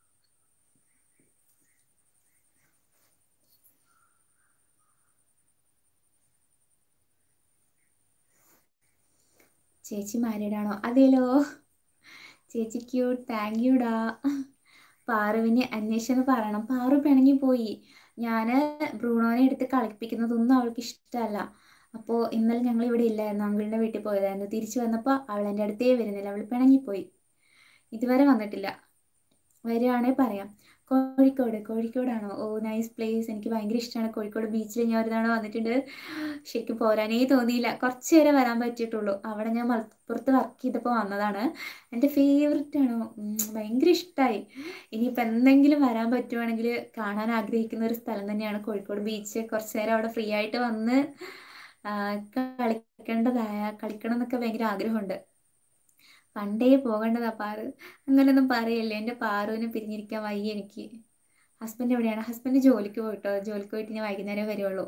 ചേച്ചി മാരീഡാണോ അതേലോ ചേച്ചി ക്യൂട്ട് താങ്ക് യുടാ പാറുവിന് അന്വേഷണം പറയണം പാറു പിണങ്ങി പോയി ഞാൻ ബ്രൂണോനെ എടുത്ത് കളിപ്പിക്കുന്നതൊന്നും അവൾക്ക് ഇഷ്ടമല്ല അപ്പോൾ ഇന്നലെ ഞങ്ങൾ ഇവിടെ ഇല്ലായിരുന്നു അങ്കിളിൻ്റെ വീട്ടിൽ പോയതായിരുന്നു തിരിച്ചു വന്നപ്പോൾ അവൾ എൻ്റെ അടുത്തേ വരുന്നില്ല അവൾ പിണങ്ങിപ്പോയി ഇതുവരെ വന്നിട്ടില്ല വരികയാണെങ്കിൽ പറയാം കോഴിക്കോട് കോഴിക്കോടാണോ ഓ നൈസ് പ്ലേസ് എനിക്ക് ഭയങ്കര ഇഷ്ടമാണ് കോഴിക്കോട് ബീച്ചിൽ ഞാൻ ഒരു തവണ വന്നിട്ടുണ്ട് ശരിക്കും പോരാനേ തോന്നിയില്ല കുറച്ച് നേരം വരാൻ പറ്റിയിട്ടുള്ളൂ അവിടെ ഞാൻ മലപ്പുറത്ത് വർക്ക് ചെയ്തപ്പോൾ വന്നതാണ് എൻ്റെ ഫേവററ്റ് ആണ് ഉം, ഭയങ്കര ഇഷ്ടമായി ഇനിയിപ്പോൾ എന്തെങ്കിലും വരാൻ പറ്റുവാണെങ്കിൽ കാണാൻ ആഗ്രഹിക്കുന്ന ഒരു സ്ഥലം തന്നെയാണ് കോഴിക്കോട് ബീച്ച് കുറച്ച് നേരം അവിടെ ഫ്രീ ആയിട്ട് വന്ന് ആ, കളിക്കേണ്ടതായ കളിക്കണം എന്നൊക്കെ ഭയങ്കര ആഗ്രഹമുണ്ട് പണ്ടേ പോകേണ്ടതാ പാറു അങ്ങനെയൊന്നും പറയല്ലേ എൻ്റെ പാറുവിനെ പിരിഞ്ഞിരിക്കാൻ വയ്യ എനിക്ക് ഹസ്ബൻഡ് എവിടെയാണ് ഹസ്ബൻഡ് ജോലിക്ക് പോയിട്ടോ ജോലിക്ക് പോയിട്ട് ഞാൻ വൈകുന്നേരം വരുള്ളൂ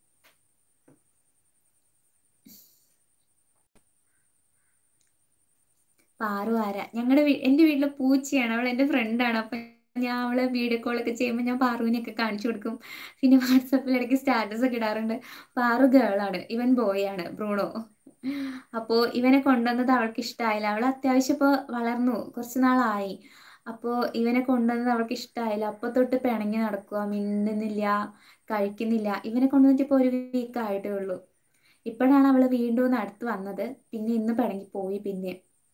പാറു ആരാ ഞങ്ങളുടെ വീ എൻ്റെ വീട്ടിലെ പൂച്ചയാണ് അവൾ എൻ്റെ ഫ്രണ്ടാണ് അപ്പം ഞാൻ അവളെ വീഡിയോ കോളൊക്കെ ചെയ്യുമ്പോൾ ഞാൻ പാറുവിനെയൊക്കെ കാണിച്ചു കൊടുക്കും പിന്നെ വാട്സപ്പിൽ ഇടയ്ക്ക് സ്റ്റാറ്റസ് ഒക്കെ ഇടാറുണ്ട് പാറു ഗേളാണ് ഇവൻ ബോയ് ആണ് ബ്രൂണോ അപ്പോൾ ഇവനെ കൊണ്ടുവന്നത് അവൾക്ക് ഇഷ്ടമായില്ല അവൾ അത്യാവശ്യം ഇപ്പോൾ വളർന്നു കുറച്ച് നാളായി അപ്പോൾ ഇവനെ കൊണ്ടുവന്നത് അവൾക്ക് ഇഷ്ടമായില്ല അപ്പോൾ തൊട്ട് പിണങ്ങി നടക്കുക മിണ്ടുന്നില്ല കഴിക്കുന്നില്ല ഇവനെ കൊണ്ടുവന്നിട്ട് ഇപ്പോൾ ഒരു വീക്ക് ആയിട്ടേ ഉള്ളൂ ഇപ്പോഴാണ് അവൾ വീണ്ടും ഒന്ന് അടുത്ത് വന്നത് പിന്നെ ഇന്ന് പിണങ്ങി പോയി പിന്നെ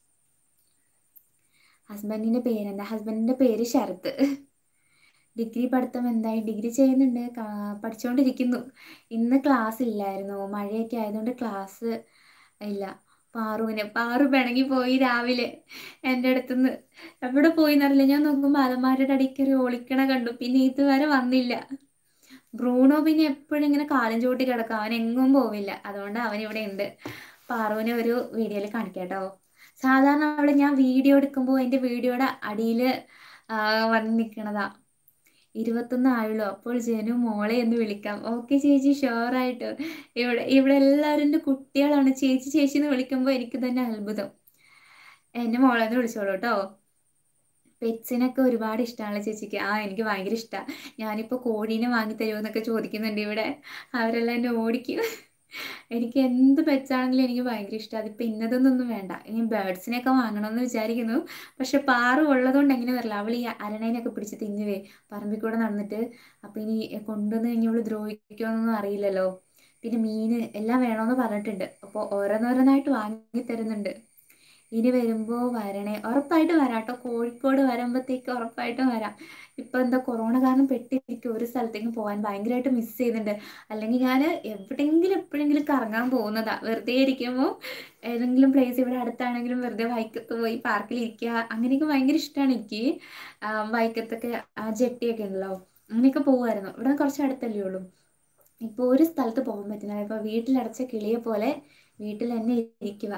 ഹസ്ബൻഡിൻ്റെ പേരെന്താ ഹസ്ബൻഡിൻ്റെ പേര് ശരത്ത് ഡിഗ്രി പഠിത്തം എന്തായി ഡിഗ്രി ചെയ്യുന്നുണ്ട് കാ- പഠിച്ചുകൊണ്ടിരിക്കുന്നു ഇന്ന് ക്ലാസ് ഇല്ലായിരുന്നു മഴയൊക്കെ ആയതുകൊണ്ട് ക്ലാസ് ഇല്ല പാറുവിന് പാറു പിണങ്ങി പോയി രാവിലെ എൻ്റെ അടുത്തുനിന്ന് എവിടെ പോയി എന്നറിയില്ല ഞാൻ നോക്കുമ്പോൾ അലമാരയുടെ അടിയിൽ കയറി ഒളിക്കണ കണ്ടു പിന്നെ ഇതുവരെ വന്നില്ല ബ്രൂണോ പിന്നെ എപ്പോഴും ഇങ്ങനെ കാലം ചൂട്ടി കിടക്കും അവൻ എങ്ങും പോവില്ല അതുകൊണ്ട് അവൻ ഇവിടെ ഉണ്ട് പാറുവിനെ ഒരു വീഡിയോയിൽ കാണിക്കാം കേട്ടോ സാധാരണ അവള് ഞാൻ വീഡിയോ എടുക്കുമ്പോൾ എൻ്റെ വീഡിയോയുടെ അടിയിൽ വന്ന് നിൽക്കണതാ ഇരുപത്തൊന്ന് ആയുള്ളൂ അപ്പോൾ ജനു മോളെ എന്ന് വിളിക്കാം ഓക്കെ ചേച്ചി ഷുവറായിട്ട് ഇവിടെ ഇവിടെ എല്ലാവരും എൻ്റെ കുട്ടികളാണ് ചേച്ചി ചേച്ചി എന്ന് വിളിക്കുമ്പോൾ എനിക്ക് തന്നെ അത്ഭുതം എൻ്റെ മോളെ എന്ന് വിളിച്ചോളൂ കേട്ടോ പെറ്റ്സിനൊക്കെ ഒരുപാട് ഇഷ്ടമാണ് ചേച്ചിക്ക് ആ എനിക്ക് ഭയങ്കര ഇഷ്ടമാണ് ഞാനിപ്പോൾ കോഴീനെ വാങ്ങി തരുമോ എന്നൊക്കെ ചോദിക്കുന്നുണ്ട് ഇവിടെ അവരെല്ലാം എന്നെ ഓടിക്കും എനിക്ക് എന്ത് പെറ്റ്സാണെങ്കിലും എനിക്ക് ഭയങ്കര ഇഷ്ടമാണ് അതിപ്പോൾ ഇന്നതൊന്നും വേണ്ട ഇനി ബേഡ്സിനെയൊക്കെ വാങ്ങണമെന്ന് വിചാരിക്കുന്നു പക്ഷെ പാറു ഉള്ളതുകൊണ്ട് എങ്ങനെ വരില്ല അവൾ ഈ അരണേനൊക്കെ പിടിച്ച് തിന്നുവേ പറമ്പിൽ കൂടെ നടന്നിട്ട് അപ്പം ഇനി കൊണ്ടുവന്ന് കഴിഞ്ഞ് അവൾ ദ്രോഹിക്കുമെന്നൊന്നും അറിയില്ലല്ലോ പിന്നെ മീൻ എല്ലാം വേണമെന്ന് പറഞ്ഞിട്ടുണ്ട് അപ്പോൾ ഓരോന്നോരോന്നായിട്ട് വാങ്ങി തരുന്നുണ്ട് ഇനി വരുമ്പോൾ വരണേ ഉറപ്പായിട്ടും വരാം കേട്ടോ കോഴിക്കോട് വരുമ്പോഴത്തേക്ക് ഉറപ്പായിട്ടും വരാം ഇപ്പം എന്താ കൊറോണ കാരണം പെട്ടിരിക്കും ഒരു സ്ഥലത്തേക്ക് പോകാൻ ഭയങ്കരമായിട്ട് മിസ് ചെയ്യുന്നുണ്ട് അല്ലെങ്കിൽ ഞാൻ എവിടെയെങ്കിലും എപ്പോഴെങ്കിലും കറങ്ങാൻ പോകുന്നതാ വെറുതെ ഇരിക്കുമ്പോൾ ഏതെങ്കിലും പ്ലേസ് ഇവിടെ അടുത്താണെങ്കിലും വെറുതെ വൈക്കത്ത് പോയി പാർക്കിൽ ഇരിക്കുക അങ്ങനെയൊക്കെ ഭയങ്കര ഇഷ്ടമാണ് എനിക്ക് ആ, വൈക്കത്തൊക്കെ ആ ജെട്ടിയൊക്കെ ഉണ്ടല്ലോ അങ്ങനെയൊക്കെ പോകുമായിരുന്നു ഇവിടെ കുറച്ച് അടുത്തല്ലേ ഉള്ളൂ ഇപ്പോൾ ഒരു സ്ഥലത്ത് പോകാൻ പറ്റുന്നില്ല ഇപ്പോൾ വീട്ടിലടച്ച കിളിയെ പോലെ വീട്ടിൽ തന്നെ ഇരിക്കുക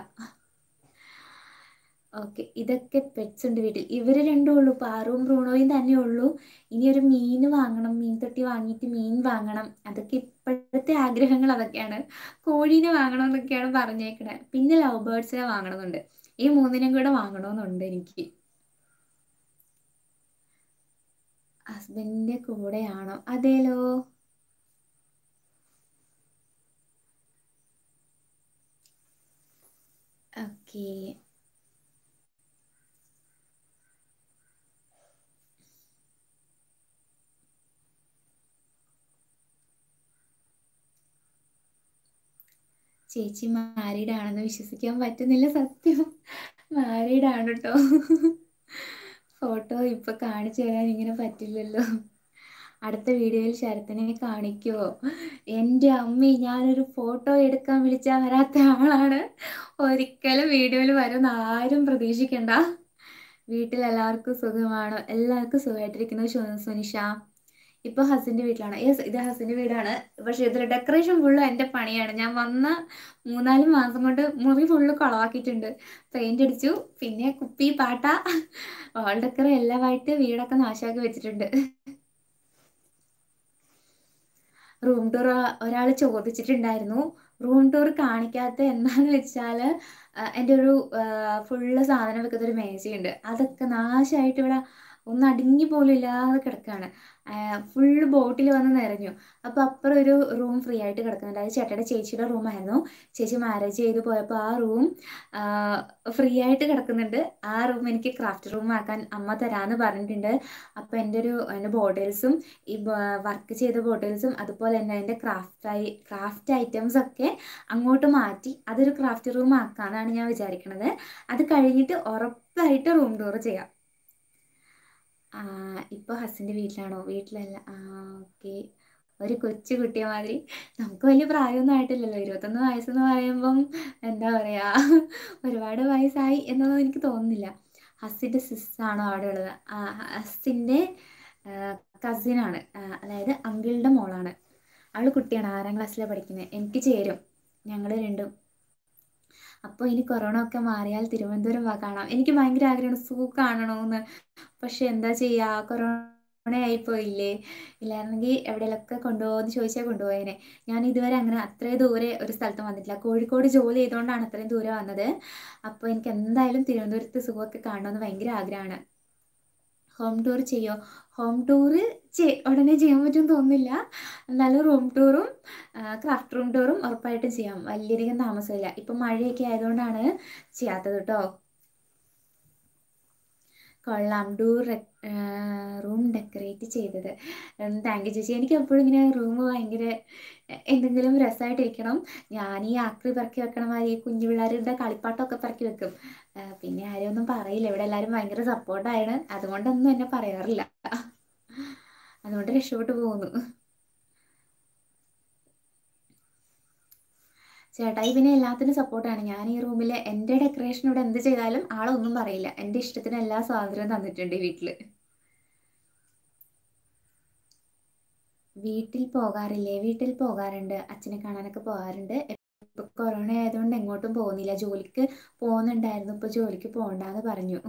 ഓക്കെ ഇതൊക്കെ പെറ്റ്സ് ഉണ്ട് വീട്ടിൽ ഇവർ രണ്ടും ഉള്ളൂ പാറുവും ബ്രൂണോയും തന്നെ ഉള്ളൂ ഇനി ഒരു മീൻ വാങ്ങണം മീൻ തൊട്ടി വാങ്ങിയിട്ട് മീൻ വാങ്ങണം അതൊക്കെ ഇപ്പോഴത്തെ ആഗ്രഹങ്ങൾ അതൊക്കെയാണ് കോഴീനെ വാങ്ങണം എന്നൊക്കെയാണ് പറഞ്ഞേക്കണേ പിന്നെ ലവ് ബേർഡ്സിനെ വാങ്ങണമെന്നുണ്ട് ഈ മൂന്നിനും കൂടെ വാങ്ങണമെന്നുണ്ട് എനിക്ക് ഹസ്ബൻഡിന്റെ കൂടെയാണോ അതേലോ ഓക്കേ ചേച്ചി മാരീഡ് ആണെന്ന് വിശ്വസിക്കാൻ പറ്റുന്നില്ല സത്യം മാരീഡ് ആണ് കേട്ടോ ഫോട്ടോ ഇപ്പൊ കാണിച്ചു തരാൻ ഇങ്ങനെ പറ്റില്ലല്ലോ അടുത്ത വീഡിയോയിൽ ശരത്തിനെ കാണിക്കുമോ എൻ്റെ അമ്മി ഞാനൊരു ഫോട്ടോ എടുക്കാൻ വിളിച്ചാൽ വരാത്ത ആളാണ് ഒരിക്കലും വീഡിയോയിൽ വരുമെന്ന് ആരും പ്രതീക്ഷിക്കണ്ട വീട്ടിൽ എല്ലാവർക്കും സുഖമാണോ എല്ലാവർക്കും സുഖമായിട്ടിരിക്കുന്നു സു- സുനിഷ ഇപ്പൊ ഹസിന്റെ വീട്ടിലാണ് യെസ് ഇത് ഹസിന്റെ വീടാണ് പക്ഷെ ഇതിൽ ഡെക്കറേഷൻ ഫുള്ള് എൻ്റെ പണിയാണ് ഞാൻ വന്ന മൂന്നാല് മാസം കൊണ്ട് മുറി ഫുള്ള് കുളവാക്കിയിട്ടുണ്ട് പെയിന്റ് അടിച്ചു പിന്നെ കുപ്പി പാട്ട വാൾ ഡെക്കർ എല്ലാമായിട്ട് വീടൊക്കെ നാശമാക്കി വെച്ചിട്ടുണ്ട് റൂം ടൂർ ഒരാൾ ചോദിച്ചിട്ടുണ്ടായിരുന്നു റൂം ടൂർ കാണിക്കാത്ത എന്താന്ന് വെച്ചാൽ എൻ്റെ ഒരു ഫുള്ള് സാധനം വെക്കുന്ന ഒരു മേശയുണ്ട് അതൊക്കെ നാശമായിട്ട് ഇവിടെ ഒന്ന് അടുങ്ങി പോലും ഇല്ലാതെ കിടക്കുകയാണ് ഫുള്ള് ബോട്ടിൽ വന്ന് നിറഞ്ഞു അപ്പോൾ അപ്പുറം ഒരു റൂം ഫ്രീ ആയിട്ട് കിടക്കുന്നുണ്ട് അത് ചേട്ടയുടെ ചേച്ചിയുടെ റൂമായിരുന്നു ചേച്ചി മാരേജ് ചെയ്ത് പോയപ്പോൾ ആ റൂം ഫ്രീ ആയിട്ട് കിടക്കുന്നുണ്ട് ആ റൂം എനിക്ക് ക്രാഫ്റ്റ് റൂം ആക്കാൻ അമ്മ തരാമെന്ന് പറഞ്ഞിട്ടുണ്ട് അപ്പോൾ എൻ്റെ ഒരു എൻ്റെ ബോട്ടിൽസും ഈ വർക്ക് ചെയ്ത ബോട്ടിൽസും അതുപോലെ തന്നെ അതിൻ്റെ ക്രാഫ്റ്റ് ഐ ക്രാഫ്റ്റ് ഐറ്റംസ് ഒക്കെ അങ്ങോട്ട് മാറ്റി അതൊരു ക്രാഫ്റ്റ് റൂം ആക്കാമെന്നാണ് ഞാൻ വിചാരിക്കുന്നത് അത് കഴിഞ്ഞിട്ട് ഉറപ്പായിട്ട് റൂം ടൂർ ചെയ്യാം ആ ഇപ്പോൾ ഹസ്സിൻ്റെ വീട്ടിലാണോ വീട്ടിലല്ല ആ ഓക്കെ ഒരു കൊച്ചു കുട്ടിയെ മാതിരി നമുക്ക് വലിയ പ്രായമൊന്നും ആയിട്ടില്ലല്ലോ ഇരുപത്തൊന്ന് വയസ്സെന്ന് പറയുമ്പം എന്താ പറയുക ഒരുപാട് വയസ്സായി എന്നൊന്നും എനിക്ക് തോന്നുന്നില്ല ഹസ്സിൻ്റെ സിസ്സാണോ അവിടെ ഉള്ളത് ആ ഹസ്സിൻ്റെ കസിനാണ് അതായത് അങ്കിളുടെ മോളാണ് അവൾ കുട്ടിയാണ് ആറാം ക്ലാസ്സിലാണ് പഠിക്കുന്നത് എനിക്ക് ചേരും ഞങ്ങൾ രണ്ടും അപ്പോൾ ഇനി കൊറോണ ഒക്കെ മാറിയാൽ തിരുവനന്തപുരം വാ കാണാം എനിക്ക് ഭയങ്കര ആഗ്രഹമാണ് സൂ കാണണമെന്ന് പക്ഷെ എന്താ ചെയ്യുക കൊറോണ ആയിപ്പോയില്ലേ ഇല്ലായിരുന്നെങ്കിൽ എവിടെയെങ്കിലൊക്കെ കൊണ്ടുപോകുമെന്ന് ചോദിച്ചാൽ കൊണ്ടുപോയേനെ ഞാൻ ഇതുവരെ അങ്ങനെ അത്രയും ദൂരെ ഒരു സ്ഥലത്തും വന്നിട്ടില്ല കോഴിക്കോട് ജോലി ചെയ്തുകൊണ്ടാണ് അത്രയും ദൂരെ വന്നത് അപ്പോൾ എനിക്ക് എന്തായാലും തിരുവനന്തപുരത്ത് സുഖമൊക്കെ കാണണമെന്ന് ഭയങ്കര ആഗ്രഹമാണ് ഹോം ടൂർ ചെയ്യോ ഹോം ടൂറ് ഉടനെ ചെയ്യാൻ പറ്റുമെന്ന് തോന്നുന്നില്ല എന്നാലും റൂം ടൂറും ക്രാഫ്റ്റ് റൂം ടൂറും ഉറപ്പായിട്ടും ചെയ്യാം വലിയധികം താമസമില്ല ഇപ്പം മഴയൊക്കെ ആയതുകൊണ്ടാണ് ചെയ്യാത്തത് കേട്ടോ കൊള്ളാം ഡൂർ റൂം ഡെക്കറേറ്റ് ചെയ്തത് താങ്ക് യു ചേച്ചി എനിക്ക് എപ്പോഴും ഇങ്ങനെ റൂം ഭയങ്കര എന്തെങ്കിലും രസമായിട്ടിരിക്കണം ഞാൻ ഈ ആക്രി പറക്കി വെക്കണ മാതിരി കുഞ്ഞു പിള്ളേരുടെ കളിപ്പാട്ടമൊക്കെ പറക്കി വെക്കും ആ, പിന്നെ ആരും ഒന്നും പറയില്ല ഇവിടെ എല്ലാവരും ഭയങ്കര സപ്പോർട്ടാണ് അതുകൊണ്ടൊന്നും എന്നെ പറയാറില്ല അതുകൊണ്ട് രക്ഷപ്പെട്ടു പോകുന്നു ചേട്ടായി പിന്നെ എല്ലാത്തിനും സപ്പോർട്ടാണ് ഞാൻ ഈ റൂമിൽ എൻ്റെ ഡെക്കറേഷൻ ഇവിടെ എന്ത് ചെയ്താലും ആളൊന്നും പറയില്ല എൻ്റെ ഇഷ്ടത്തിന് എല്ലാ സ്വാതന്ത്ര്യം തന്നിട്ടുണ്ട് ഈ വീട്ടിൽ വീട്ടിൽ പോകാറില്ലേ വീട്ടിൽ പോകാറുണ്ട് അച്ഛനെ കാണാനൊക്കെ പോകാറുണ്ട് ഇപ്പൊ കൊറോണ ആയതുകൊണ്ട് എങ്ങോട്ടും പോകുന്നില്ല ജോലിക്ക് പോകുന്നുണ്ടായിരുന്നു ഇപ്പൊ ജോലിക്ക് പോകണ്ടെന്ന് പറഞ്ഞു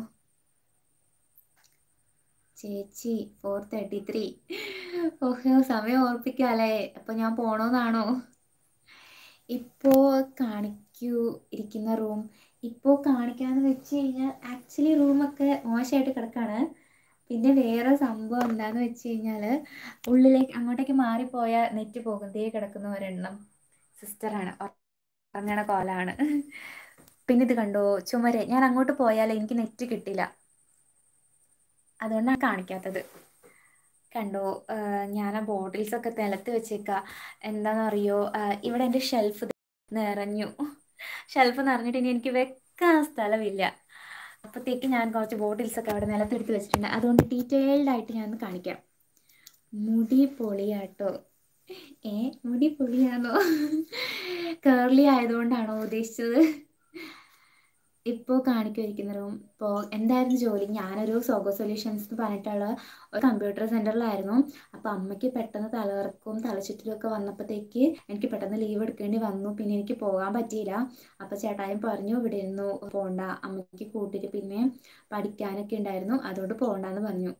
ചേച്ചി ഫോർ തേർട്ടി ത്രീ ഓഹോ സമയം ഓർപ്പിക്കാല്ലേ അപ്പൊ ഞാൻ പോണോന്നാണോ ഇപ്പോ കാണിക്കൂ ഇരിക്കുന്ന റൂം ഇപ്പോൾ കാണിക്കാന്ന് വെച്ച് കഴിഞ്ഞാൽ ആക്ച്വലി റൂമൊക്കെ മോശമായിട്ട് കിടക്കാണ് പിന്നെ വേറെ സംഭവം എന്താന്ന് വെച്ച് കഴിഞ്ഞാൽ ഉള്ളിലേക്ക് അങ്ങോട്ടേക്ക് മാറിപ്പോയ നെറ്റ് പോകും ദേ കിടക്കുന്ന ഒരെണ്ണം സിസ്റ്ററാണ് അങ്ങനെ കോലാണ് പിന്നെ ഇത് കണ്ടോ ചുമര് ഞാൻ അങ്ങോട്ട് പോയാൽ എനിക്ക് നെറ്റ് കിട്ടില്ല അതുകൊണ്ടാണ് കാണിക്കാത്തത് കണ്ടോ ഞാൻ ആ ബോട്ടിൽസൊക്കെ നിലത്ത് വെച്ചേക്കുക എന്താണെന്നറിയോ ഇവിടെ എൻ്റെ ഷെൽഫ് നിറഞ്ഞു ഷെൽഫ് നിറഞ്ഞിട്ട് ഇനി എനിക്ക് വെക്കാൻ സ്ഥലമില്ല അപ്പോഴത്തേക്ക് ഞാൻ കുറച്ച് ബോട്ടിൽസൊക്കെ അവിടെ നിലത്തെടുത്ത് വെച്ചിട്ടുണ്ട് അതുകൊണ്ട് ഡീറ്റെയിൽഡ് ആയിട്ട് ഞാൻ ഒന്ന് കാണിക്കാം മുടി പൊളിയാട്ടോ ഏ മുടി പൊളിയാണോ കേർലി ആയതുകൊണ്ടാണോ ഉദ്ദേശിച്ചത് ഇപ്പോൾ കാണിക്കുമായിരിക്കുന്ന റൂം ഇപ്പോൾ എന്തായിരുന്നു ജോലി ഞാനൊരു സോഗോ സൊല്യൂഷൻസ് എന്ന് പറഞ്ഞിട്ടുള്ള ഒരു കമ്പ്യൂട്ടർ സെൻറ്ററിലായിരുന്നു അപ്പോൾ അമ്മയ്ക്ക് പെട്ടെന്ന് തലകറക്കവും തലചുറ്റലും ഒക്കെ വന്നപ്പോഴത്തേക്ക് എനിക്ക് പെട്ടെന്ന് ലീവ് എടുക്കേണ്ടി വന്നു പിന്നെ എനിക്ക് പോകാൻ പറ്റിയില്ല അപ്പോൾ ചേട്ടായും പറഞ്ഞു ഇവിടെ ഇരുന്നു പോകണ്ട അമ്മയ്ക്ക് കൂട്ടിയിട്ട് പിന്നെ പഠിക്കാനൊക്കെ ഉണ്ടായിരുന്നു അതുകൊണ്ട് പോകണ്ടെന്ന് പറഞ്ഞു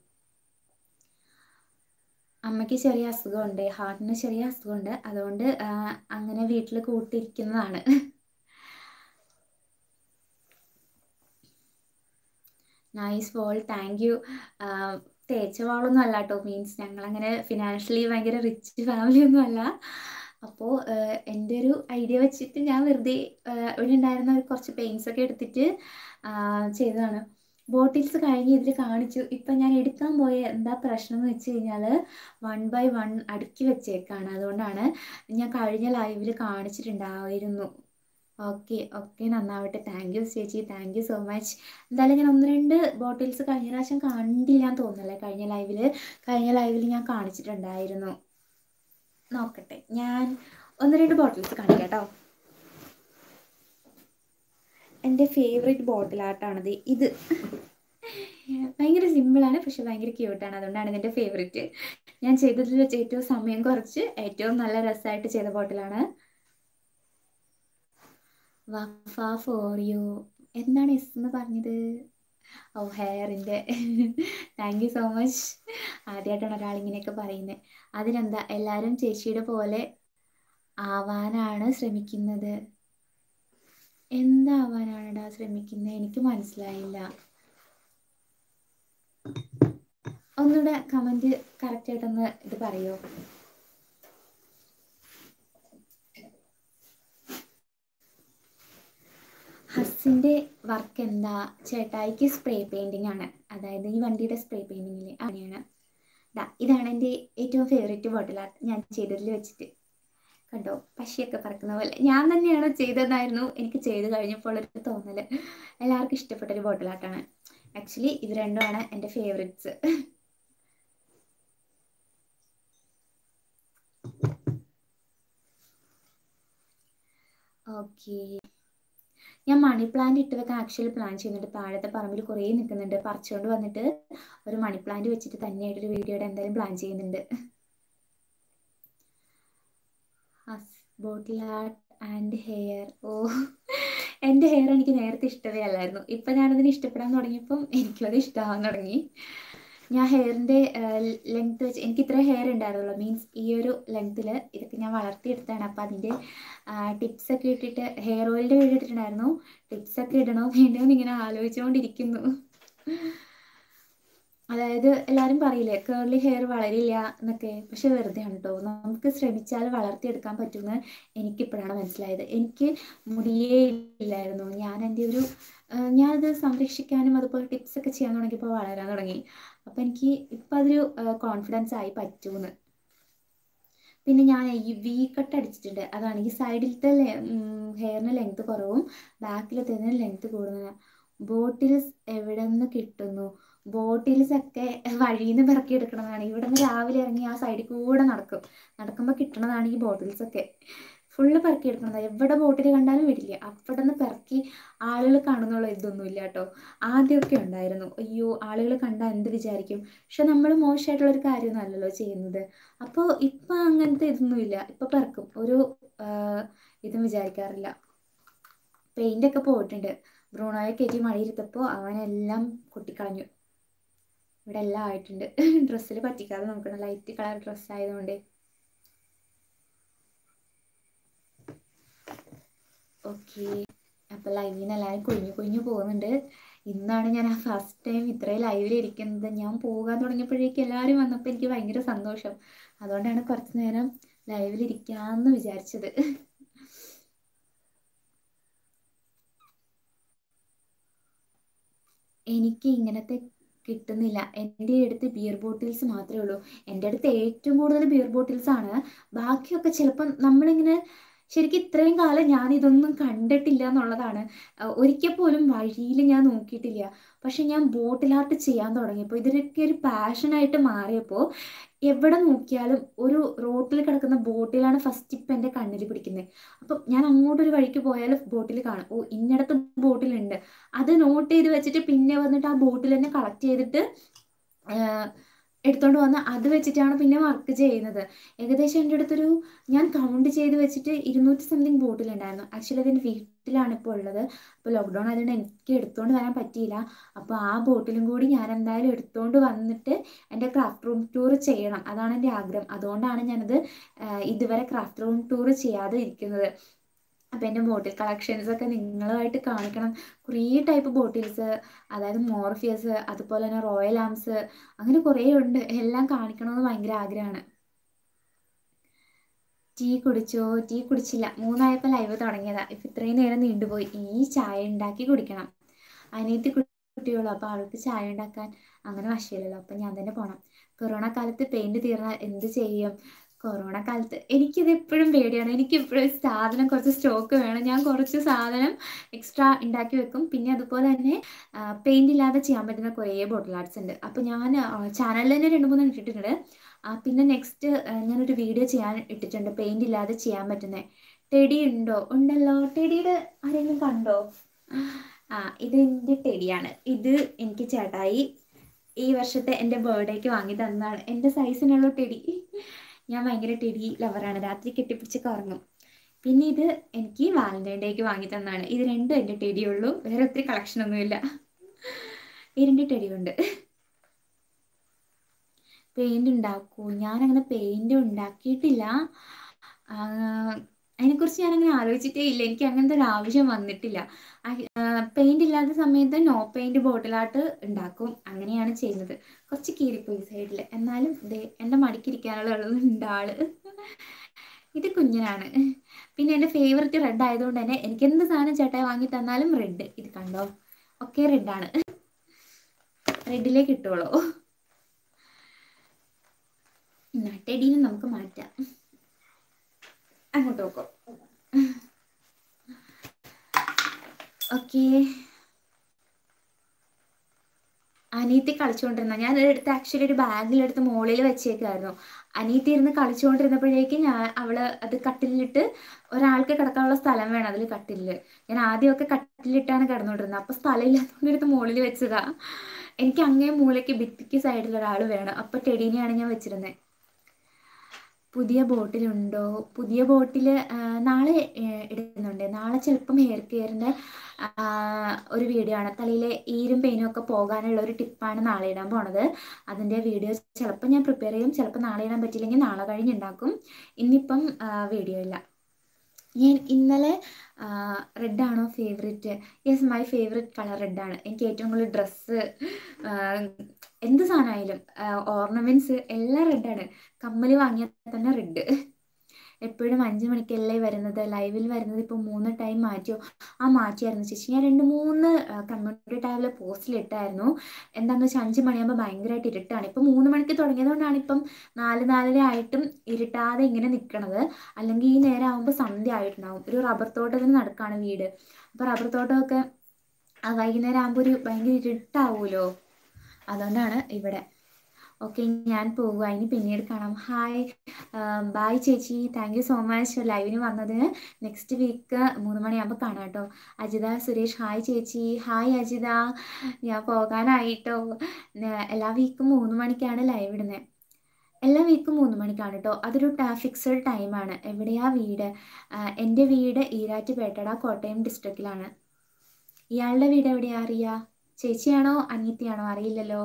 അമ്മയ്ക്ക് ചെറിയ അസുഖമുണ്ട് ഹാർട്ടിന് ചെറിയ അസുഖമുണ്ട് അതുകൊണ്ട് അങ്ങനെ വീട്ടിൽ കൂട്ടിയിരിക്കുന്നതാണ് നൈസ് വോൾ താങ്ക് യു തേച്ച വാളൊന്നും അല്ല കേട്ടോ മീൻസ് ഞങ്ങളങ്ങനെ ഫിനാൻഷ്യലി ഭയങ്കര റിച്ച് ഫാമിലി ഒന്നും അല്ല അപ്പോൾ എൻ്റെ ഒരു ഐഡിയ വെച്ചിട്ട് ഞാൻ വെറുതെ ഇവിടെ ഉണ്ടായിരുന്ന കുറച്ച് പെയിൻസ് ഒക്കെ എടുത്തിട്ട് ചെയ്തതാണ് ബോട്ടിൽസ് കഴിഞ്ഞ് ഇതിൽ കാണിച്ചു ഇപ്പം ഞാൻ എടുക്കാൻ പോയ എന്താ പ്രശ്നം എന്ന് വെച്ച് കഴിഞ്ഞാൽ വൺ ബൈ വൺ അടുക്കി വെച്ചേക്കാണ് അതുകൊണ്ടാണ് ഞാൻ കഴിഞ്ഞ ലൈവിൽ കാണിച്ചിട്ടുണ്ടായിരുന്നു ഓക്കെ ഓക്കെ നന്നാവട്ടെ താങ്ക് യു ചേച്ചി താങ്ക് യു സോ മച്ച് എന്തായാലും ഞാൻ ഒന്ന് രണ്ട് ബോട്ടിൽസ് കഴിഞ്ഞ പ്രാവശ്യം കണ്ടില്ല എന്ന് തോന്നുന്നല്ലേ കഴിഞ്ഞ ലൈവിൽ കഴിഞ്ഞ ലൈവിൽ ഞാൻ കാണിച്ചിട്ടുണ്ടായിരുന്നു നോക്കട്ടെ ഞാൻ ഒന്ന് രണ്ട് ബോട്ടിൽസ് കാണിക്കാം കേട്ടോ എൻ്റെ ഫേവറേറ്റ് ബോട്ടിൽ ആർട്ടാണിത് ഇത് ഭയങ്കര സിമ്പിളാണ് പക്ഷെ ഭയങ്കര ക്യൂട്ടാണ് അതുകൊണ്ടാണ് ഇതിൻ്റെ ഫേവറേറ്റ് ഞാൻ ചെയ്തതിൽ വെച്ച് ഏറ്റവും സമയം കുറച്ച് ഏറ്റവും നല്ല രസമായിട്ട് ചെയ്ത ബോട്ടിലാണ് വഫ ഫോർ യു എന്താണ് എസ് എന്ന് പറഞ്ഞത് ഓ ഹെയറിൻ്റെ താങ്ക് യു സോ മച്ച് ആദ്യമായിട്ടാണ് ഒരാൾ ഇങ്ങനെയൊക്കെ പറയുന്നത് അതിനെന്താ എല്ലാവരും ചേച്ചിയുടെ പോലെ ആവാനാണ് ശ്രമിക്കുന്നത് എന്താവാനാണെടാ ശ്രമിക്കുന്നത് എനിക്ക് മനസ്സിലായില്ല ഒന്നുകൂടെ കമൻറ്റ് കറക്റ്റായിട്ടൊന്ന് ഇത് പറയുമോ ഹസ്സിൻ്റെ വർക്ക് എന്താ ചേട്ടായിക്ക് സ്പ്രേ പെയിൻറ്റിംഗ് ആണ് അതായത് ഈ വണ്ടിയുടെ സ്പ്രേ പെയിൻറ്റിങ്ങിൽ അങ്ങനെയാണ് ദാ ഇതാണ് എൻ്റെ ഏറ്റവും ഫേവറേറ്റ് ബോട്ടിൽ ആർട്ട് ഞാൻ ചെയ്തതിൽ വെച്ചിട്ട് കണ്ടോ പശയൊക്കെ പറക്കുന്ന പോലെ ഞാൻ തന്നെയാണ് ചെയ്തതായിരുന്നു എനിക്ക് ചെയ്ത് കഴിഞ്ഞപ്പോൾ ഒരു തോന്നൽ എല്ലാവർക്കും ഇഷ്ടപ്പെട്ടൊരു ബോട്ടിൽ ആർട്ടാണ് ആക്ച്വലി ഇത് രണ്ടുമാണ് എൻ്റെ ഫേവറേറ്റ്സ് ഓക്കേ ഞാൻ മണി പ്ലാന്റ് ഇട്ട് വെക്കാൻ ആക്ച്വലി പ്ലാൻ ചെയ്യുന്നുണ്ട് താഴത്തെ പറമ്പിൽ കുറേ നിൽക്കുന്നുണ്ട് പറിച്ചുകൊണ്ട് വന്നിട്ട് ഒരു മണി പ്ലാന്റ് വെച്ചിട്ട് തന്നെയായിട്ടൊരു വീഡിയോയുടെ എന്തായാലും പ്ലാൻ ചെയ്യുന്നുണ്ട് ബോട്ടിൽ ആർട്ട് ആൻഡ് ഹെയർ ഓ എൻ്റെ ഹെയർ എനിക്ക് നേരത്തെ ഇഷ്ടമേ അല്ലായിരുന്നു ഇപ്പം ഞാനതിന് ഇഷ്ടപ്പെടാൻ തുടങ്ങിയപ്പം എനിക്കും അത് ഇഷ്ടമാവാൻ തുടങ്ങി ഞാൻ ഹെയറിൻ്റെ ലെങ്ത് വെച്ച് എനിക്ക് ഇത്ര ഹെയർ ഉണ്ടായിരുന്നുള്ളൂ മീൻസ് ഈ ഒരു ലെങ്ത്തിൽ ഇതൊക്കെ ഞാൻ വളർത്തിയെടുത്താണ് അപ്പോൾ അതിൻ്റെ ടിപ്സൊക്കെ ഇട്ടിട്ട് ഹെയർ ഓയിലിൻ്റെ വീഡിയോ ഇട്ടിട്ടുണ്ടായിരുന്നു ടിപ്സൊക്കെ ഇടണോ വേണ്ടോ എന്ന് ഇങ്ങനെ ആലോചിച്ചുകൊണ്ടിരിക്കുന്നു അതായത് എല്ലാവരും പറയില്ലേ കേർലി ഹെയർ വളരില്ല എന്നൊക്കെ പക്ഷെ വെറുതെ ആണ് കേട്ടോ നമുക്ക് ശ്രമിച്ചാൽ വളർത്തിയെടുക്കാൻ പറ്റുമെന്ന് എനിക്കിപ്പോഴാണ് മനസ്സിലായത് എനിക്ക് മുടിയേ ഇല്ലായിരുന്നു ഞാൻ എൻ്റെ ഒരു ഞാനത് സംരക്ഷിക്കാനും അതുപോലെ ടിപ്സൊക്കെ ചെയ്യാൻ തുടങ്ങിയപ്പോൾ വളരാൻ തുടങ്ങി അപ്പോൾ എനിക്ക് ഇപ്പം അതൊരു കോൺഫിഡൻസ് ആയി പറ്റുമെന്ന് പിന്നെ ഞാൻ ഈ വി കട്ട് അടിച്ചിട്ടുണ്ട് അതാണ് ഈ സൈഡിലത്തെ ഹെയറിന് ലെങ്ത് കുറവും ബാക്കിലത്തേതിന് ലെങ്ത് കൂടുതലാണ് ബോട്ടിൽസ് എവിടെ നിന്ന് കിട്ടുന്നു ബോട്ടിൽസ് ഒക്കെ വഴിയിൽ നിന്ന് പിറക്കി എടുക്കണതാണ് ഇവിടെ നിന്ന് രാവിലെ ഇറങ്ങി ആ സൈഡിൽ കൂടെ നടക്കും നടക്കുമ്പോൾ കിട്ടണതാണ് ഈ ബോട്ടിൽസ് ഒക്കെ ഫുള്ള് പെറുക്കി എടുക്കുന്നത് എവിടെ ബോട്ടിൽ കണ്ടാലും വിടില്ല അവിടെ നിന്ന് പെറുക്കി ആളുകൾ കാണുന്നുള്ള ഇതൊന്നുമില്ല കേട്ടോ ആദ്യമൊക്കെ ഉണ്ടായിരുന്നു അയ്യോ ആളുകൾ കണ്ടാൽ എന്ത് വിചാരിക്കും പക്ഷെ നമ്മൾ മോശമായിട്ടുള്ളൊരു കാര്യമൊന്നും അല്ലല്ലോ ചെയ്യുന്നത് അപ്പോൾ ഇപ്പം അങ്ങനത്തെ ഇതൊന്നുമില്ല ഇപ്പം പെറുക്കും ഒരു ഇതും വിചാരിക്കാറില്ല പെയിൻ്റൊക്കെ പോയിട്ടുണ്ട് ബ്രൂണോയെ കയറ്റി മഴയിരുത്തപ്പോൾ അവനെല്ലാം കൊട്ടിക്കളഞ്ഞു ഇവിടെ എല്ലാം ആയിട്ടുണ്ട് ഡ്രസ്സിൽ പറ്റിക്കാതെ നോക്കണം ലൈറ്റ് കളർ ഡ്രസ്സ് ആയതുകൊണ്ട് ഓക്കെ അപ്പോൾ ലൈവിൽ നിന്ന് എല്ലാവരും കുഞ്ഞു കുഞ്ഞു പോകുന്നുണ്ട് ഇന്നാണ് ഞാൻ ആ ഫസ്റ്റ് ടൈം ഇത്രയും ലൈവിൽ ഇരിക്കുന്നത് ഞാൻ പോകാൻ തുടങ്ങിയപ്പോഴേക്കും എല്ലാവരും വന്നപ്പോൾ എനിക്ക് ഭയങ്കര സന്തോഷം അതുകൊണ്ടാണ് കുറച്ച് നേരം ലൈവിൽ ഇരിക്കാമെന്ന് വിചാരിച്ചത് എനിക്ക് ഇങ്ങനത്തെ കിട്ടുന്നില്ല എൻ്റെ അടുത്ത് ബിയർ ബോട്ടിൽസ് മാത്രമേ ഉള്ളൂ എൻ്റെ അടുത്ത് ഏറ്റവും കൂടുതൽ ബിയർ ബോട്ടിൽസ് ആണ് ബാക്കിയൊക്കെ ചിലപ്പം നമ്മളിങ്ങനെ ശരിക്കും ഇത്രയും കാലം ഞാൻ ഇതൊന്നും കണ്ടിട്ടില്ല എന്നുള്ളതാണ് ഒരിക്കൽ പോലും വഴിയിൽ ഞാൻ നോക്കിയിട്ടില്ല പക്ഷെ ഞാൻ ബോട്ടിൽ ആർട്ട് ചെയ്യാൻ തുടങ്ങിയപ്പോൾ ഇതിനൊക്കെ ഒരു പാഷനായിട്ട് മാറിയപ്പോൾ എവിടെ നോക്കിയാലും ഒരു റോട്ടിൽ കിടക്കുന്ന ബോട്ടിലാണ് ഫസ്റ്റ് ഇപ്പം എൻ്റെ കണ്ണിൽ പിടിക്കുന്നത് അപ്പം ഞാൻ അങ്ങോട്ടൊരു വഴിക്ക് പോയാൽ ബോട്ടിൽ കാണും ഓ ഇന്നടത്ത് ബോട്ടിലുണ്ട് അത് നോട്ട് ചെയ്ത് വെച്ചിട്ട് പിന്നെ വന്നിട്ട് ആ ബോട്ടിൽ തന്നെ കളക്ട് ചെയ്തിട്ട് എടുത്തോണ്ട് വന്ന് അത് വെച്ചിട്ടാണ് പിന്നെ വർക്ക് ചെയ്യുന്നത് ഏകദേശം എൻ്റെ അടുത്തൊരു ഞാൻ കൗണ്ട് ചെയ്ത് വെച്ചിട്ട് ഇരുന്നൂറ്റി സംതിങ് ബോട്ടിലുണ്ടായിരുന്നു ആക്ച്വലി അതിൻ്റെ വീട്ടിലാണ് ഇപ്പോൾ ഉള്ളത് അപ്പോൾ ലോക്ക്ഡൗൺ ആയതുകൊണ്ട് എനിക്ക് എടുത്തുകൊണ്ട് വരാൻ പറ്റിയില്ല അപ്പോൾ ആ ബോട്ടിലും കൂടി ഞാൻ എന്തായാലും എടുത്തുകൊണ്ട് വന്നിട്ട് എൻ്റെ ക്രാഫ്റ്റ് റൂം ടൂർ ചെയ്യണം അതാണ് എൻ്റെ ആഗ്രഹം അതുകൊണ്ടാണ് ഞാനത് ഇതുവരെ ക്രാഫ്റ്റ് റൂം ടൂർ ചെയ്യാതെ ഇരിക്കുന്നത് അപ്പോൾ എൻ്റെ ബോട്ടിൽ കളക്ഷൻസ് ഒക്കെ നിങ്ങളുമായിട്ട് കാണിക്കണം കുറേ ടൈപ്പ് ബോട്ടിൽസ് അതായത് മോർഫിയസ് അതുപോലെ തന്നെ റോയൽ ആംസ് അങ്ങനെ കുറേ ഉണ്ട് എല്ലാം കാണിക്കണമെന്ന് ഭയങ്കര ആഗ്രഹമാണ് ടീ കുടിച്ചോ ടീ കുടിച്ചില്ല മൂന്നായപ്പോൾ ലൈവ് തുടങ്ങിയതാ ഇപ്പം ഇത്രയും നേരം നീണ്ടുപോയി ഇനി ചായ ഉണ്ടാക്കി കുടിക്കണം അനിയത്തി കുട്ടിയുള്ളൂ അപ്പോൾ അവൾക്ക് ചായ ഉണ്ടാക്കാൻ അങ്ങനെ വശമില്ലല്ലോ അപ്പം ഞാൻ തന്നെ പോകണം കൊറോണ കാലത്ത് പെയിൻറ് തീർന്നാൽ എന്ത് ചെയ്യും കൊറോണ കാലത്ത് എനിക്കിത് എപ്പോഴും പേടിയാണ് എനിക്ക് എപ്പോഴും സാധനം കുറച്ച് സ്റ്റോക്ക് വേണം ഞാൻ കുറച്ച് സാധനം എക്സ്ട്രാ ഉണ്ടാക്കി വെക്കും പിന്നെ അതുപോലെ തന്നെ പെയിൻ്റ് ഇല്ലാതെ ചെയ്യാൻ പറ്റുന്ന കുറേ ബോട്ടിൽ ആർട്സ് ഉണ്ട് അപ്പോൾ ഞാൻ ചാനലിൽ തന്നെ രണ്ട് മൂന്ന് ഇട്ടിട്ടുണ്ട് പിന്നെ നെക്സ്റ്റ് ഞാനൊരു വീഡിയോ ചെയ്യാൻ ഇട്ടിട്ടുണ്ട് പെയിൻ്റ് ഇല്ലാതെ ചെയ്യാൻ പറ്റുന്നത് ടെടി ഉണ്ടോ ഉണ്ടല്ലോ ടെടിയുടെ ആരെങ്കിലും കണ്ടോ ആ ഇത് എൻ്റെ ടെടിയാണ് ഇത് എനിക്ക് ചേട്ടായി ഈ വർഷത്തെ എൻ്റെ ബർത്ത്ഡേക്ക് വാങ്ങി തന്നതാണ് എൻ്റെ സൈസിനുള്ള ടെടി ഞാൻ ഭയങ്കര ടെടി ലവറാണ് രാത്രി കെട്ടിപ്പിടിച്ചൊക്കെ ഉറങ്ങും പിന്നെ ഇത് എനിക്ക് വാലന്റൈൻ ഡേക്ക് വാങ്ങി തന്നതാണ് ഇത് രണ്ടും എൻ്റെ ടെടിയുള്ളൂ വേറെ ഒത്തിരി കളക്ഷൻ ഒന്നുമില്ല ഈ രണ്ട് ടെടിയുണ്ട് പെയിൻ്റ് ഉണ്ടാക്കൂ ഞാനങ്ങനെ പെയിൻ്റ് ഉണ്ടാക്കിയിട്ടില്ല അതിനെക്കുറിച്ച് ഞാനങ്ങനെ ആലോചിച്ചിട്ടേ ഇല്ല എനിക്ക് അങ്ങനത്തെ ഒരു ആവശ്യം വന്നിട്ടില്ല പെയിൻ്റ് ഇല്ലാത്ത സമയത്ത് നോ പെയിൻറ് ബോട്ടിൽ ആർട്ട് ഉണ്ടാക്കും അങ്ങനെയാണ് ചെയ്യുന്നത് കുറച്ച് കീറിപ്പോയി സൈഡിൽ എന്നാലും ദേ എൻ്റെ മടിക്കിരിക്കാനുള്ള ഉണ്ട് ആള് ഇത് കുഞ്ഞനാണ് പിന്നെ എൻ്റെ ഫേവററ്റ് റെഡ് ആയതുകൊണ്ട് തന്നെ എനിക്ക് എന്ത് സാധനം ചേട്ടായി വാങ്ങി തന്നാലും റെഡ് ഇത് കണ്ടോ ഒക്കെ റെഡാണ് റെഡിലേക്ക് ഇട്ടോളൂ നട്ടെടീനെ നമുക്ക് മാറ്റാം അങ്ങോട്ട് നോക്കാം ഓക്കെ അനീത്തി കളിച്ചുകൊണ്ടിരുന്ന ഞാൻ എടുത്ത് ആക്ച്വലി ഒരു ബാഗിലെടുത്ത് മുകളിൽ വെച്ചേക്കായിരുന്നു അനീത്തി ഇരുന്ന് കളിച്ചുകൊണ്ടിരുന്നപ്പോഴേക്കും ഞാൻ അവള് അത് കട്ടിലിട്ട് ഒരാൾക്ക് കിടക്കാനുള്ള സ്ഥലം വേണം അതിൽ കട്ടിലിൽ ഞാൻ ആദ്യമൊക്കെ കട്ടിലിട്ടാണ് കിടന്നുകൊണ്ടിരുന്നത് അപ്പോൾ സ്ഥലം ഇല്ലാത്തതുകൊണ്ട് എടുത്ത് മുകളിൽ വെച്ചതാ എനിക്ക് അങ്ങേ മൂലയ്ക്ക് ഭിത്തിക്ക് സൈഡിൽ ഒരാൾ വേണം അപ്പോൾ ടെടീനെയാണ് ഞാൻ വെച്ചിരുന്നത് പുതിയ ബോട്ടിലുണ്ടോ പുതിയ ബോട്ടിൽ നാളെ ഇടുന്നുണ്ട് നാളെ ചിലപ്പം ഹെയർ കെയറിൻ്റെ ഒരു വീഡിയോ ആണ് തലയിലെ ഈരും പെയിനും ഒക്കെ പോകാനുള്ള ഒരു ടിപ്പാണ് നാളെ ഇടാൻ പോണത് അതിൻ്റെ വീഡിയോ ചിലപ്പോൾ ഞാൻ പ്രിപ്പയർ ചെയ്യും ചിലപ്പോൾ നാളെ ഇടാൻ പറ്റില്ലെങ്കിൽ നാളെ കഴിഞ്ഞുണ്ടാക്കും ഇന്നിപ്പം വീഡിയോ ഇല്ല ഞാൻ ഇന്നലെ റെഡാണോ favourite yes my favourite colour റെഡാണ് എനിക്ക് ഏറ്റവും കൂടുതൽ ഡ്രസ്സ് എന്ത് സാധനമായാലും ഓർണമെൻറ്റ്സ് എല്ലാം റെഡാണ് കമ്മൽ വാങ്ങിയാൽ തന്നെ റെഡ് എപ്പോഴും അഞ്ച് മണിക്കല്ലേ വരുന്നത് ലൈവിൽ വരുന്നത് ഇപ്പോൾ മൂന്ന് ടൈം മാറ്റിയോ ആ മാറ്റിയായിരുന്നു ചേച്ചി ഞാൻ രണ്ട് മൂന്ന് കമ്മ്യൂണിറ്റി ടാബിൽ പോസ്റ്റിലിട്ടായിരുന്നു എന്താണെന്ന് വെച്ചാൽ അഞ്ച് മണിയാകുമ്പോൾ ഭയങ്കരമായിട്ട് ഇരുട്ടാണ് ഇപ്പം മൂന്ന് മണിക്ക് തുടങ്ങിയതുകൊണ്ടാണ് ഇപ്പം നാല് നാലര ആയിട്ടും ഇരുട്ടാതെ ഇങ്ങനെ നിൽക്കണത് അല്ലെങ്കിൽ ഈ നേരം ആകുമ്പോൾ സന്ധ്യ ആയിട്ടുണ്ടാവും ഒരു റബ്ബർ തോട്ടത്തിന് നടക്കാണ് വീട് അപ്പോൾ റബ്ബർ തോട്ടമൊക്കെ വൈകുന്നേരം ആകുമ്പോൾ ഒരു ഭയങ്കര ഇരുട്ടാവുമല്ലോ അതുകൊണ്ടാണ് ഇവിടെ ഓക്കെ ഞാൻ പോകുക ഇനി പിന്നീട് കാണാം ഹായ് ബായ് ചേച്ചി താങ്ക് യു സോ മച്ച് ലൈവിന് വന്നതിന് നെക്സ്റ്റ് വീക്ക് മൂന്ന് മണിയാകുമ്പോൾ കാണാം കേട്ടോ അജിത സുരേഷ് ഹായ് ചേച്ചി ഹായ് അജിത ഞാൻ പോകാനായിട്ടോ ന- എല്ലാ വീക്കും മൂന്ന് മണിക്കാണ് ലൈവ് ഇടുന്നത് എല്ലാ വീക്കും മൂന്ന് മണിക്കാണ് കേട്ടോ അതൊരു ഫിക്സഡ് ടൈമാണ് എവിടെയാ വീട് ആ, എൻ്റെ വീട് ഈരാറ്റുപേട്ടട കോട്ടയം ഡിസ്ട്രിക്റ്റിലാണ് ഇയാളുടെ വീട് എവിടെയാ അറിയാ ചേച്ചിയാണോ അനിയത്തിയാണോ അറിയില്ലല്ലോ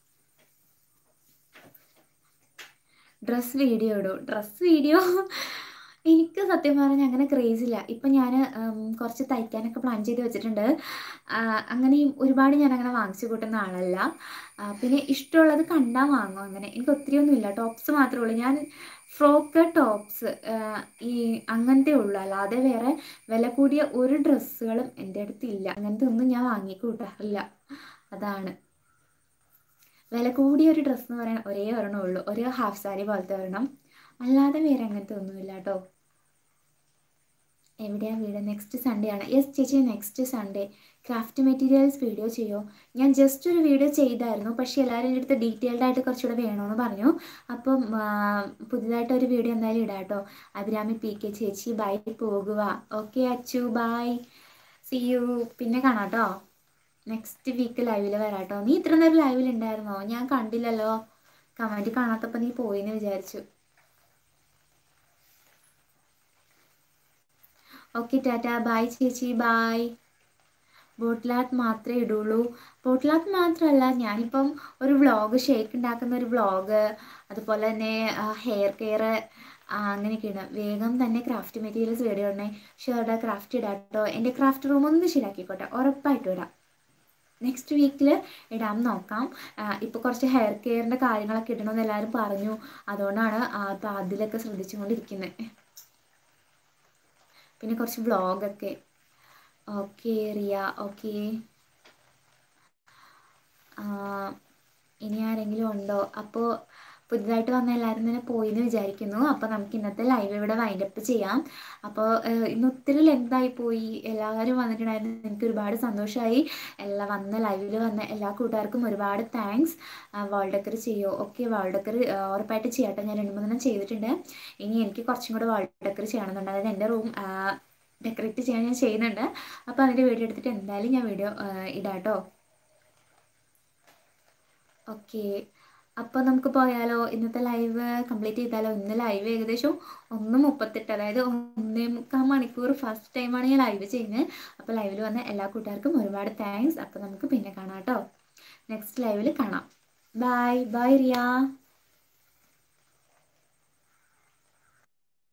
ഡ്രസ് വീഡിയോ ഇടൂ ഡ്രസ് വീഡിയോ എനിക്ക് സത്യം പറഞ്ഞാൽ അങ്ങനെ ക്രേസ് ഇല്ല ഇപ്പം ഞാൻ കുറച്ച് തയ്ക്കാനൊക്കെ പ്ലാൻ ചെയ്ത് വെച്ചിട്ടുണ്ട് ആ, അങ്ങനെയും ഒരുപാട് ഞാൻ അങ്ങനെ വാങ്ങിച്ചു കൂട്ടുന്ന ആളല്ല ആ, പിന്നെ ഇഷ്ടമുള്ളത് കണ്ടാൽ വാങ്ങും അങ്ങനെ എനിക്ക് ഒത്തിരി ഒന്നും ഇല്ല ടോപ്സ് മാത്രമേ ഉള്ളൂ ഞാൻ ഫ്രോക്ക് ടോപ്സ് ഈ അങ്ങനത്തെ ഉള്ളൂ അല്ലാതെ വേറെ വില കൂടിയ ഒരു ഡ്രസ്സുകളും എൻ്റെ അടുത്ത് ഇല്ല അങ്ങനത്തെ ഒന്നും ഞാൻ വാങ്ങി കൂട്ടാറില്ല അതാണ് വില കൂടിയ ഒരു ഡ്രസ്സ് എന്ന് പറയാൻ ഒരേ ഒരെണ്ണം ഉള്ളൂ ഒരു ഹാഫ് സാരി പോലത്തെ ഒരെണ്ണം അല്ലാതെ വേറെ അങ്ങനത്തെ ഒന്നുമില്ല കേട്ടോ എവിടെയാ വീട് നെക്സ്റ്റ് സൺഡേ ആണ് യെസ് ചേച്ചി next Sunday craft materials video ചെയ്യോ ഞാൻ ജസ്റ്റ് ഒരു വീഡിയോ ചെയ്തായിരുന്നു പക്ഷേ എല്ലാവരും എൻ്റെ അടുത്ത് ഡീറ്റെയിൽഡ് ആയിട്ട് കുറച്ചുകൂടെ വേണമെന്ന് പറഞ്ഞു അപ്പം ആ, പുതിയതായിട്ട് ഒരു വീഡിയോ എന്തായാലും ഇടാം കേട്ടോ അഭിരാമി പി കെ ചേച്ചി ബൈ പോകുക okay Achu bye see you പിന്നെ കാണാം കേട്ടോ നെക്സ്റ്റ് വീക്ക് ലൈവിൽ വരാം കേട്ടോ നീ ഇത്ര നേരം ലൈവിൽ ഉണ്ടായിരുന്നോ ഞാൻ കണ്ടില്ലല്ലോ കമൻറ്റ് കാണാത്തപ്പോൾ നീ പോയിന്ന് വിചാരിച്ചു ഓക്കെ ടാറ്റ ബൈ ചേച്ചി ബൈ ബോട്ടിലാത്ത് മാത്രമേ ഇടുള്ളൂ ബോട്ടിലാത്ത് മാത്രമല്ല ഞാനിപ്പം ഒരു വ്ളോഗ് ഷേക്ക് ഉണ്ടാക്കുന്ന ഒരു വ്ളോഗ് അതുപോലെ തന്നെ ഹെയർ കെയർ അങ്ങനെയൊക്കെയാണ് വേഗം തന്നെ ക്രാഫ്റ്റ് മെറ്റീരിയൽസ് വീഡിയോ ഇടണേ ഷുവറുടെ ക്രാഫ്റ്റ് ഇടാം കേട്ടോ എൻ്റെ ക്രാഫ്റ്റ് റൂം ഒന്ന് ശരിയാക്കിക്കോട്ടെ ഉറപ്പായിട്ടും ഇടാം നെക്സ്റ്റ് വീക്കിൽ ഇടാൻ നോക്കാം ഇപ്പോൾ കുറച്ച് ഹെയർ കെയറിൻ്റെ കാര്യങ്ങളൊക്കെ ഇടണമെന്ന് എല്ലാവരും പറഞ്ഞു അതുകൊണ്ടാണ് അപ്പോൾ അതിലൊക്കെ ശ്രദ്ധിച്ചുകൊണ്ടിരിക്കുന്നത് പിന്നെ കുറച്ച് വ്ളോഗൊക്കെ ഓക്കെ റിയ ഓക്കെ ഇനി ആരെങ്കിലും ഉണ്ടോ അപ്പോൾ പുതുതായിട്ട് വന്ന എല്ലാവരും തന്നെ പോയി എന്ന് വിചാരിക്കുന്നു അപ്പോൾ നമുക്ക് ഇന്നത്തെ ലൈവ് ഇവിടെ വൈൻഡപ്പ് ചെയ്യാം അപ്പോൾ ഇന്ന് ഒത്തിരി ലെങ്തായി പോയി എല്ലാവരും വന്നിട്ടുണ്ടായിരുന്നു എനിക്ക് ഒരുപാട് സന്തോഷമായി എല്ലാ വന്ന ലൈവിൽ വന്ന എല്ലാ കൂട്ടുകാർക്കും ഒരുപാട് താങ്ക്സ് വാൾഡക്കർ ചെയ്യോ ഓക്കെ വാൾഡക്കർ ഉറപ്പായിട്ട് ചെയ്യട്ടെ ഞാൻ രണ്ട് മൂന്നെണ്ണം ചെയ്തിട്ടുണ്ട് ഇനി എനിക്ക് കുറച്ചും കൂടെ വാൾഡക്കർ ചെയ്യണമെന്നുണ്ട് അതായത് എൻ്റെ റൂം ഡെക്കറേറ്റ് ചെയ്യാൻ ഞാൻ ചെയ്യുന്നുണ്ട് അപ്പോൾ അതിൻ്റെ വീഡിയോ എടുത്തിട്ട് എന്തായാലും ഞാൻ വീഡിയോ ഇടാം കേട്ടോ ഓക്കെ അപ്പോൾ നമുക്ക് പോയാലോ ഇന്നത്തെ ലൈവ് കംപ്ലീറ്റ് ചെയ്താലോ ഇന്ന് ലൈവ് ഏകദേശം ഒന്ന് മുപ്പത്തെട്ട് അതായത് ഒന്നേ മുക്കാൽ മണിക്കൂർ ഫസ്റ്റ് ടൈമാണ് ഞാൻ ലൈവ് ചെയ്യുന്നത് അപ്പോൾ ലൈവിൽ വന്ന എല്ലാ കൂട്ടുകാർക്കും ഒരുപാട് താങ്ക്സ് അപ്പോൾ നമുക്ക് പിന്നെ കാണാം കേട്ടോ നെക്സ്റ്റ് ലൈവിൽ കാണാം ബൈ ബൈ റിയ